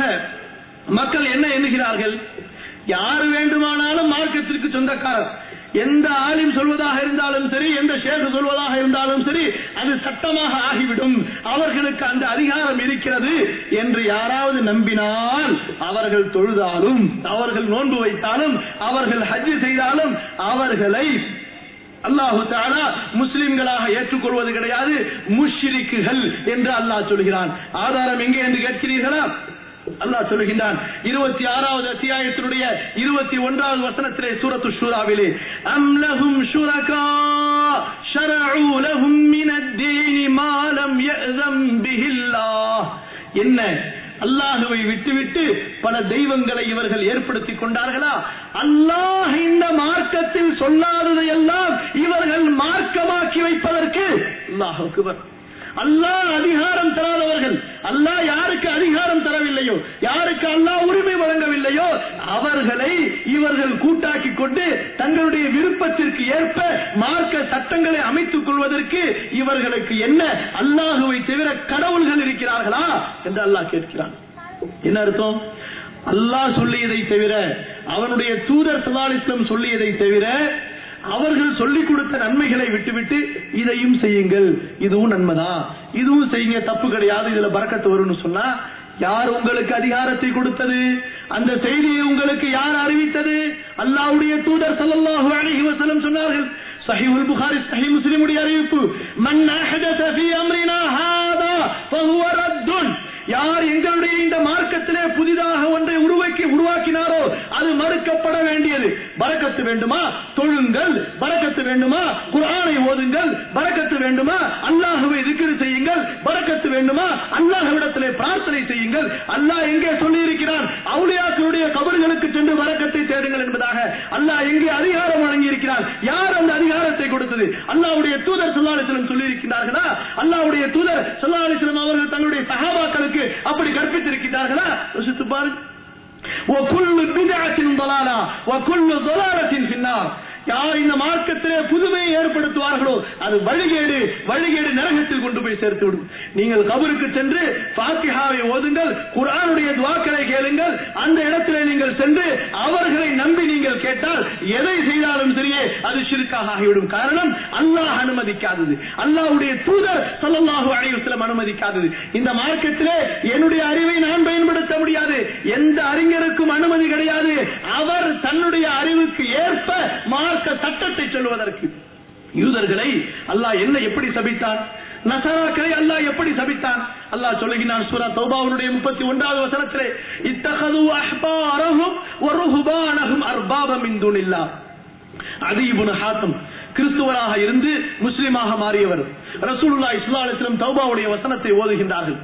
மக்கள் என்ன எண்ணுகிறார்கள் யார் வேண்டுமானாலும் மார்க்கத்திற்கு சொந்தக்காரர் எந்த ஆலிம் சொல்வதாக இருந்தாலும் சரி எந்த ஷேக் சொல்வதாக இருந்தாலும் சரி அது சட்டமாக ஆகிவிடும் அவர்களுக்கு அந்த அதிகாரம் இருக்கிறது என்று யாராவது நம்பினால் அவர்கள் தொழுதாலும் அவர்கள் நோன்பு வைத்தாலும் அவர்கள் ஹஜ் செய்தாலும் அவர்களை அல்லாஹு தாலா முஸ்லிம்களாக ஏற்றுக்கொள்வது கிடையாது முஷ்ரிக்குகள் என்று அல்லாஹ் சொல்கிறான் ஆதாரம் எங்கே என்று கேட்கிறீர்களா அல்லாஹ் சொல்லுகின்றான் இருபத்தி ஆறாவது அத்தியாயத்தினுடைய இருபத்தி ஒன்றாவது வசனத்திலே சூரத்து ஷூராவிலே அம் லஹும் ஷுரகா ஷரஉ லஹும் மின் அத்தீனி மா லம் யஅஸம் பிஹில்லாஹ் என்ன அல்லாஹுவை விட்டுவிட்டு பல தெய்வங்களை இவர்கள் ஏற்படுத்திக் கொண்டார்களா அல்லாஹ் இந்த மார்க்கத்தில் சொல்லாததையெல்லாம் இவர்கள் மார்க்கமாக்கி வைப்பதற்கு அல்லாஹ் அக்பர் அல்லாஹ் அதிகாரம் தராதவர்கள் அல்லாஹ் யாருக்கு அதிகாரம் தரவில்லையோ யாருக்கு அல்லாஹ் உரிமை வழங்கவில்லையோ அவர்களை இவர்கள் கூட்டாக்கி கொண்டு தங்களுடைய விருப்பத்திற்கு ஏற்ப மார்க்க சட்டங்களை அமைத்துக் கொள்வதற்கு இவர்களுக்கு என்ன அல்லாஹுவை தவிர கடவுள்கள் இருக்கிறார்களா என்று அல்லாஹ் கேட்கிறான் என்ன அர்த்தம் அல்லாஹ் சொல்லியதை தவிர அவனுடைய தூதர் சலாலிஸ்லம் சொல்லியதை தவிர அவர்கள் சொல்லிக் கொடுத்த நன்மைகளை விட்டுவிட்டு இதையும் செய்யுங்கள் இதுவும் நன்மைதான் இதுவும் செய்யுங்க தப்பு கிடையாது இதுல பறக்கத்து வரும்னு சொன்னா யார் உங்களுக்கு அதிகாரத்தை கொடுத்தது அந்த செய்தியை உங்களுக்கு யார் அறிவித்தது அல்லாஹ்வுடைய தூதர் ஸல்லல்லாஹு அலைஹி வஸல்லம் சொன்னார்கள் சஹீஹுல் புகாரி சஹீஹ் முஸ்லிமுடைய அறிவிப்பு மன் அஹதஸ ஃபீ அம்ரினா ஹாதா ஃபஹுவ ரத்துன் யார் எங்களுடைய இந்த மார்க்கத்திலே புதிதாக ஒன்றை உருவாக்கி உருவாக்கினாரோ அது மறுக்கப்பட வேண்டியது பரக்கத்து வேண்டுமா தொழுங்கள் பரக்கத்து வேண்டுமா குர்ஆனை ஓதுங்கள் பரக்கத்து வேண்டுமா அல்லாஹ்வை திக்ர் செய்யுங்கள் பரக்கத்து வேண்டுமா அல்லாஹ்விடத்திலே பிரார்த்தனை செய்யுங்கள் அல்லாஹ் எங்கே சொல்லி இருக்கிறான் அவுலியாக்களுடைய கபர்களுக்கு சென்று பரக்கத்தை தேடுங்கள் என்பதாக அல்லாஹ் எங்கே அதிகாரம் வழங்கி இருக்கிறான் யார் அந்த அதிகாரத்தை கொடுத்தது அல்லாஹ்வுடைய தூதர் ஸல்லல்லாஹு அலைஹி வஸல்லம் சொல்லி இருக்கிறார்களா அல்லாஹ்வுடைய தூதர் ஸல்லல்லாஹு அலைஹி வஸல்லம் அவர்கள் தங்களுடைய சஹாபாக்களுக்கு அப்படி கற்பித்திருக்கிறார்களா யோசித்து பாருங்க وكل بدعة ضلالة وكل ضلالة في النار யார் இந்த மார்க்கத்திலே புதுமையை ஏற்படுத்துவார்களோ அது வழிகேடு வழிகேடு நரகத்தில் கொண்டு போய் சேர்த்து விடும் நீங்கள் கபருக்கு சென்று பாத்திஹாவை ஓதுங்கள் குர்ஆனுடைய துவாக்களை கேளுங்கள் அந்த இடத்திலே நீங்கள் சென்று அவர்களை நம்பி நீங்கள் கேட்டால் எதை செய்தாலும் சரியே அது ஷிர்காக ஆகிவிடும் காரணம் அல்லாஹ் அனுமதிக்காதது அல்லாஹ்வுடைய தூதர் ஸல்லல்லாஹு அலைஹி வஸல்லம் அனுமதிக்காதது இந்த மார்க்கத்திலே என்னுடைய அறிவை நான் பயன்படுத்த முடியாது எந்த அறிஞருக்கும் அனுமதி கிடையாது அவர் தன்னுடைய அறிவுக்கு ஏற்ப மார்க்க சட்டத்தை சொல்வதற்கு யூதர்களை அல்லாஹ் என்ன எப்படி சபித்தான் நசராக்களை அல்லாஹ் எப்படி சபித்தான் அல்லாஹ் சொல்லுகிறான் சூரா தௌபாவுடைய முப்பத்தி ஒன்றாவது வசனத்திலே இத்தகது அஹ்பாரஹும் வருஹுபானஹும் அர்பாப மின் துனில்லாஹ் அதி இப்னு ஹாத்தம் கிறிஸ்துவராக இருந்து முஸ்லிமாக மாறியவர் ரசூலுல்லாஹி ஸல்லல்லாஹு அலைஹி வஸல்லம் தௌபாவுடைய வசனத்தை ஓதுகின்றார்கள்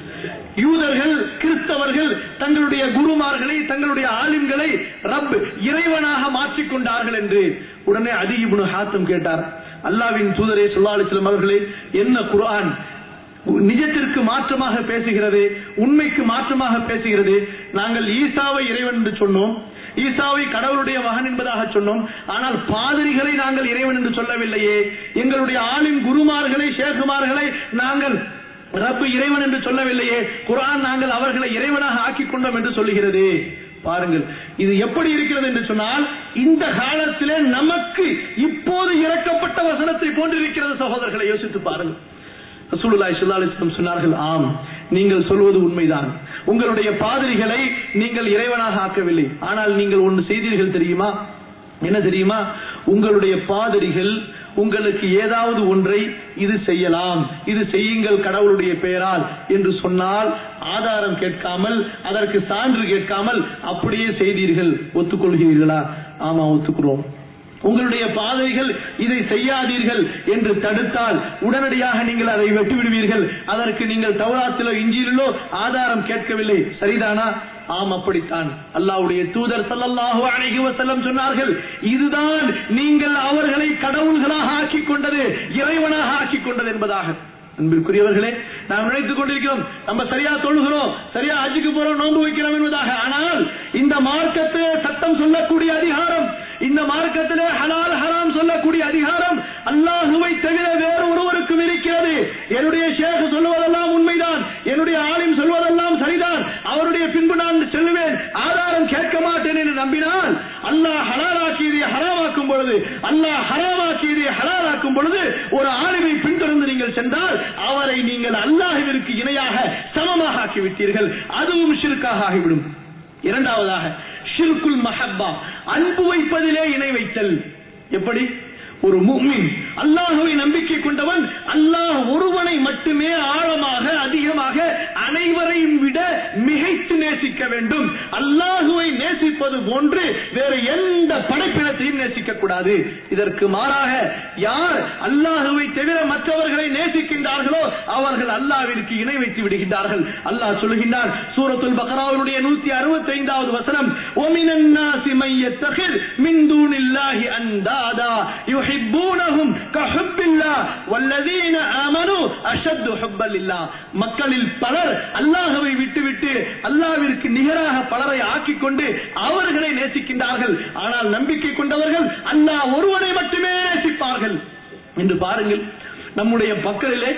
யூதர்கள் கிறிஸ்தவர்கள் தங்களுடைய குருமார்களை தங்களுடைய ஆலிம்களை ரப் இறைவனாக மாற்றிக் கொண்டார்கள் என்று உடனே அதி இப்னு ஹாத்தம் கேட்டார் அல்லாவின் தூதரே ஸல்லல்லாஹு அலைஹி வஸல்லம் அவர்களே என்ன குர்ஆன் நிஜத்திற்கு மாற்றமாக பேசுகிறது உண்மைக்கு மாற்றமாக பேசுகிறது நாங்கள் ஈசாவை இறைவன் என்று சொன்னோம் ஈசாவை கடவுளுடைய மகன் என்பதாக சொன்னோம் ஆனால் பாதிரிகளை நாங்கள் இறைவன் என்று சொல்லவில்லையே எங்களுடைய ஆளின் குருமார்களை ஷேகுமார்களை நாங்கள் ரப்பு இறைவன் என்று சொல்லவில்லையே குர்ஆன் நாங்கள் அவர்களை இறைவனாக ஆக்கிக் கொண்டோம் என்று சொல்லுகிறது பாருங்கள் இது எப்படி இருக்கிறது என்று சொன்னால் இந்த காலத்திலே நமக்கு இப்போது இறக்கப்பட்ட வசனத்தை போன்றிருக்கிறது சகோதரர்களை யோசித்து பாருங்கள் ரசூலுல்லாஹி ஸல்லல்லாஹு அலைஹி வஸல்லம் சொன்னார்கள் ஆம் நீங்கள் சொல்வது உண்மைதான் உங்களுடைய பாதிரிகளை நீங்கள் இறைவனாக ஆக்கவில்லை ஆனால் நீங்கள் ஒன்று செய்தீர்கள் தெரியுமா என்ன தெரியுமா உங்களுடைய பாதிரிகள் உங்களுக்கு ஏதாவது ஒன்றை இது செய்யலாம் இது செய்யுங்கள் கடவுளுடைய பெயரால் என்று சொன்னால் ஆதாரம் கேட்காமல் அதற்கு சான்று கேட்காமல் அப்படியே செய்தீர்கள் ஒத்துக்கொள்கிறீர்களா ஆமா ஒத்துக்கிறோம் உங்களுடைய பாதைகள் இதை செய்யாதீர்கள் என்று தடுத்தால் உடனடியாக நீங்கள் அதை வெட்டி விடுவீர்கள் அதற்கு நீங்கள் தௌராத்திலோ இஞ்சியிலோ ஆதாரம் கேட்கவில்லை சரிதானா ஆம் அப்படித்தான் அல்லாஹ்வுடைய தூதர் ஸல்லல்லாஹு அலைஹி வஸல்லம் சொன்னார்கள் இதுதான் நீங்கள் அவர்களை கடவுள்களாக ஆக்கிக் கொண்டது இறைவனாக ஆக்கிக் கொண்டது என்பதாக அன்பிற்குரியவர்களே நாம் நினைத்துக் கொண்டிருக்கிறோம் நம்ம சரியா தொழுகிறோம் சரியா அஜிக்கு போறோம் நோன்பு வைக்கிறோம் என்பதாக ஆனால் இந்த மார்க்கத்திலே சட்டம் சொல்லக்கூடிய அதிகாரம் இந்த மார்க்கத்திலே ஹலால் ஹராம் சொல்லக்கூடிய அதிகாரம் அல்லாஹுவை தவிர வேறு ஒருவருக்கும் இருக்கிறது என்னுடைய ஷேக் சொல்லுவதெல்லாம் உண்மைதான் என்னுடைய ஆலிம் சொல்வதெல்லாம் சரிதான் அவருடைய பின்பு நான் செல்லுவேன் ஆதாரம் கேட்க மாட்டேன் என்று நம்பினால் அல்லாஹ் ஹலாலாக்கியதை ஹராமாக்கும் பொழுது அல்லாஹ் ஹராமாக்கியதை ஹலாலாக்கும் பொழுது ஒரு ஆலிமை பின்தொடர்ந்து நீங்கள் சென்றால் அவரை நீங்கள் அல்லாஹுவிற்கு இணையாக சமமாக ஆக்கிவிட்டீர்கள் அதுவும் ஷிர்காக ஆகிவிடும் இரண்டாவதாக ஷிர்குல் மஹப்பா அன்பு வைப்பதிலே இணை வைத்தல் எப்படி ஒரு முஃமின் அல்லாஹுவை நம்பிக்கை கொண்டவன் அல்லாஹ் ஒருவனை மட்டுமே ஆழமாக அதிகமாக அனைவரையும் விட மிகைத்து நேசிக்க வேண்டும் அல்லாஹுவை நேசிப்பது போன்று வேறு எந்த படைப்பினத்தையும் நேசிக்க கூடாது இதற்கு மாறாக யார் அல்லாஹுவை தவிர மற்றவர்களை நேசிக்கின்றார்களோ அவர்கள் அல்லாஹ்விற்கு இணை வைத்து விடுகின்றார்கள் அல்லாஹ் சொல்லுகின்றார் சூரத்துல் பக்ராவுடைய நூத்தி அறுபத்தி ஐந்தாவது வசனம் وَمِنَ النَّاسِ مَن يَتَّخِذُ مِن دُونِ اللَّهِ أَندَادًا يُحِبُّونَهُم كَحُبِّ اللَّهِ وَالَّذِينَ آمَنُوا أَشَدُّ حُبًّا لِلَّهِ மக்களில் பலர் அல்லாஹ்வை விட்டுவிட்டு அல்லாஹ்விற்கு நிகராக பலரை ஆக்கிக் கொண்டு அவர்களை நேசிக்கின்றார்கள் ஆனால் நம்பிக்கை கொண்டவர்கள் அல்லாஹ் ஒருவனை மட்டுமே நேசிப்பார்கள் என்று பாருங்கள் நம்முடைய மக்களிலே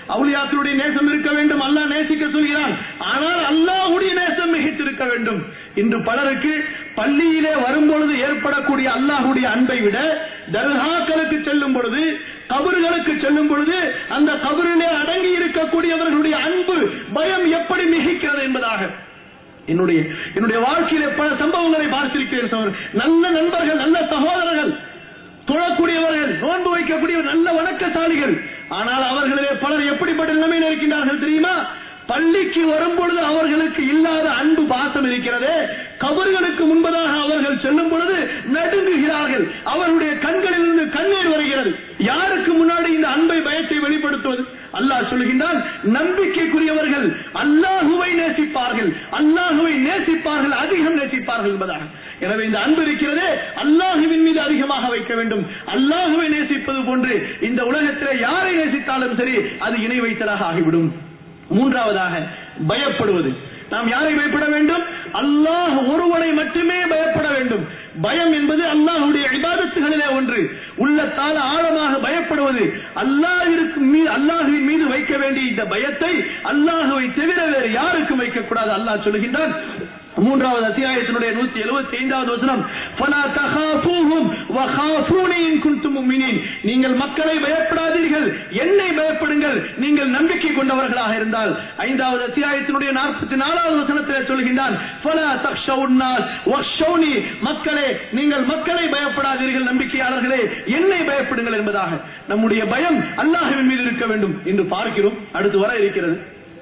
அவுளியாக்களுடைய நேசம் இருக்க வேண்டும் அல்லாஹ் நேசிக்க சொல்கிறான் ஆனால் அல்லாஹ்வுடைய நேசம் மிகைத்திருக்க வேண்டும் இன்று பலருக்கு பள்ளியிலே வரும்பொழுது ஏற்படக்கூடிய அல்லாஹ்வுடைய அன்பை விட தர்காக்களுக்கு செல்லும் பொழுது கபறுகளுக்கு செல்லும் பொழுது அந்த கபரிலே அடங்கி இருக்கக்கூடியவர்களுடைய அன்பு பயம் எப்படி மிகைக்கிறது என்பதாக என்னுடைய என்னுடைய வாழ்க்கையிலே பல சம்பவங்களை பார்த்திருக்கிறேன் சகோதரர். நல்ல நண்பர்கள் நல்ல சகோதரர்கள் தொழக்கூடியவர்கள் நோன்பு வைக்கக்கூடியவர் நல்ல வணக்கசாலிகள் ஆனால் அவர்களிலே பலர் எப்படிப்பட்ட நிலைமையில் இருக்கின்றார்கள் தெரியுமா பள்ளிக்கு வரும்பொழுது அவர்களுக்கு இல்லாத அன்பு பாசம் இருக்கிறதே கபர்களுக்கு முன்பதாக அவர்கள் செல்லும் பொழுது நடுங்குகிறார்கள் அவருடைய கண்களிலிருந்து கண்ணீர் வருகிறது யாருக்கு முன்னாடி இந்த அன்பை பயத்தை வெளிப்படுத்துவது அல்லாஹ் சொல்கின்றான் நம்பிக்கைக்குரியவர்கள் அல்லாஹுவை நேசிப்பார்கள் அல்லாஹுவை நேசிப்பார்கள் அதிகம் நேசிப்பார்கள் என்பதாக எனவே இந்த அன்பு இருக்கிறதே அல்லாஹுவின் மீது அதிகமாக வைக்க வேண்டும் அல்லாஹுவை நேசிப்பது போன்று இந்த உலகத்திலே யாரை நேசித்தாலும் சரி அது இணை வைத்தலாக ஆகிவிடும் மூன்றாவதாக பயப்படுவது நாம் யாரை பயப்பட வேண்டும் அல்லாஹ் ஒருவனை மட்டுமே பயப்பட வேண்டும் பயம் என்பது அல்லாஹுடைய இபாதத்துகளிலே ஒன்று உள்ளத்தால் ஆழமாக பயப்படுவது அல்லாஹிற்கு மீது அல்லாஹுவின் மீது வைக்க வேண்டிய இந்த பயத்தை அல்லாஹுவை தவிர வேறு யாருக்கும் வைக்கக்கூடாது அல்லாஹ் சொல்லுகின்றான் மூன்றாவது அத்தியாயத்தினுடைய நூத்தி எழுபத்தி ஐந்தாவது வசனம் "ஃபலா தகாஃபூஹும் வகாஃபூனி இன் குன்தும் முஃமினீன்." நீங்கள் மக்களை பயப்படாதீர்கள் என்னை பயப்படுங்கள் நீங்கள் நம்பிக்கை கொண்டவர்களாக இருந்தால் ஐந்தாவது அத்தியாயத்தினுடைய நாற்பத்தி நாலாவது வசனத்தில் சொல்கின்றான் "ஃபலா தக்ஷவுன் நாஸ் வக்ஷௌனி." மக்களே நீங்கள் மக்களை பயப்படாதீர்கள் நம்பிக்கையாளர்களே என்னை பயப்படுங்கள் என்பதாக நம்முடைய பயம் அல்லாஹ்வின் மீது இருக்க வேண்டும் என்று பார்க்கிறோம் அடுத்து வர இருக்கிறது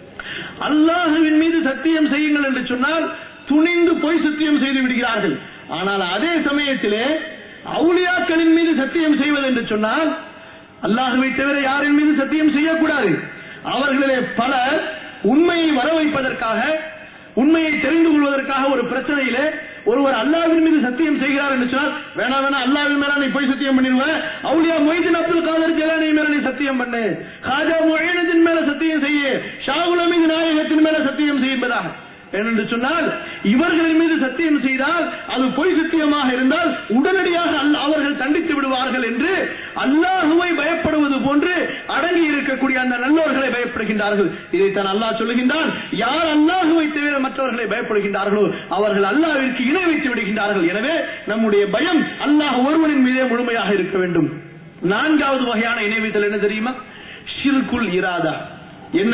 அல்லாஹுவின் மீது சத்தியம் செய்யுங்கள் என்று சொன்னால் துணிந்து பொய் சத்தியம் செய்து விடுகிறார்கள் ஆனால் அதே சமயத்திலே அவுலியாக்களின் மீது சத்தியம் செய்வது என்று சொன்னால் அல்லாஹுவை தவிர யாரின் மீது சத்தியம் செய்யக்கூடாது அவர்களிலே பலர் உண்மையை வர வைப்பதற்காக உண்மையை தெரிந்து கொள்வதற்காக ஒரு பிரச்சனையிலே ஒருவர் அல்லாவின் மீது சத்தியம் செய்கிறார் என்று சொன்னால் வேணா வேணா அல்லாவின் மேல நீ போய் சத்தியம் பண்ணிடுவேன் அவுலியா மொய்தீன் அப்துல் காதர் ஜெலானி மேல நீ சத்தியம் பண்ணு ஹாஜா மொயினுদ্দিন மேல சத்தியம் செய்ய ஷாகுல் அமீது நாயகத்தின் மேல சத்தியம் செய்வதாக ஏனென்று சொன்னால் இவர்களின் மீது சத்தியம் செய்தால் அது பொய் சத்தியமாக இருந்தால் உடனடியாக அல்ல- அவர்கள் தண்டித்து விடுவார்கள் என்று அல்லாஹுவை பயப்படுவது போன்று அடங்கி இருக்கக்கூடிய அந்த நல்லோர்களை பயப்படுகின்றார்கள் இதைத்தான் அல்லாஹ் சொல்லுகின்றான் யார் அல்லாஹுவை தவிர மற்றவர்களை பயப்படுகின்றார்களோ அவர்கள் அல்லாஹ்விற்கு இணை வைத்து விடுகின்றார்கள் எனவே நம்முடைய பயம் அல்லாஹ் ஒருவனின் மீதே முழுமையாக இருக்க வேண்டும் நான்காவது வகையான இணை வைத்தல் என்ன தெரியுமா ஷிர்குல் இராதா என்ன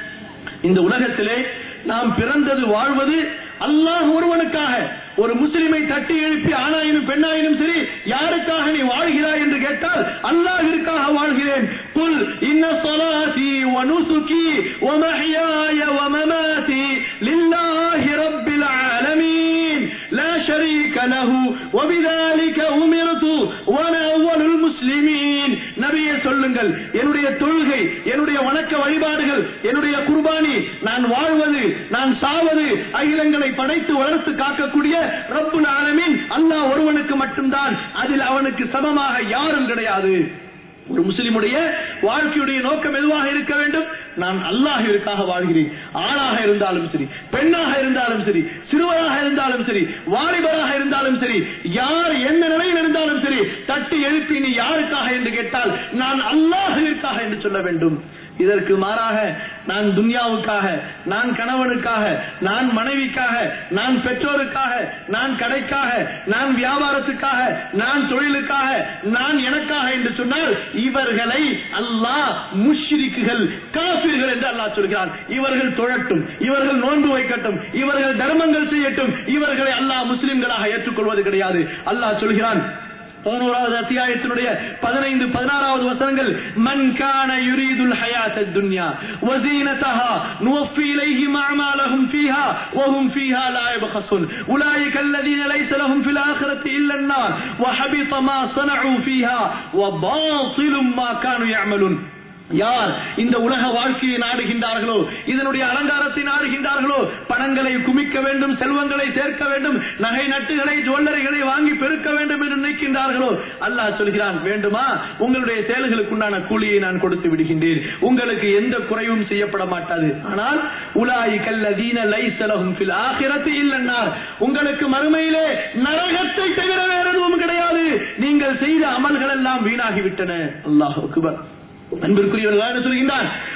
இந்த உலகத்திலே நாம் பிறந்தது வாழ்வது அல்லாஹ் ஒருவனுக்காக ஒரு முஸ்லிமை தட்டி எழுப்பி ஆணாயினும் பெண்ணாயினும் சரி யாருக்காக நீ வாழ்கிறாய் என்று கேட்டால் அல்லாஹிற்காக வாழ்கிறேன் குல் இன்ன ஸலாத்தி வ நுசுகி வ மஹ்யாய வ மமாத்தி லில்லாஹி ரப்பில் ஆலமீன் லா ஷரீக லஹு வ பிதாலிக உமிர்து வ அன அவ்வலுல் முஸ்லிமீன் நபியே சொல்லுங்கள் என்னுடைய தொழுகை என்னுடைய வணக்க வழிபாடுகள் என்னுடைய குர்பானி நான் வாழ்வது நான் சாவது அகிலங்களை படைத்து வளர்த்து காக்கக்கூடிய ரப்புல் ஆலமீன் அல்லாஹ் ஒருவனுக்கு மட்டும்தான் அதில் அவனுக்கு சமமாக யாரும் கிடையாது ஒரு முஸ்லிமுடைய வாழ்க்கையுடைய நோக்கம் எதுவாக இருக்க வேண்டும் நான் அல்லாஹிற்காக வாழ்கிறேன் ஆணாக இருந்தாலும் சரி பெண்ணாக இருந்தாலும் சரி சிறுவராக இருந்தாலும் சரி வாலிபராக இருந்தாலும் சரி யார் எந்த நிலையில் இருந்தாலும் சரி தட்டி எழுப்பி நீ யாருக்காக என்று கேட்டால் நான் அல்லாஹிற்காக என்று சொல்ல வேண்டும் இதற்கு மாறாக நான் துன்யாவுக்காக நான் கணவனுக்காக நான் மனைவிக்காக நான் பெற்றோருக்காக நான் கடைக்காக நான் வியாபாரத்துக்காக நான் தொழிலுக்காக நான் எனக்காக என்று சொன்னால் இவர்களை அல்லாஹ் முஷ்ரிக்குகள் காபிர்கள் என்று அல்லாஹ் சொல்கிறான் இவர்கள் தொழட்டும் இவர்கள் நோன்பு வைக்கட்டும் இவர்கள் தர்மங்கள் செய்யட்டும் இவர்களை அல்லாஹ் முஸ்லிம்களாக ஏற்றுக்கொள்வது கிடையாது அல்லாஹ் சொல்கிறான் பதினோராவது அத்தியாயத்தினுடைய பதினைந்து பதினாறாவது வசனங்கள் மன் கான யுரீதுல் ஹயாத் துன்யா வசீனதஹா நுவஃபி இலைஹிம் அஅமாலஹும் ஃபீஹா வஹும் ஃபீஹா லா யபخسون أولئك الذين ليس لهم في الآخرة إلا النار وحبط ما صنعوا فيها وباطل ما كانوا يعملون யார் இந்த உலக வாழ்க்கையை நாடுகின்றார்களோ இதனுடைய அலங்காரத்தை நாடுகின்றார்களோ பணங்களை குமிக்க வேண்டும் செல்வங்களை சேர்க்க வேண்டும் நகை நட்டுகளை ஜுவல்லரிகளை வாங்கி பெருக்க வேண்டும் என்று நினைக்கின்றார்களோ அல்லாஹ் சொல்கிறான் வேண்டுமா உங்களுடைய செயல்களுக்குண்டான கூலியை நான் கொடுத்து விடுகின்றேன் உங்களுக்கு எந்த குறைவும் செய்யப்பட மாட்டாது ஆனால் உலாய் கல்லதீன லைசலகும் ஃபில் ஆகிரத்து இல்லன்னார் உங்களுக்கு மறுமையிலே நரகத்தை தவிர வேற எதுவும் கிடையாது நீங்கள் செய்த அமல்கள் எல்லாம் வீணாகிவிட்டன அல்லாஹ் அக்பர் அன்பிற்குரியவர்கள் என்ன சொல்கின்றான்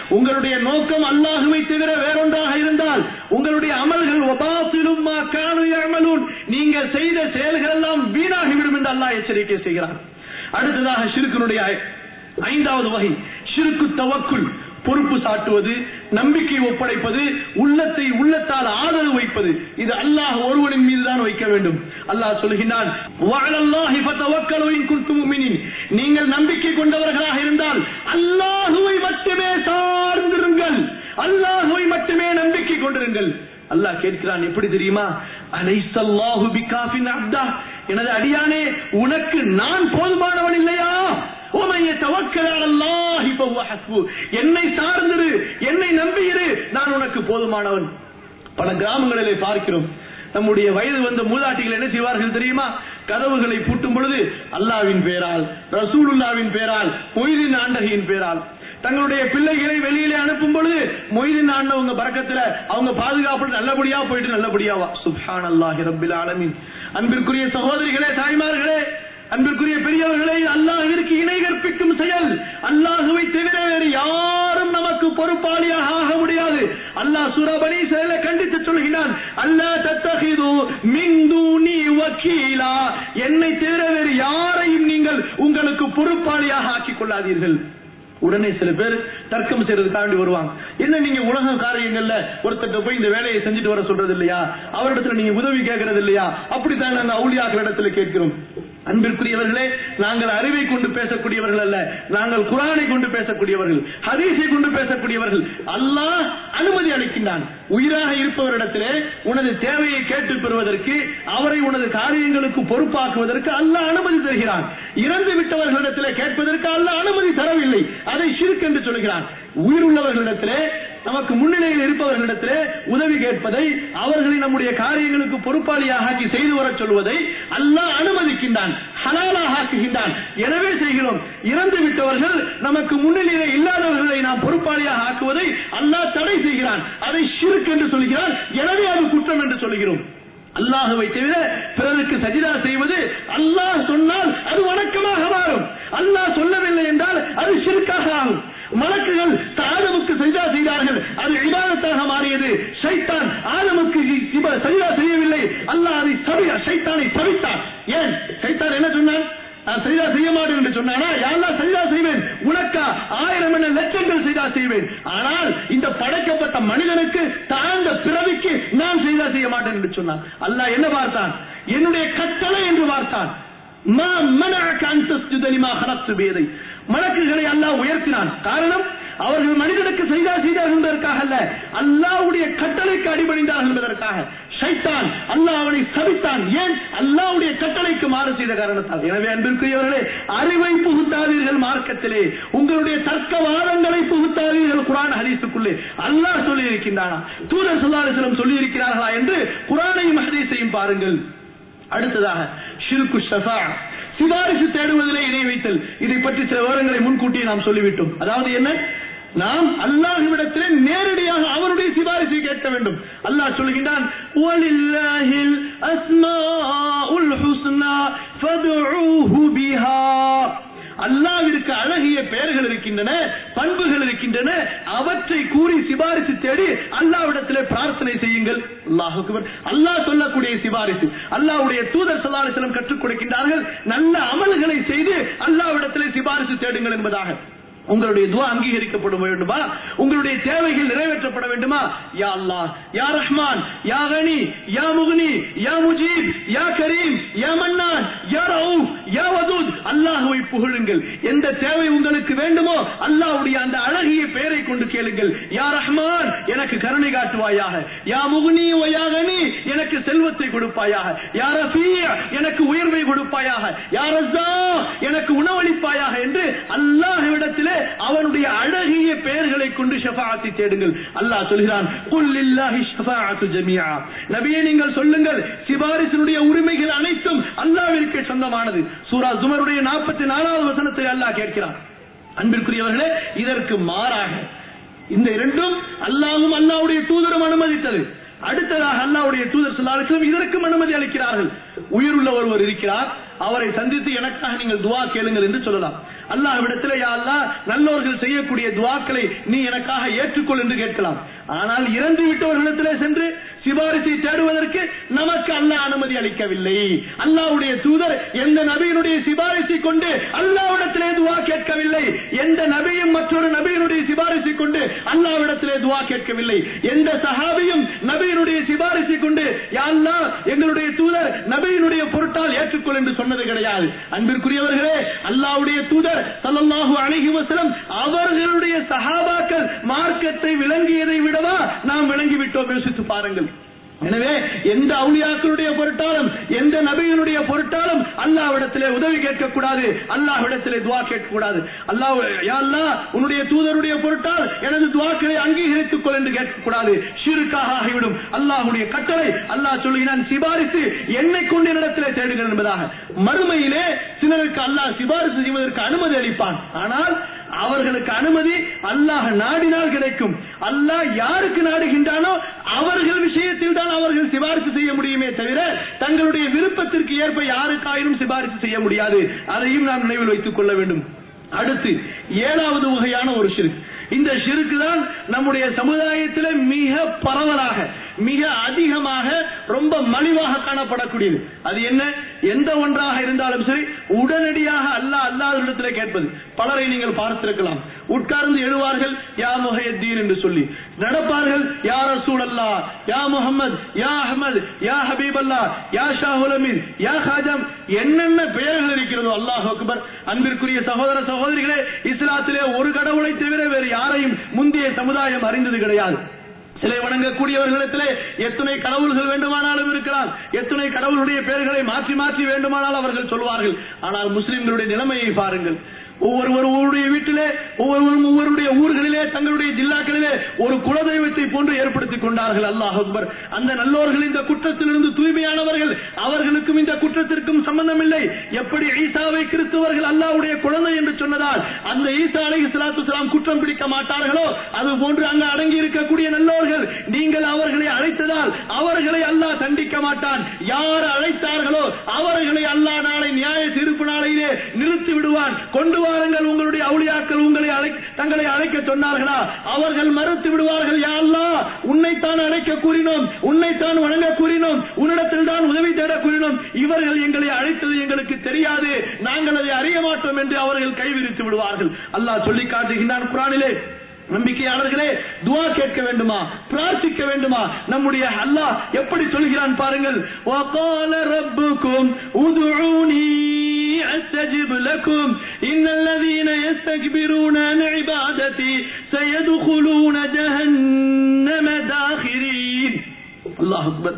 உங்களுடைய நோக்கம் அல்லாஹுவை தவிர வேறொன்றாக இருந்தால் உங்களுடைய அமல்கள் வபாசிலும் மா கானு யஅமலூன் நீங்கள் செய்த செயல்கள் எல்லாம் வீணாகிவிடும் என்று அல்லாஹ் எச்சரிக்கை செய்கிறார் அடுத்ததாக ஷிருக்கினுடைய ஐந்தாவது வகை ஷிருக்கு தவக்குல் பொறுப்பு சாட்டுவது நம்பிக்கை ஒப்படைப்பது உள்ளத்தை உள்ளத்தால் ஆதரவு வைப்பது இது அல்லாஹ் ஒருவனின் மீது தான் வைக்க வேண்டும் அல்லாஹ் சொல்கின்றான் "வஅலல்லாஹி ஃபதவக்கலு இன் குன்தும் முஃமினீன்." நீங்கள் நம்பிக்கை கொண்டவர்களாக இருந்தால் அல்லாஹுவை மட்டுமே சார்ந்திருங்கள் அல்லாஹுவை மட்டுமே நம்பிக்கை கொண்டிருங்கள் அல்லாஹ் கேட்கிறான் எப்படி தெரியுமா அலைசல்லாஹு பிகாஃபின் அப்தா எனது அடியானே உனக்கு நான் போதுமானவன் இல்லையா உமைய தவக்கலால் அல்லாஹி ஃபஹுவ ஹஸ்பு. என்னை சார்ந்திரு என்னை நம்பியிரு நான் உனக்கு போதுமானவன் பல கிராமங்களிலே பார்க்கிறோம் நம்முடைய வயது வந்த மூதாட்டிகள் என்ன செய்வார்கள் தெரியுமா கதவுகளை பூட்டும் பொழுது அல்லாவின் பேரால் ரசூலுல்லாவின் பேரால் மொய்தின் ஆண்டகையின் பேரால் தங்களுடைய பிள்ளைகளை வெளியிலே அனுப்பும் பொழுது மொய்தின் ஆண்டவங்க பறக்கத்துல அவங்க பாதுகாப்பு நல்லபடியா போயிட்டு நல்லபடியாவா சுப்ஹான் அல்லாஹி ரப்பில் ஆலமீன் அன்பிற்குரிய சகோதரிகளே தாய்மார்களே அன்பிற்குரிய பெரியவர்களே அல்லாஹிற்கு இணை கற்பிக்கும் செயல் அல்லாஹுவை தவிர வேறு யாரும் நமக்கு பொறுப்பாளியாக ஆக முடியாது அல்லாஹ் சூரபனி செயலை கண்டித்து சொல்கிறான் அல்லாஹ் தத்தகிது மின்தூனி வக்கீலா என்னை தவிர வேறு யாரையும் நீங்கள் உங்களுக்கு பொறுப்பாளியாக ஆக்கிக் கொள்ளாதீர்கள் உடனே சில பேர் தர்க்கம் செய்யறதுக்காண்டி வருவாங்க என்ன நீங்க உலக காரியங்கள்ல ஒருத்தட்ட போய் இந்த வேலையை செஞ்சுட்டு வர சொல்றது இல்லையா அவரிடத்துல நீங்க உதவி கேட்கறது இல்லையா அப்படித்தான் நாங்க அவுளியாக்கள் இடத்துல கேட்கிறோம் அன்பிற்குரியவர்களே நாங்கள் அறிவை கொண்டு பேசக்கூடியவர்கள் அல்ல நாங்கள் குரானை கொண்டு பேசக்கூடியவர்கள் ஹதீஸை கொண்டு பேசக்கூடியவர்கள் அல்லாஹ் அனுமதி அளிக்கின்றான் உயிராக இருப்பவரிடத்திலே உனது தேவையை கேட்டு பெறுவதற்கு அவரை உனது காரியங்களுக்கு பொறுப்பாக்குவதற்கு அல்லாஹ் அனுமதி தருகிறான் இறந்து விட்டவர்களிடத்திலே கேட்பதற்கு அல்லாஹ் அனுமதி தரவில்லை அதை ஷிர்க் என்று சொல்கிறான் உயிர் உள்ளவர்களிடத்திலே நமக்கு முன்னிலையில் இருப்பவர்களிடத்திலே உதவி கேட்பதை அவர்களை நம்முடைய காரியங்களுக்கு பொறுப்பாளியாக ஆக்கி செய்து வரச் சொல்வதை அல்லாஹ் அனுமதிக்கின்றான் ஹலாலாக ஆக்குகின்றான் எனவே செய்கிறோம் இறந்து விட்டவர்கள் நமக்கு முன்னிலையிலே இல்லாதவர்களை நாம் பொறுப்பாளியாக ஆக்குவதை அல்லாஹ் தடை செய்கிறான் அதை ஷிர்க் என்று சொல்கிறான் எனவே அது குற்றம் என்று சொல்கிறோம் அல்லாஹுவை தவிர பிறருக்கு சஜிதா செய்வது அல்லாஹ் சொன்னால் அது வணக்கமாக மாறும் அல்லாஹ் சொல்லவில்லை என்றால் அது ஷிர்காக ஆகும் மலக்குகள் ஆதமுக்கு சஜிதா செய்தார்கள் அது இபாதத்தாக மாறியது ஷைத்தான் ஆதமுக்கு இப- சஜிதா செய்யவில்லை அல்லாஹ் அதை சவி ஷைத்தானை சவித்தான் ஏன் ஷைத்தான் என்ன சொன்னான் நான் சரிதா செய்ய மாட்டேன் என்று சொன்னானா யாரெல்லாம் சரிதா செய்வேன் உனக்கா ஆயிரம் என்ன லட்சங்கள் செய்தா செய்வேன் ஆனால் இந்த படைக்கப்பட்ட மனிதனுக்கு தாழ்ந்த பிறவிக்கு நான் செய்தா செய்ய மாட்டேன் என்று சொன்னான் அல்லாஹ் என்ன பார்த்தான் என்னுடைய கட்டளை என்று பார்த்தான் மா மனஅக அன் தஸ்ஜுத லிமா ஹலக்து பியதை. மலக்குகளை அல்லாஹ் உயர்த்தினான் காரணம் அவர்கள் மனிதனுக்கு செய்தா செய்தார்கள் என்பதற்காக அல்ல அல்லாஹ்வுடைய கட்டளைக்கு அடிபணிந்தார்கள் என்பதற்காக ஷைத்தான் அல்லாஹ் அவனை சபித்தான் ஏன் அல்லாஹ்வுடைய கட்டளைக்கு மாறு செய்த காரணத்தால் எனவே அன்பிற்குரியவர்களே அறிவை புகுத்தாதீர்கள் மார்க்கத்திலே உங்களுடைய தர்க்கவாதங்களை புகுத்தாதீர்கள் குரான் ஹதீஸுக்குள்ளே அல்லாஹ் சொல்லி இருக்கின்றானா தூதர் சொல்லாலிசலம் சொல்லி இருக்கிறார்களா என்று குரானையும் ஹதீஸையும் பாருங்கள் அடுத்ததாக ஷிர்கு ஷஃபா சிபாரிசு தேடுவதிலே இணை வைத்தல் இதை பற்றி சில விவரங்களை முன்கூட்டியே நாம் சொல்லிவிட்டோம் அதாவது என்ன நாம் அல்லாஹ்விடத்திலே நேரடியாக அவருடைய சிபாரிசை கேட்க வேண்டும் அல்லாஹ் சொல்கின்றான் "வலில்லாஹில் அஸ்மாஉல் ஹுஸ்னா ஃபதுஊஹு பிஹா." அல்லாவிற்கு அழகிய பெயர்கள் இருக்கின்றன பண்புகள் இருக்கின்றன அவற்றை கூறி சிபாரிசு தேடி அல்லாவிடத்திலே பிரார்த்தனை செய்யுங்கள் அல்லாஹ் அக்பர். அல்லாஹ் சொல்லக்கூடிய சிபாரிசு அல்லாஹ்வுடைய தூதர் சல்லாஹம் கற்றுக் கொடுக்கின்றார்கள் நல்ல அமல்களை செய்து அல்லாவிடத்திலே சிபாரிசு தேடுங்கள் என்பதாக உங்களுடைய துவா அங்கீகரிக்கப்பட வேண்டுமா உங்களுடைய தேவைகள் நிறைவேற்றப்பட வேண்டுமா யா அல்லாஹ் யா ரஹ்மான் யா கனி யா முக்னி யா முஜீப் யா கரீம் யா மன்னான் யா ரவுஃப் யா வதூத் அல்லாஹ்வை புகழுங்கள் எந்த தேவை உங்களுக்கு வேண்டுமோ அல்லாஹ்வுடைய அந்த அழகிய பெயரை கொண்டு கேளுங்கள் யா ரஹ்மான் எனக்கு கருணை காட்டுவாயாக யா முக்னி வ யா கனி எனக்கு செல்வத்தை கொடுப்பாயாக யா ரஃபீ எனக்கு உயர்வை கொடுப்பாயாக யா ரஸாக் எனக்கு உணவளிப்பாயாக என்று அல்லாஹ்விடத்திலே அவனுடைய அழகிய பெயர்களை கொண்டு ஷஃபாஅத்தை தேடுங்கள் அல்லாஹ் சொல்கிறான் குல் லில்லாஹி ஷஃபாஅத்து ஜமீஆ நபியே நீங்கள் சொல்லுங்கள் சிபாரிசினுடைய உரிமைகள் அனைத்தும் அல்லாஹ்விற்கே சொந்தமானது சூரா ஜுமருடைய 44வது வசனத்தில் அல்லாஹ் கேட்கிறான் அன்பிற்குரியவர்களே இதற்கு மாறாக இந்த இரண்டும் அல்லாஹ்வும் அல்லாஹ்வுடைய தூதரும் அனுமதித்தது அடுத்ததாக அல்லாஹ்வுடைய தூதர் சொல்லாலும் இதற்கும் அனுமதி அளிக்கிறார்கள் உயிருள்ள ஒருவர் இருக்கிறார் அவரை சந்தித்து எனக்காக நீங்கள் துவா கேளுங்கள் என்று சொல்லலாம் அல்லாஹ்விடத்தில் யா அல்லாஹ் நல்லோர்கள் செய்யக்கூடிய துவாக்களை நீ எனக்காக ஏற்றுக்கொள் என்று கேட்கலாம் ஆனால் இறந்து விட்டவர்களிடத்திலே சென்று சிபாரிசை தேடுவதற்கு நமக்கு அல்லாஹ் அனுமதி அளிக்கவில்லை அல்லாஹ்வுடைய தூதர் எந்த நபியினுடைய சிபாரிசை கொண்டு அல்லாஹ்விடத்திலே துவா கேட்கவில்லை எந்த நபியும் மற்றொரு நபியினுடைய சிபாரிசை கொண்டு அல்லாஹ்விடத்திலே துவா கேட்கவில்லை எந்த சஹாபியும் நபியினுடைய சிபாரிசை கொண்டு யா அல்லாஹ் எங்களுடைய தூதர் நபியினுடைய பொருட்டால் ஏற்றுக்கொள் என்று சொன்னது கிடையாது அன்பிற்குரியவர்களே அல்லாஹ்வுடைய தூதர் ஸல்லல்லாஹு அலைஹி வஸல்லம் அவர்களுடைய சஹாபாக்கள் மார்க்கத்தை விளங்கியதை விடவா நாம் விளங்கிவிட்டோம் யோசித்து பாருங்கள் எனவே எந்த அவுளியாக்களுடைய பொருட்டாலும் எந்த நபியினுடைய பொருட்டாலும் அல்லாஹ்விடத்திலே உதவி கேட்கக்கூடாது அல்லாஹ்விடத்திலே துவா கேட்கக்கூடாது அல்லாஹ் யா அல்லாஹ் உன்னுடைய தூதருடைய பொருட்டால் எனது துவாக்களை அங்கீகரித்துக் கொள் என்று கேட்கக்கூடாது ஷிருக்காக ஆகிவிடும் அல்லாஹ்வுடைய கட்டளை அல்லாஹ் சொல்லுகிறான் சிபாரிசு என்னை கொண்டு என்னிடத்திலே தேடுங்கள் என்பதாக மறுமையிலே சிலருக்கு அல்லாஹ் சிபாரிசு செய்வதற்கு அனுமதி அளிப்பான் ஆனால் அவர்களுக்கு அனுமதி அல்லாஹ் நாடினால் கிடைக்கும் அல்லாஹ் யாருக்கு நாடுகின்றானோ அவர்கள் விஷயத்தில் தான் அவர்கள் சிபாரிசு செய்ய முடியுமே தவிர தங்களுடைய விருப்பத்திற்கு ஏற்ப யாருக்காயினும் சிபாரிசு செய்ய முடியாது அதையும் நாம் நினைவில் வைத்துக் கொள்ள வேண்டும் அடுத்து ஏழாவது வகையான ஒரு ஷிருக்கு இந்த ஷிருக்கு தான் நம்முடைய சமுதாயத்தில் மிக பரவலாக மிக அதிகமாக ரொம்ப மலிவாக காணப்படக்கூடியது அது என்ன எந்த ஒன்றாக இருந்தாலும் சரி உடனடியாக அல்லாஹ் அல்லாஹ்விடத்திலே கேட்பது பலரை நீங்கள் பார்த்திருக்கலாம் உட்கார்ந்து எழுவார்கள் யா முஹையத்தீன் என்று சொல்லி நடப்பார்கள் யா ரசூல் அல்லா யா முகமது யா அஹமது யா ஹபீப் அல்லா யா ஷாஹுல் அமீன் யா ஹாஜம் என்னென்ன பெயர்கள் இருக்கிறதோ அல்லாஹ் அக்பர் அன்பிற்குரிய சகோதர சகோதரிகளே இஸ்லாத்திலே ஒரு கடவுளை தவிர வேறு யாரையும் முந்தைய சமுதாயம் அறிந்தது கிடையாது சிலை வணங்கக்கூடியவர்களிடத்திலே எத்தனை கடவுள்கள் வேண்டுமானாலும் இருக்கலாம் எத்தனை கடவுளுடைய பெயர்களை மாற்றி மாற்றி வேண்டுமானால் அவர்கள் சொல்வார்கள் ஆனால் முஸ்லிம்களுடைய நிலைமையை பாருங்கள் ஒவ்வொருவருடைய வீட்டிலே ஒவ்வொருவரும் ஒவ்வொருடைய ஊர்களிலே தங்களுடைய ஜில்லாக்களிலே ஒரு குலதெய்வத்தை போன்று ஏற்படுத்திக் கொண்டார்கள் அல்லாஹ் அக்பர் அந்த நல்லோர்கள் இந்த குற்றத்திலிருந்து தூய்மையானவர்கள் அவர்களுக்கும் இந்த குற்றத்திற்கும் சம்பந்தம் இல்லை எப்படி ஈசாவை கிறிஸ்தவர்கள் அல்லாஹ்வுடைய குழந்தை என்று சொன்னதால் அந்த ஈசா அலை சலாத்து குற்றம் பிடிக்க மாட்டார்களோ அது போன்று அங்கு அடங்கி இருக்கக்கூடிய நல்லோர்கள் நீங்கள் அவர்களை அழைத்ததால் அவர்களை அல்லாஹ் தண்டிக்க மாட்டான் யார் அழைத்தார்களோ அவர்களை அல்லாஹ் நாளை நியாய தீர்ப்பு நாளையிலே நிறுத்தி விடுவான் கொண்டு வாருங்கள் உங்களுடைய அவுளியாக்கள் உங்களை அழை தங்களை அழைக்க சொன்னார்களா அவர்கள் மறுத்து விடுவார்கள் யா அல்லாஹ் உன்னைத்தான் அழைக்க கூறினோம் உன்னைத்தான் வணங்க கூறினோம் உன்னிடத்தில் தான் உதவி தேட கூறினோம் இவர்கள் எங்களை அழைத்தது எங்களுக்கு தெரியாது நாங்கள் அதை அறிய மாட்டோம் என்று அவர்கள் கைவிரித்து விடுவார்கள் அல்லாஹ் சொல்லி காட்டுகின்றான் குரானிலே நம்பிக்கையாளர்களே துவா கேட்க வேண்டுமா பிரார்த்திக்க வேண்டுமா நம்முடைய அல்லாஹ் எப்படி சொல்கிறான் பாருங்கள் وَقَالَ رَبُّكُمْ ادْعُونِي أَسْتَجِبْ لَكُمْ إِنَّ الَّذِينَ يَسْتَكْبِرُونَ عَنْ عِبَادَتِي سَيَدْخُلُونَ جَهَنَّمَ دَاخِرِينَ அல்லாஹ் அக்பர்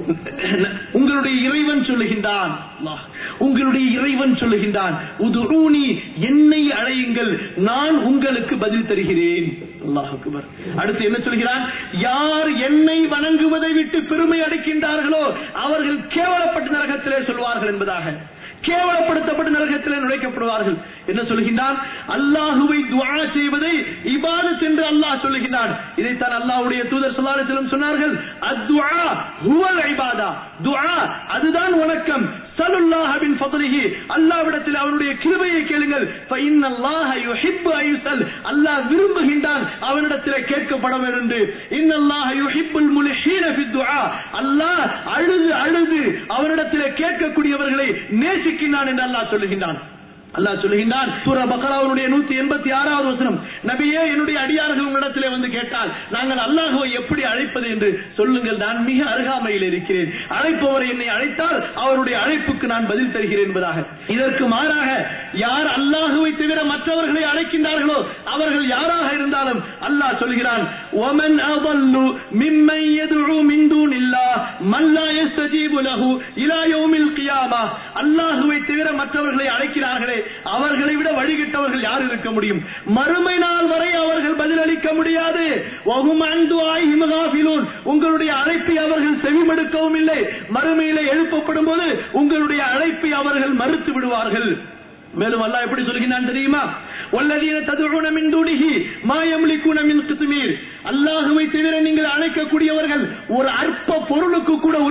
உங்களுடைய இறைவன் சொல்லுகின்றான் அல்லாஹ் உங்களுடைய இறைவன் சொல்லுகின்றான் உதுஊனி என்னை அழையுங்கள் நான் உங்களுக்கு பதில் தருகிறேன் அல்லாஹ் அக்பர் அடுத்து என்ன சொல்கிறான் யார் என்னை வணங்குவதை விட்டு பெருமை அடைக்கின்றார்களோ அவர்கள் கேவலப்பட்ட நரகத்திலே சொல்வார்கள் என்பதாக கேவலப்படுத்தப்பட்ட நரகத்திலே நுழைக்கப்படுவார்கள் என்ன சொல்கின்றான் அல்லாஹுவை துவா செய்வதை இபாதத் என்று அல்லாஹ் சொல்லுகின்றான் இதைத்தான் அல்லாஹ்வுடைய தூதர் ஸல்லல்லாஹு சொன்னார்கள் அத்வா ஹுவல் இபாதா துஆ அதுதான் வணக்கம் சலுல்லாஹ பின் ஃபضலிஹி அல்லாஹ்விடத்தில் அவனுடைய கிருபையை கேளுங்கள் ஃபஇன் அல்லாஹ யுஹிப்பு அயுசல் அல்லாஹ் விரும்புகின்றான் அவனிடத்தில் கேட்கப்பட வேண்டும் என்று இன்னல்லாஹ யுஹிப்புல் முலிஹீன ஃபித் துஆ அல்லாஹ் அழுது அழுது அவனிடத்தில் கேட்கக்கூடியவர்களை நேசிக்கின்றான் என்று அல்லாஹ் சொல்லுகின்றான் அல்லாஹ் சொல்லுகின்றான் சூரா பக்ராவுடைய நூத்தி எண்பத்தி ஆறாவது வசனம் நபியே என்னுடைய அடியார்கள் உங்களிடத்திலே வந்து கேட்டால் நாங்கள் அல்லாஹுவை எப்படி அழைப்பது என்று சொல்லுங்கள் நான் மிக அருகாமையில் இருக்கிறேன் அழைப்பவர் என்னை அழைத்தால் அவருடைய அழைப்புக்கு நான் பதில் தருகிறேன் என்பதாக இதற்கு மாறாக யார் அல்லாஹுவை தவிர மற்றவர்களை அழைக்கின்றார்களோ அவர்கள் யாராக இருந்தாலும் அல்லாஹ் சொல்கிறான் ஒமன் அவல்லு மிம்மை எதுழு மிந்தூன் இல்லா மல்லா எஸ்தஜீபு லஹு இலா யௌமில் கியாமா அல்லாஹுவை தவிர மற்றவர்களை அழைக்கிறார்களே அவர்களை விட வழிகிட்டவர்கள் யார் இருக்க முடியும் மறுமை நாள் வரை அவர்கள் பதிலளிக்க முடியாது வஹும் அன் துஆஇஹிம் காஃபிலூன். உங்களுடைய அழைப்பை அவர்கள் செவிமடுக்கவும் இல்லை மறுமையிலே எழுப்பப்படும் போது உங்களுடைய அழைப்பை அவர்கள் மறுத்து விடுவார்கள் மேலும் அல்லாஹ் எப்படி சொல்கிறான் தெரியுமா வல்லதீன ததுஉன மின் தூனிஹி மா யம்லிகுன மின் கித்மீர் அல்லாஹ்வை தவிர நீங்கள் அழைக்கக்கூடியவர்கள் ஒரு அற்ப பொருளுக்கு கூட உரிமையாளர்கள்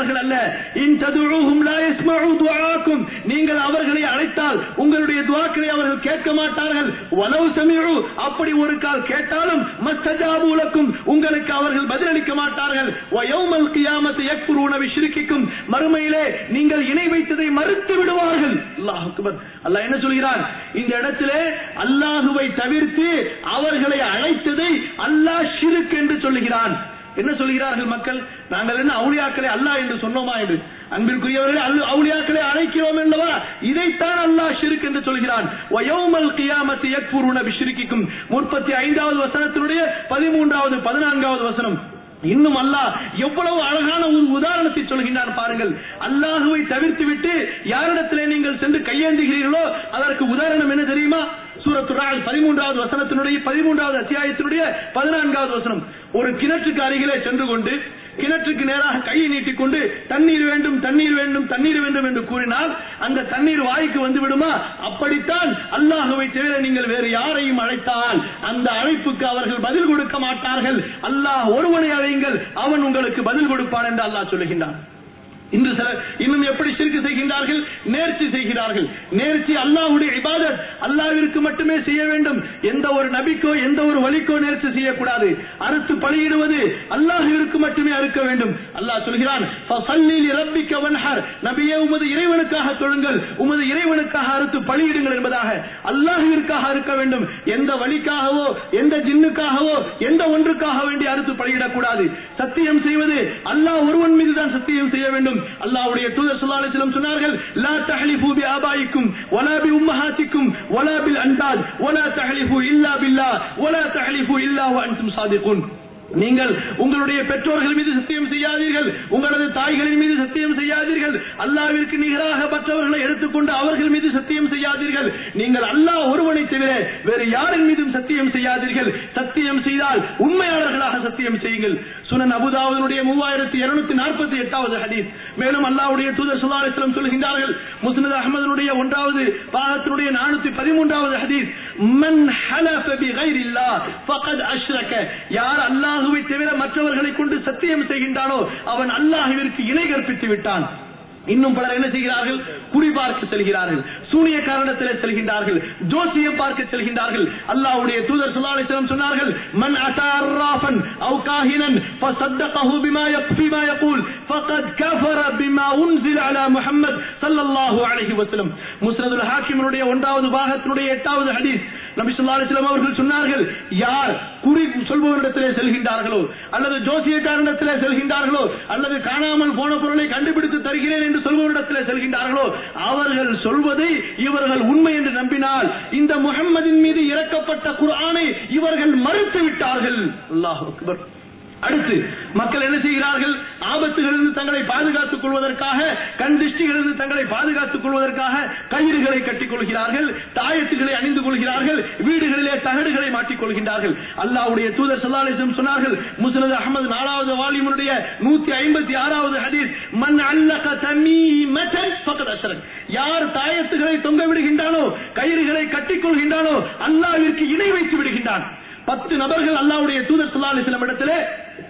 அழைப்பார்கள் அல்ல இன் ததுஉஹும் லா யஸ்மஉ துஆக்கும் நீங்கள் அவர்களை அழைத்தால் உங்களுடைய துஆக்களை அவர்கள் கேட்க மாட்டார்கள் வலவ் சமிஉ அப்படி ஒரு கால் கேட்டாலும் மஸ்தஜாபு லக்கும் உங்களுக்கு அவர்கள் பதிலளிக்க மாட்டார்கள் வ யௌமல் கியாமத்தி யக்ஃபுரூன பிஷ்ரிக்கிக்கும் மறுமையிலே நீங்கள் இணை வைத்ததை மறுத்து விடுவார்கள் அல்லாஹ் அக்பர் அல்லாஹ் என்ன சொல்கிறான் இந்த இடத்திலே அல்லாஹுவை தவிர்த்து அவர்களை அழைத்ததை அல்லாஹ் ஷிருக் என்று சொல்லுகிறான் என்ன சொல்கிறார்கள் மக்கள் நாங்கள் என்ன அவுளியாக்களை அல்லாஹ் என்று சொன்னோமா என்று அன்பிற்குரியவர்களே அல்ல அவுளியாக்களை அழைக்கிறோம் என்றவா இதைத்தான் அல்லாஹ் ஷிருக் என்று சொல்கிறான் வயோமல் கியாமத்தி யக்ஃபுரூன பிஷ்ரிக்கிக்கும் முப்பத்தி ஐந்தாவது வசனத்தினுடைய பதிமூன்றாவது பதினான்காவது வசனம் இன்னும் அல்லாஹ் எவ்வளவு அழகான ஒரு உதாரணத்தை சொல்கின்றான் பாருங்கள் அல்லாஹுவை தவிர்த்து விட்டு யாரிடத்திலே நீங்கள் சென்று கையேந்துகிறீர்களோ அதற்கு உதாரணம் என்ன தெரியுமா சூரத்துரால் பதிமூன்றாவது வசனத்தினுடைய பதிமூன்றாவது அத்தியாயத்தினுடைய பதினான்காவது வசனம் ஒரு கிணற்றுக்கு அருகிலே சென்று கொண்டு கிணற்றுக்கு நேராக கையை நீட்டிக்கொண்டு தண்ணீர் வேண்டும் தண்ணீர் வேண்டும் தண்ணீர் வேண்டும் என்று கூறினால் அந்த தண்ணீர் வாய்க்கு வந்து விடுமா அப்படித்தான் அல்லாஹுவை தவிர நீங்கள் வேறு யாரையும் அழைத்தால் அந்த அழைப்புக்கு அவர்கள் பதில் கொடுக்க மாட்டார்கள் அல்லாஹ் ஒருவனை அழையுங்கள் அவன் உங்களுக்கு பதில் கொடுப்பான் என்று அல்லாஹ் சொல்லுகின்றான் இன்று சிலர் இன்னும் எப்படி சிறுக்கு செய்கின்றார்கள் நேர்ச்சி செய்கிறார்கள் நேர்ச்சி அல்லாஹ்வுடைய இபாதத் அல்லாஹ்விற்கு மட்டுமே செய்ய வேண்டும் எந்த ஒரு நபிக்கோ எந்த ஒரு வழிக்கோ நேர்ச்சி செய்யக்கூடாது அறுத்து பலியிடுவது அல்லாஹ்விற்கு மட்டுமே அறுக்க வேண்டும் அல்லாஹ் சொல்கிறான் "ஃபஸல்லி லிரப்பிக்க வன்ஹர்." நபியே உமது இறைவனுக்காக தொழுங்கள் உமது இறைவனுக்காக அறுத்து பலியிடுங்கள் என்பதாக அல்லாஹ்விற்காக அறுக்க வேண்டும் எந்த வழிக்காகவோ எந்த ஜின்னுக்காகவோ எந்த ஒன்றுக்காக வேண்டி அறுத்து பலியிடக்கூடாது சத்தியம் செய்வது அல்லாஹ் ஒருவன் மீது தான் சத்தியம் செய்ய வேண்டும் அல்லாஹ்வுடைய தூதர் ஸல்லல்லாஹு அலைஹி வஸல்லம் சொன்னார்கள் லா தஹ்லிஃபு பி ஆபாயிக்கும் வலா பி உம்மஹாத்திக்கும் வலா பில் அன்தாத் வலா தஹ்லிஃபு இல்லா பில்லாஹ் வலா தஹ்லிஃபு இல்லா வ அன்தும் சாதிகுன் நீங்கள் உங்களுடைய பெற்றோர்கள் மீது சத்தியம் செய்யாதீர்கள் உங்களது தாய்களின் மீது சத்தியம் செய்யாதீர்கள் அல்லாவிற்கு நிகராக மற்றவர்களை எடுத்துக்கொண்டு அவர்கள் மீது சத்தியம் செய்யாதீர்கள் நீங்கள் அல்லாஹ் ஒருவனை தவிர வேறு யாரின் மீதும் சத்தியம் செய்யாதீர்கள் சத்தியம் செய்தால் உண்மையாளர்களாக சத்தியம் செய்யுங்கள் சுனன் அபுதாவுடைய மூவாயிரத்தி இருநூத்தி நாற்பத்தி எட்டாவது ஹதீஸ் மேலும் அல்லாஹ்வுடைய தூதர் ஸல்லல்லாஹு அலைஹி வஸல்லம் சொல்கின்றார்கள் முஸ்னத் அஹ்மதுடைய ஒன்றாவது பாகத்தினுடைய நானூத்தி பதிமூன்றாவது ஹதீஸ் மன் ஹலஃப பி கைரில்லாஹ் ஃபகத் அஷ்ரக யார் அல்லாஹுவை தவிர மற்றவர்களை கொண்டு சத்தியம் செய்கின்றானோ அவன் அல்லாஹுவிற்கு இணை கற்பித்து விட்டான் இன்னும் பலர் என்ன செய்கிறார்கள் குறி பார்க்க செல்கிறார்கள் சூனிய காரணத்திலே செல்கின்றார்கள் ஜோசியம் பார்க்க செல்கின்றார்கள் அல்லாஹ்வுடைய தூதர் ஸல்லல்லாஹு அலைஹி வஸல்லம் சொன்னார்கள் மன் அஸா அர்ராஃபன் அவ் காஹினன் ஃபஸத்தகஹு பிமா யக்ஃபி மா யகூல் ஃபகத் கஃபர பிமா உன்சில அலா முஹம்மத் ஸல்லல்லாஹு அலைஹி வஸல்லம் முஸ்னதுல் ஹாக்கிமினுடைய ஒன்றாவது பாகத்தினுடைய எட்டாவது ஹதீஸ் நபி ஸல்லல்லாஹு அலைஹி வஸல்லம் அவர்கள் சொன்னார்கள் யார் குறி சொல்பவரிடத்திலே செல்கின்றார்களோ அல்லது ஜோசியக்காரனிடத்திலே செல்கின்றார்களோ அல்லது காணாமல் போன பொருளை கண்டுபிடித்து தருகிறேன் என்று சொல்பவரிடத்திலே செல்கின்றார்களோ அவர்கள் சொல்வதை இவர்கள் உண்மை என்று நம்பினால் இந்த முஹம்மதின் மீது இறக்கப்பட்ட குர்ஆனை இவர்கள் மறுத்து விட்டார்கள் அல்லாஹ் அக்பர் அடுத்து மக்கள் என்ன செய்கிறார்கள் ஆபத்துகளிலிருந்து தங்களை பாதுகாத்துக் கொள்வதற்காக கண் திருஷ்டிகளிலிருந்து தங்களை பாதுகாத்துக் கொள்வதற்காக கயிறுகளை கட்டிக் கொள்கிறார்கள் தாயத்துகளை அணிந்து கொள்கிறார்கள் வீடுகளிலே தகடுகளை மாட்டிக் கொள்கின்றார்கள் அல்லாஹ்வுடைய தூதர் ஸல்லல்லாஹு அலைஹி வஸல்லம் சொன்னார்கள் முஸ்னத் அஹ்மது நாலாவது வால்யூமுடைய நூத்தி ஐம்பத்தி ஆறாவது ஹதீஸ் மன் அல்லக தமீமத்தன் ஃபகத் அஷ்ரக் யார் தாயத்துகளை தொங்க விடுகின்றானோ கயிறுகளை கட்டிக் கொள்கின்றானோ அல்லாஹ்விற்கு இணை வைத்து விடுகின்றான் பத்து நபர்கள் அல்லாஹ்வுடைய தூதர் ஸல்லல்லாஹு அலைஹி வஸல்லம் இடத்திலே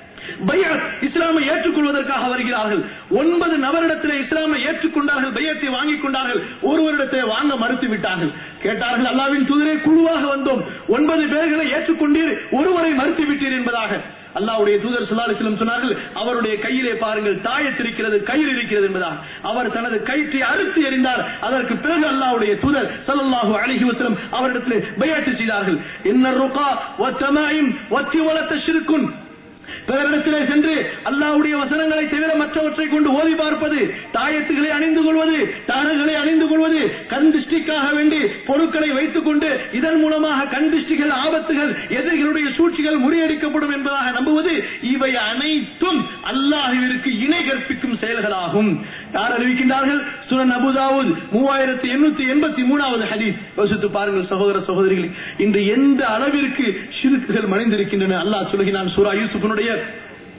பையத் இஸ்லாமை ஏற்றுக்கொள்வதற்காக வருகிறார்கள் ஒன்பது நபரிடத்திலே இஸ்லாமை ஏற்றுக்கொண்டார்கள் பையத்தை வாங்கிக் கொண்டார்கள் ஒருவரிடத்தை வாங்க மறுத்து விட்டார்கள் கேட்டார்கள் அல்லாவின் தூதரே குழுவாக வந்தோம் ஒன்பது பேர்களை ஏற்றுக்கொண்டீர் ஒருவரை மறுத்து விட்டீர் என்பதாக அல்லாவுடைய தூதர் ஸல்லல்லாஹு அலைஹி வஸல்லம் சொன்னார்கள் அவருடைய கையிலே பாருங்கள் தாயத்து இருக்கிறது கயிறு இருக்கிறது என்பதாக அவர் தனது கயிற்றை அறுத்து எறிந்தார் அதற்கு பிறகு அல்லாவுடைய தூதர் ஸல்லல்லாஹு அலைஹி வஸல்லம் அவரிடத்தில் பையத்து செய்தார்கள் இன்ன ருகா வ தமாயிம் வ திவலத்த ஷிர்குன் பிறரிடத்திலே சென்று அல்லாஹ்வுடைய வசனங்களை தவிர மற்றவற்றை கொண்டு ஓதி பார்ப்பது தாயத்துகளை அணிந்து கொள்வது தாரங்களை அணிந்து கொள்வது கண் திருஷ்டிக்காக வேண்டி பொருட்களை வைத்துக் கொண்டு இதன் மூலமாக கண் திருஷ்டிகள் ஆபத்துகள் எதிரிகளுடைய சூழ்ச்சிகள் முறியடிக்கப்படும் என்பதாக நம்புவது இவை அனைத்தும் அல்லாஹுவிற்கு இணை கற்பிக்கும் செயல்களாகும் யார் அறிவிக்கின்றார்கள் சுனன் அபுதாவுத் மூவாயிரத்தி எண்ணூத்தி எண்பத்தி மூணாவது ஹதீஸ் யோசித்து பாருங்கள் சகோதர சகோதரிகளே இன்று எந்த அளவிற்கு ஷிருக்குகள் மறைந்திருக்கின்றன அல்லாஹ் சொல்கிறான் சூரா யூசுஃபினுடைய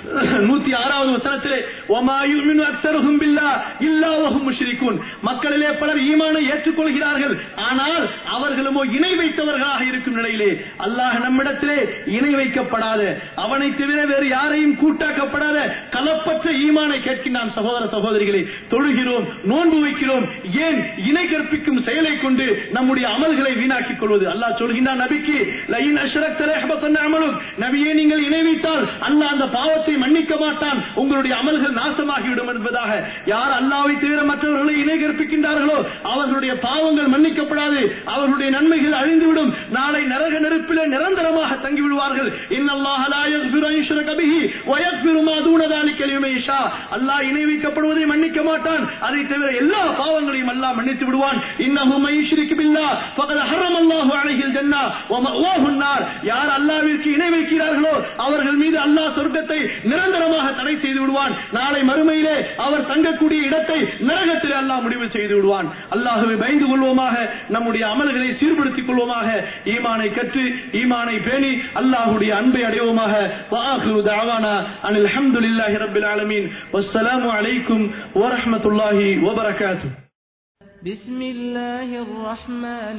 நூத்தி ஆறாவது வசனத்திலே ஒமா யுமினு அக்ஸருஹும் பில்லா இல்லா வஹும் முஷ்ரிகூன் மக்களிலே பலர் ஈமானை ஏற்றுக்கொள்கிறார்கள் ஆனால் அவர்களுமோ இணை வைத்தவர்களாக இருக்கும் நிலையிலே அல்லாஹ் நம்மிடத்திலே இணை வைக்கப்படாத அவனை தவிர வேறு யாரையும் கூட்டாக்கப்படாத கலப்பற்ற ஈமானை கேட்கின்றான் சகோதர சகோதரிகளே தொழுகிறோம் நோன்பு வைக்கிறோம் ஏன் இணை கற்பிக்கும் செயலை கொண்டு நம்முடைய அமல்களை வீணாக்கிக் கொள்வது அல்லாஹ் சொல்கின்றான் நபிக்கு லைன் அஷ்ரக் தலேஹபத்தன் அமலும் நபியே நீங்கள் இணை வைத்தால் அல்லாஹ் அந்த பாவத்தை மன்னிக்க மாட்டான் உங்களுடைய அமல்கள் நாசமாகிவிடும் என்பதாக யார் அல்லாவை தவிர மற்றவர்களை இணை கற்பிக்கின்றார்களோ அவர்களுடைய பாவங்கள் மன்னிக்கப்படாது அவர்களுடைய நன்மைகள் அழிந்துவிடும் நாளை நரக நெருப்பிலே நிரந்தரமாக தங்கிவிடுவார்கள் இன்னல்லாஹ லா யக்ஃபிரு அன் யுஷ்ரக பிஹி வ யக்ஃபிரு மா தூன ذلك லிமன் யஷா அல்லாஹ் இணை வைக்கப்படுவதை மன்னிக்க மாட்டான் அதை தவிர எல்லா பாவங்களையும் அல்லாஹ் மன்னித்து விடுவான் இன்னஹு மை யுஷ்ரிக் பில்லாஹ் ஃபகத் ஹர்ரம அல்லாஹு அலைஹில் ஜன்னah வ மஅவாஹு النار யார் அல்லாஹ்விற்கு இணை வைக்கிறார்களோ அவர்கள் மீது அல்லாஹ் சொர்க்கத்தை நிரந்தரமாக தடை செய்து விடுவான் நாளை மறுமையிலே அவர் தங்கக்கூடிய இடத்தை நரகத்திலே அல்லாஹ் முடிவு செய்து விடுவான் அல்லாஹுவை பயந்து கொள்வோமாக நம்முடைய அமல்களை சீர்படுத்திக் கொள்வோமாக ஈமானை கற்று ஈமானை பேணி அல்லாஹுடைய அன்பை அடைவோமாக வாஹிரு தஅவானா அனில் ஹம்துலில்லாஹி ரப்பில் ஆலமீன் வஸ்ஸலாமு அலைக்கும் வரஹ்மத்துல்லாஹி வபரகாத்துஹு بسم الله الرحمن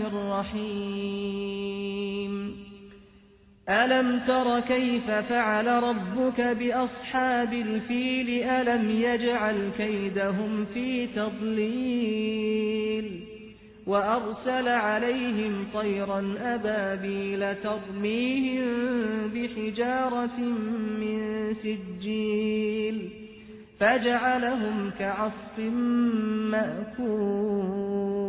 الرحيم ألم تر كيف فعل ربك بأصحاب الفيل ألم يجعل كيدهم في تضليل وأرسل عليهم طيرا أبابيل ترميهم بحجارة من سجيل فجعلهم كعصف مأكول